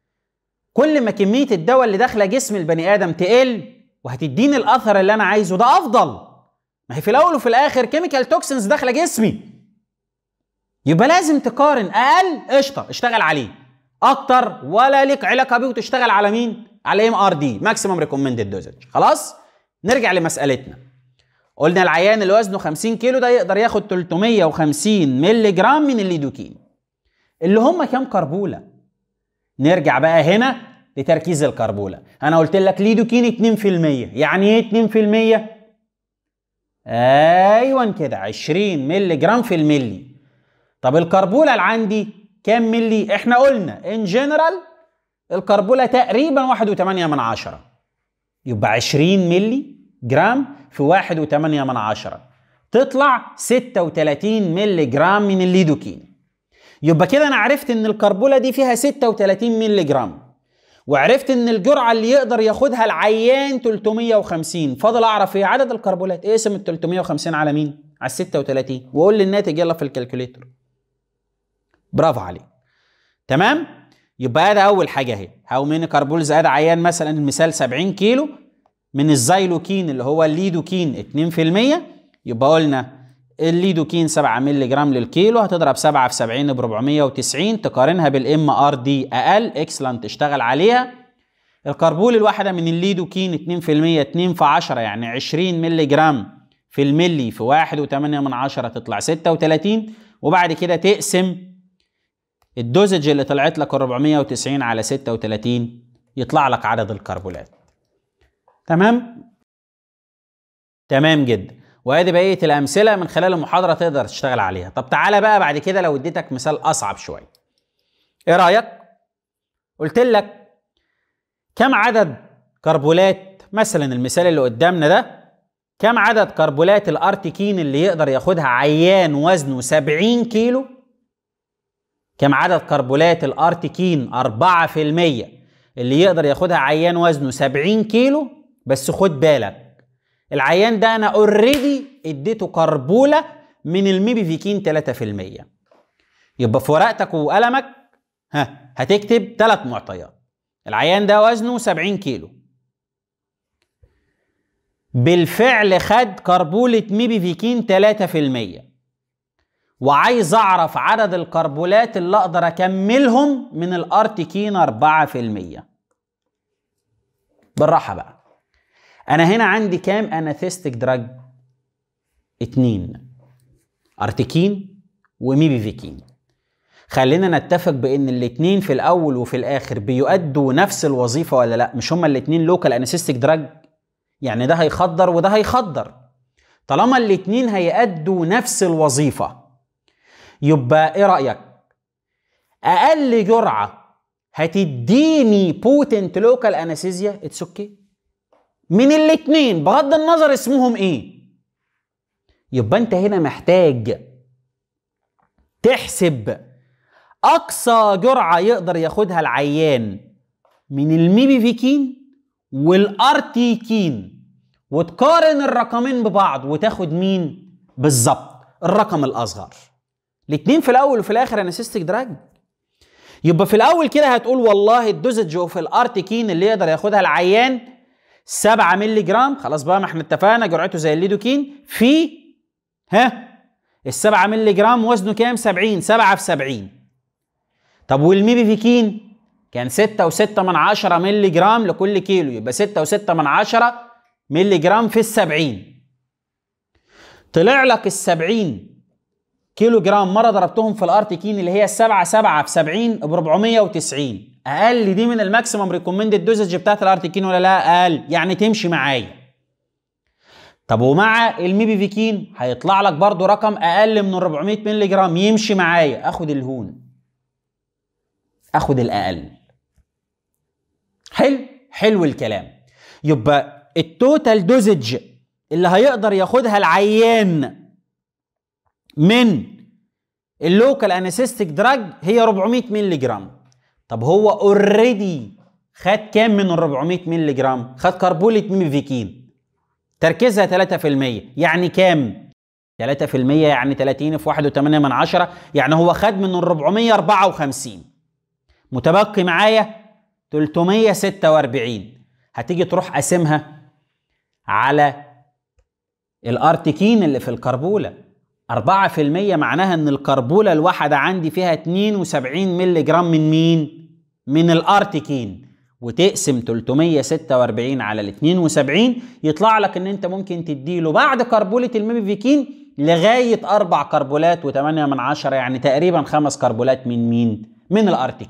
كل ما كميه الدواء اللي داخله جسم البني ادم تقل وهتديني الاثر اللي انا عايزه ده افضل ما هي في الاول وفي الاخر كيميكال توكسنز داخله جسمي يبقى لازم تقارن اقل قشطه اشتغل عليه اكتر ولا ليك علاقه بيه وتشتغل على مين على ام ار دي ماكسيمم ريكومندد دوزج خلاص نرجع لمسالتنا قلنا العيان اللي وزنه 50 كيلو ده يقدر ياخد 350 مللي جرام من الليدوكين اللي هم كام كربوله نرجع بقى هنا لتركيز الكربوله انا قلت لك ليدوكين 2% يعني ايه 2% ايوه كده 20 مللي جرام في الملي طب الكربوله اللي عندي كام ملي احنا قلنا ان جنرال الكربوله تقريبا 1.8 من عشرة يبقى 20 ملي جرام في 1.8 من عشرة تطلع 36 ملي جرام من الليدوكين يبقى كده انا عرفت ان الكربوله دي فيها 36 ملي جرام وعرفت ان الجرعه اللي يقدر ياخدها العيان 350 فاضل اعرف ايه عدد الكربولات اقسم ال 350 على مين على 36 وقول لي الناتج يلا في الكالكوليتر برافو عليك تمام يبقى ده اول حاجه اهي هاو مين كربولز اد عيان مثلا المثال 70 كيلو من الزيلوكين اللي هو الليدوكين 2% يبقى قلنا الليدوكين 7 مللي جرام للكيلو هتضرب 7 في 70 ب 490 تقارنها بالام ار دي اقل اكسلنت تشتغل عليها الكربول الواحدة من الليدوكين 2% 2 في 10 يعني 20 مللي جرام في الملي في 1.8 من عشرة تطلع 36 وبعد كده تقسم الدوزج اللي طلعت لك 490 على 36 يطلع لك عدد الكربولات تمام تمام جدا وادي بقيه الامثله من خلال المحاضره تقدر تشتغل عليها طب تعالى بقى بعد كده لو اديتك مثال اصعب شويه ايه رايك قلت لك كم عدد كربولات مثلا المثال اللي قدامنا ده كم عدد كربولات الارتيكين اللي يقدر ياخدها عيان وزنه 70 كيلو كم عدد كربولات الارتيكين 4% اللي يقدر ياخدها عيان وزنه 70 كيلو بس خد بالك العيان ده انا اوريدي اديته كربوله من الميبيفيكين 3% يبقى في ورقتك وقلمك ها هتكتب ثلاث معطيات العيان ده وزنه 70 كيلو بالفعل خد كربولة ميبيفيكين 3% وعايز اعرف عدد الكربولات اللي اقدر اكملهم من الارتيكين 4% بالراحة بقى انا هنا عندي كام اناثيستيك دراج اتنين ارتيكين وميبيفيكين خلينا نتفق بان الاتنين في الاول وفي الاخر بيؤدوا نفس الوظيفه ولا لا مش هما الاتنين لوكال انستيك دراج يعني ده هيخدر وده هيخدر طالما الاتنين هيأدوا نفس الوظيفه يبقى ايه رايك اقل جرعه هتديني بوتنت لوكال انستيزيا اتس اوكي من الاتنين بغض النظر اسمهم ايه يبقى انت هنا محتاج تحسب اقصى جرعه يقدر ياخدها العيان من الميبيفيكين والارتيكين وتقارن الرقمين ببعض وتاخد مين بالظبط الرقم الاصغر الاتنين في الاول وفي الاخر انستيك دراج يبقى في الاول كده هتقول والله الدوزج في الارتيكين اللي يقدر ياخدها العيان 7 مللي جرام خلاص بقى ما احنا اتفقنا جرعته زي الليدوكين في ها ال 7 مللي جرام وزنه كام 70 7 في 70 طب والميبيفيكين كان 6 و6 من 10 مللي جرام لكل كيلو يبقى 6 و6 من 10 مللي جرام في ال 70 طلع لك ال 70 كيلو جرام مره ضربتهم في الارتيكين اللي هي 7 7 في 70 ب 490 اقل دي من الماكسيمم ريكومندد دوزج بتاعت الارتيكين ولا لا اقل يعني تمشي معايا طب ومع الميبيفيكين هيطلع لك برضو رقم اقل من 400 مللي جرام يمشي معايا اخد الهون اخد الاقل حلو حلو الكلام يبقى التوتال دوزج اللي هيقدر ياخدها العيان من اللوكال انستيك دراج هي 400 مللي جرام طب هو اوريدي خد كام من ال 400 مللي جرام خد كربولة ميفيكين تركيزها 3% يعني كام 3% يعني 30 في 1.8 من عشرة يعني هو خد من ال 454 متبقي معايا 346 هتيجي تروح قاسمها على الارتيكين اللي في الكربوله 4% معناها ان الكربوله الواحده عندي فيها 72 مللي جرام من مين؟ من الارتيكين وتقسم 346 على ال 72 يطلع لك ان انت ممكن تديله بعد كربوله الميبيفيكين لغايه اربع كربولات و8 من عشرة يعني تقريبا خمس كربولات من مين؟ من الارتيكين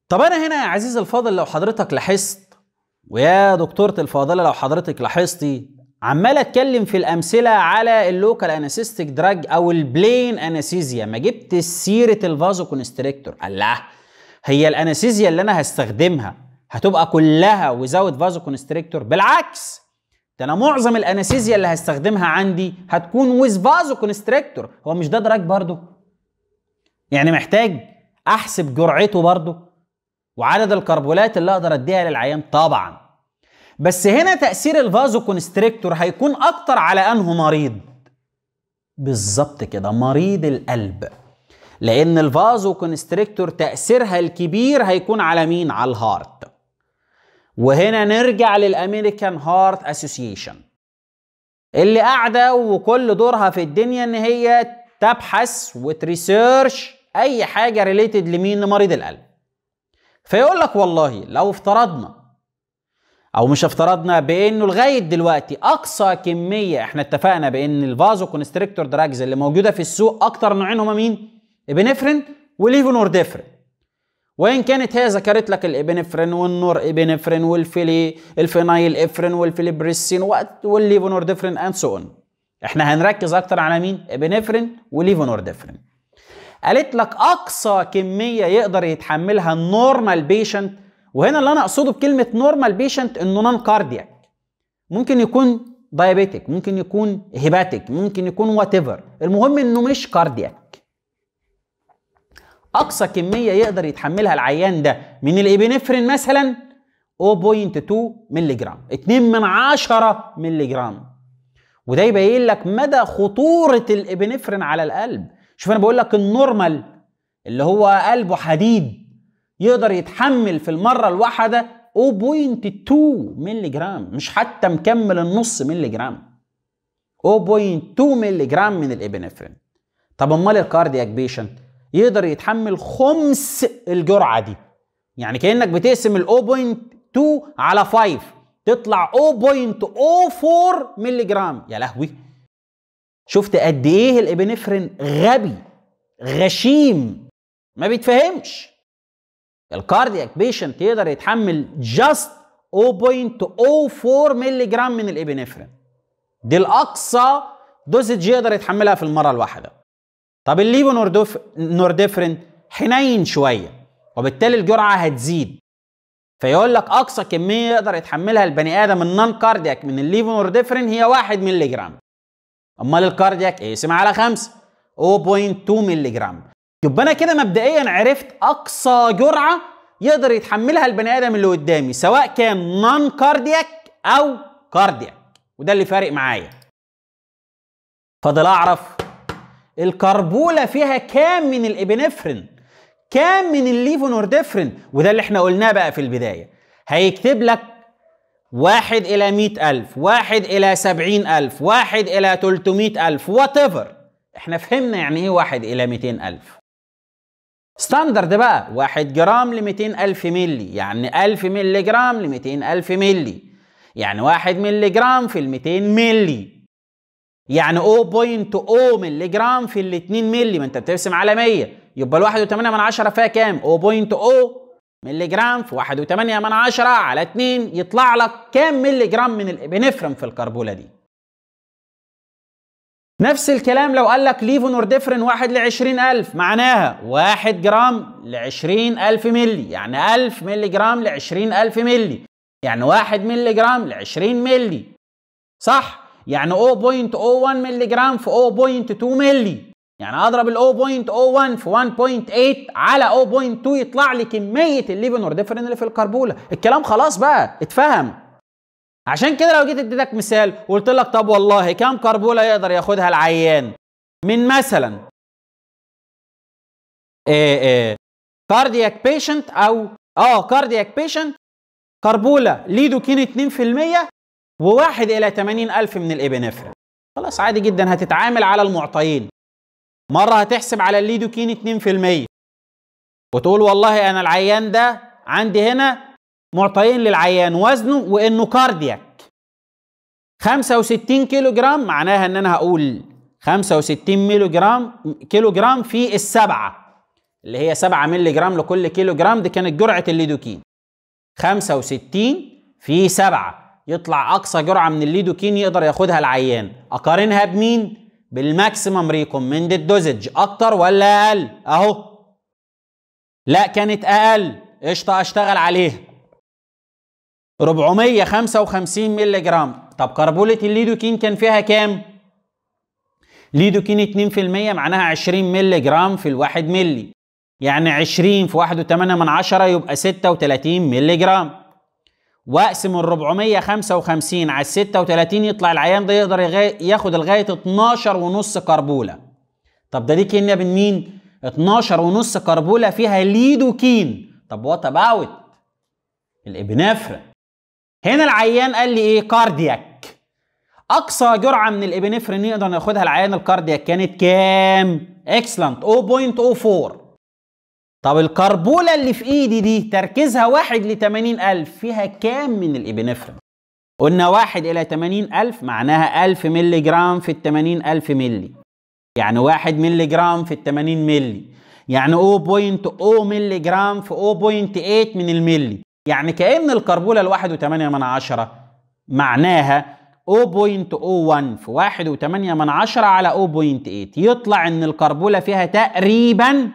طب انا هنا يا عزيزي الفاضل لو حضرتك لاحظت ويا دكتورة الفاضلة لو حضرتك لاحظتي عمال اتكلم في الامثله على اللوكال انستيك دراج او البلين انستيزيا ما جبت سيره الفازو كونستريكتور الله هي الانستيزيا اللي انا هستخدمها هتبقى كلها وزاوت فازو كونستريكتور بالعكس ده انا معظم الانستيزيا اللي هستخدمها عندي هتكون ويز فازو كونستريكتور هو مش ده دراج برضو يعني محتاج احسب جرعته برضو وعدد الكربولات اللي اقدر اديها للعيان طبعا بس هنا تاثير الفازو كونستريكتور هيكون اكتر على انه مريض بالظبط كده مريض القلب لان الفازو كونستريكتور تاثيرها الكبير هيكون على مين على الهارت وهنا نرجع للامريكان هارت اسوسيشن اللي قاعده وكل دورها في الدنيا ان هي تبحث وتريسيرش اي حاجه ريليتد لمين لمريض القلب فيقول لك والله لو افترضنا او مش افترضنا بانه لغايه دلوقتي اقصى كميه احنا اتفقنا بان الفازو كونستريكتور دراجز اللي موجوده في السوق اكتر نوعين هما مين ابنفرين وليفونورديفرين وان كانت هي ذكرت لك الابنفرين والنور ابنفرين والفيلي الفينايل افرين والفيليبريسين والليفونورديفرين اند سو اون احنا هنركز اكتر على مين ابنفرين وليفونورديفرين قالت لك اقصى كميه يقدر يتحملها النورمال بيشنت وهنا اللي انا اقصده بكلمه نورمال بيشنت انه نون كاردياك ممكن يكون دايابيتك ممكن يكون هيباتيك ممكن يكون وات ايفر المهم انه مش كاردياك اقصى كميه يقدر يتحملها العيان ده من الابنفرين مثلا 0.2 مللي جرام 2 من 10 مللي جرام وده يبين لك مدى خطوره الابنفرين على القلب شوف انا بقول لك النورمال اللي هو قلبه حديد يقدر يتحمل في المرة الواحدة 0.2 مللي جرام مش حتى مكمل النص مللي جرام 0.2 مللي جرام من الابنفرين طب امال الكاردياك بيشنت يقدر يتحمل خمس الجرعة دي يعني كأنك بتقسم ال 0.2 على 5 تطلع 0.04 مللي جرام يا لهوي شفت قد ايه الابنفرين غبي غشيم ما بيتفهمش الكاردياك بيشنت يقدر يتحمل جاست 0.04 مللي جرام من الابنفرين دي الاقصى دوزج يقدر يتحملها في المره الواحده طب الليفو نورديفرين حنين شويه وبالتالي الجرعه هتزيد فيقول لك اقصى كميه يقدر يتحملها البني ادم النون كاردياك من الليفو نورديفرين هي 1 مللي جرام امال الكاردياك اقسم على 5 0.2 مللي جرام يبقى انا كده مبدئيا عرفت اقصى جرعه يقدر يتحملها البني ادم اللي قدامي سواء كان نون كاردياك او كاردياك وده اللي فارق معايا فاضل اعرف الكربوله فيها كام من الابنفرين كام من الليفونورديفرين وده اللي احنا قلناه بقى في البدايه هيكتب لك واحد إلى مئة ألف واحد إلى سبعين ألف واحد إلى تلتمائة ألف whatever احنا فهمنا يعني ايه واحد إلى مئتين ألف ستاندرد بقى 1 جرام ل 200 ألف ملي يعني 1000 ملي جرام ل 200 ألف ملي يعني 1 ملي جرام في ال 200 ملي يعني 0.0 ملي جرام في ال 2 ملي ما انت بترسم على 100 يبقى ال 1.8 من 10 فيها كام 0.0 ملي جرام في 1.8 من 10 على 2 يطلع لك كام ملي جرام من الابنفرين في الكربوله دي نفس الكلام لو قال لك ليفو نورديفرين واحد ل 20000 معناها 1 جرام ل 20000 ملي يعني 1000 ملي جرام ل 20000 ملي يعني 1 ملي جرام ل 20 ملي صح يعني 0.01 ملي جرام في 0.2 ملي يعني اضرب ال 0.01 في 1.8 على 0.2 يطلع لي كميه الليفو نورديفرين اللي في الكربوله الكلام خلاص بقى اتفهم عشان كده لو جيت اديتك مثال وقلت لك طب والله كام كربوله يقدر ياخدها العيان من مثلا إيه إيه كاردياك بيشنت او اه كاردياك بيشنت كربوله ليدوكين 2% وواحد الى 80 الف من الابنفرين خلاص عادي جدا هتتعامل على المعطيين مره هتحسب على الليدوكين 2% وتقول والله انا العيان ده عندي هنا معطيين للعيان وزنه وانه كاردياك 65 كيلو جرام معناها ان انا هقول 65 ميلو جرام كيلو جرام في السبعه اللي هي 7 مللي جرام لكل كيلو جرام دي كانت جرعه الليدوكين 65 في 7 يطلع اقصى جرعه من الليدوكين يقدر ياخدها العيان اقارنها بمين بالماكسيمم ريكومندد دوزج اكتر ولا اقل اهو لا كانت اقل قشطه اشتغل عليها 455 مللي جرام طب كربولة الليدوكين كان فيها كام ليدوكين 2% معناها 20 مللي جرام في الواحد ملي يعني 20 في 1.8 من عشرة يبقى 36 مللي جرام واقسم ال 455 على ال 36 يطلع العيان ده يقدر ياخد لغايه 12 ونص كربوله طب ده دي كيميا من مين 12 ونص كربوله فيها ليدوكين طب وات اباوت الابنفرين هنا العيان قال لي ايه كاردياك اقصى جرعه من الابنفرين يقدر ياخدها العيان الكاردياك كانت كام اكسلنت 0.04 طب الكربوله اللي في ايدي دي تركيزها واحد ل 80000 فيها كام من الابنفرين قلنا واحد الى 80000 معناها 1000 مللي جرام في ال 80000 ملي يعني واحد مللي جرام في ال 80 ملي يعني 0.0 مللي جرام في 0.8 من الملي يعني كأن الكربولة الواحد وثمانية من عشرة معناها 0.01 في واحد وثمانية من عشرة على 0.8 يطلع ان الكربولة فيها تقريبا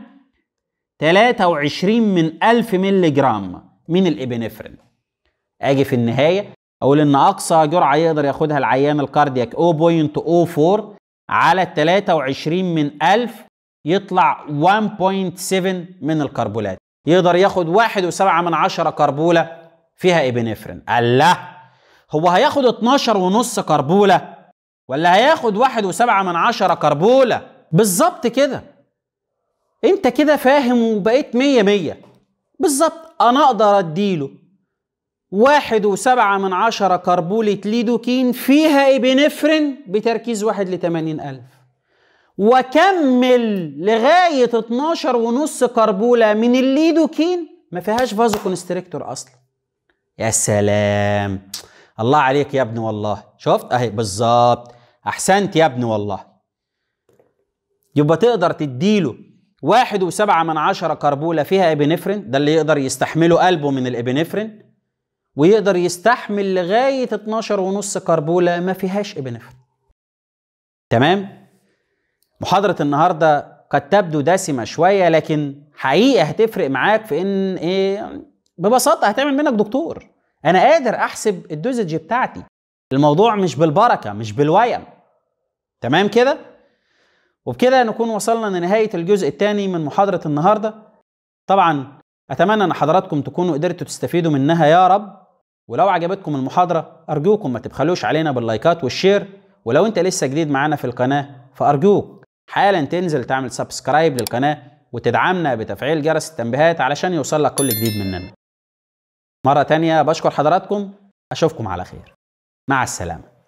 23 من 1000 ملي جرام من الابنفرين اجي في النهاية اقول ان اقصى جرعة يقدر ياخدها العيان الكاردياك 0.04 على 23 من 1000 يطلع 1.7 من الكربولات يقدر ياخد واحد وسبعة من عشرة كربولة فيها ابنفرين الله هو هياخد 12 ونص كربولة ولا هياخد واحد وسبعة من عشرة كربولة بالظبط كده انت كده فاهم وبقيت مية مية بالظبط انا اقدر اديله واحد وسبعة من عشرة كربولة ليدوكين فيها ابنفرين بتركيز واحد لتمانين ألف وكمل لغاية 12 ونص كربولة من الليدوكين ما فيهاش فازو كونستريكتور أصلا يا سلام الله عليك يا ابني والله شفت اهي بالظبط احسنت يا ابني والله يبقى تقدر تديله واحد وسبعة من عشرة كربولة فيها ابنفرين ده اللي يقدر يستحمله قلبه من الابنفرين ويقدر يستحمل لغاية 12 ونص كربولة ما فيهاش ابنفرين تمام محاضرة النهاردة قد تبدو دسمة شوية لكن حقيقة هتفرق معاك في ان ايه ببساطة هتعمل منك دكتور انا قادر احسب الدوزج بتاعتي الموضوع مش بالبركة مش بالويم تمام كده وبكده نكون وصلنا لنهاية الجزء الثاني من محاضرة النهاردة طبعا اتمنى ان حضراتكم تكونوا قدرتوا تستفيدوا منها يا رب ولو عجبتكم المحاضرة ارجوكم ما تبخلوش علينا باللايكات والشير ولو انت لسه جديد معانا في القناة فارجوك حالا تنزل تعمل سبسكرايب للقناة وتدعمنا بتفعيل جرس التنبيهات علشان يوصل لك كل جديد مننا مرة تانية بشكر حضراتكم أشوفكم على خير مع السلامة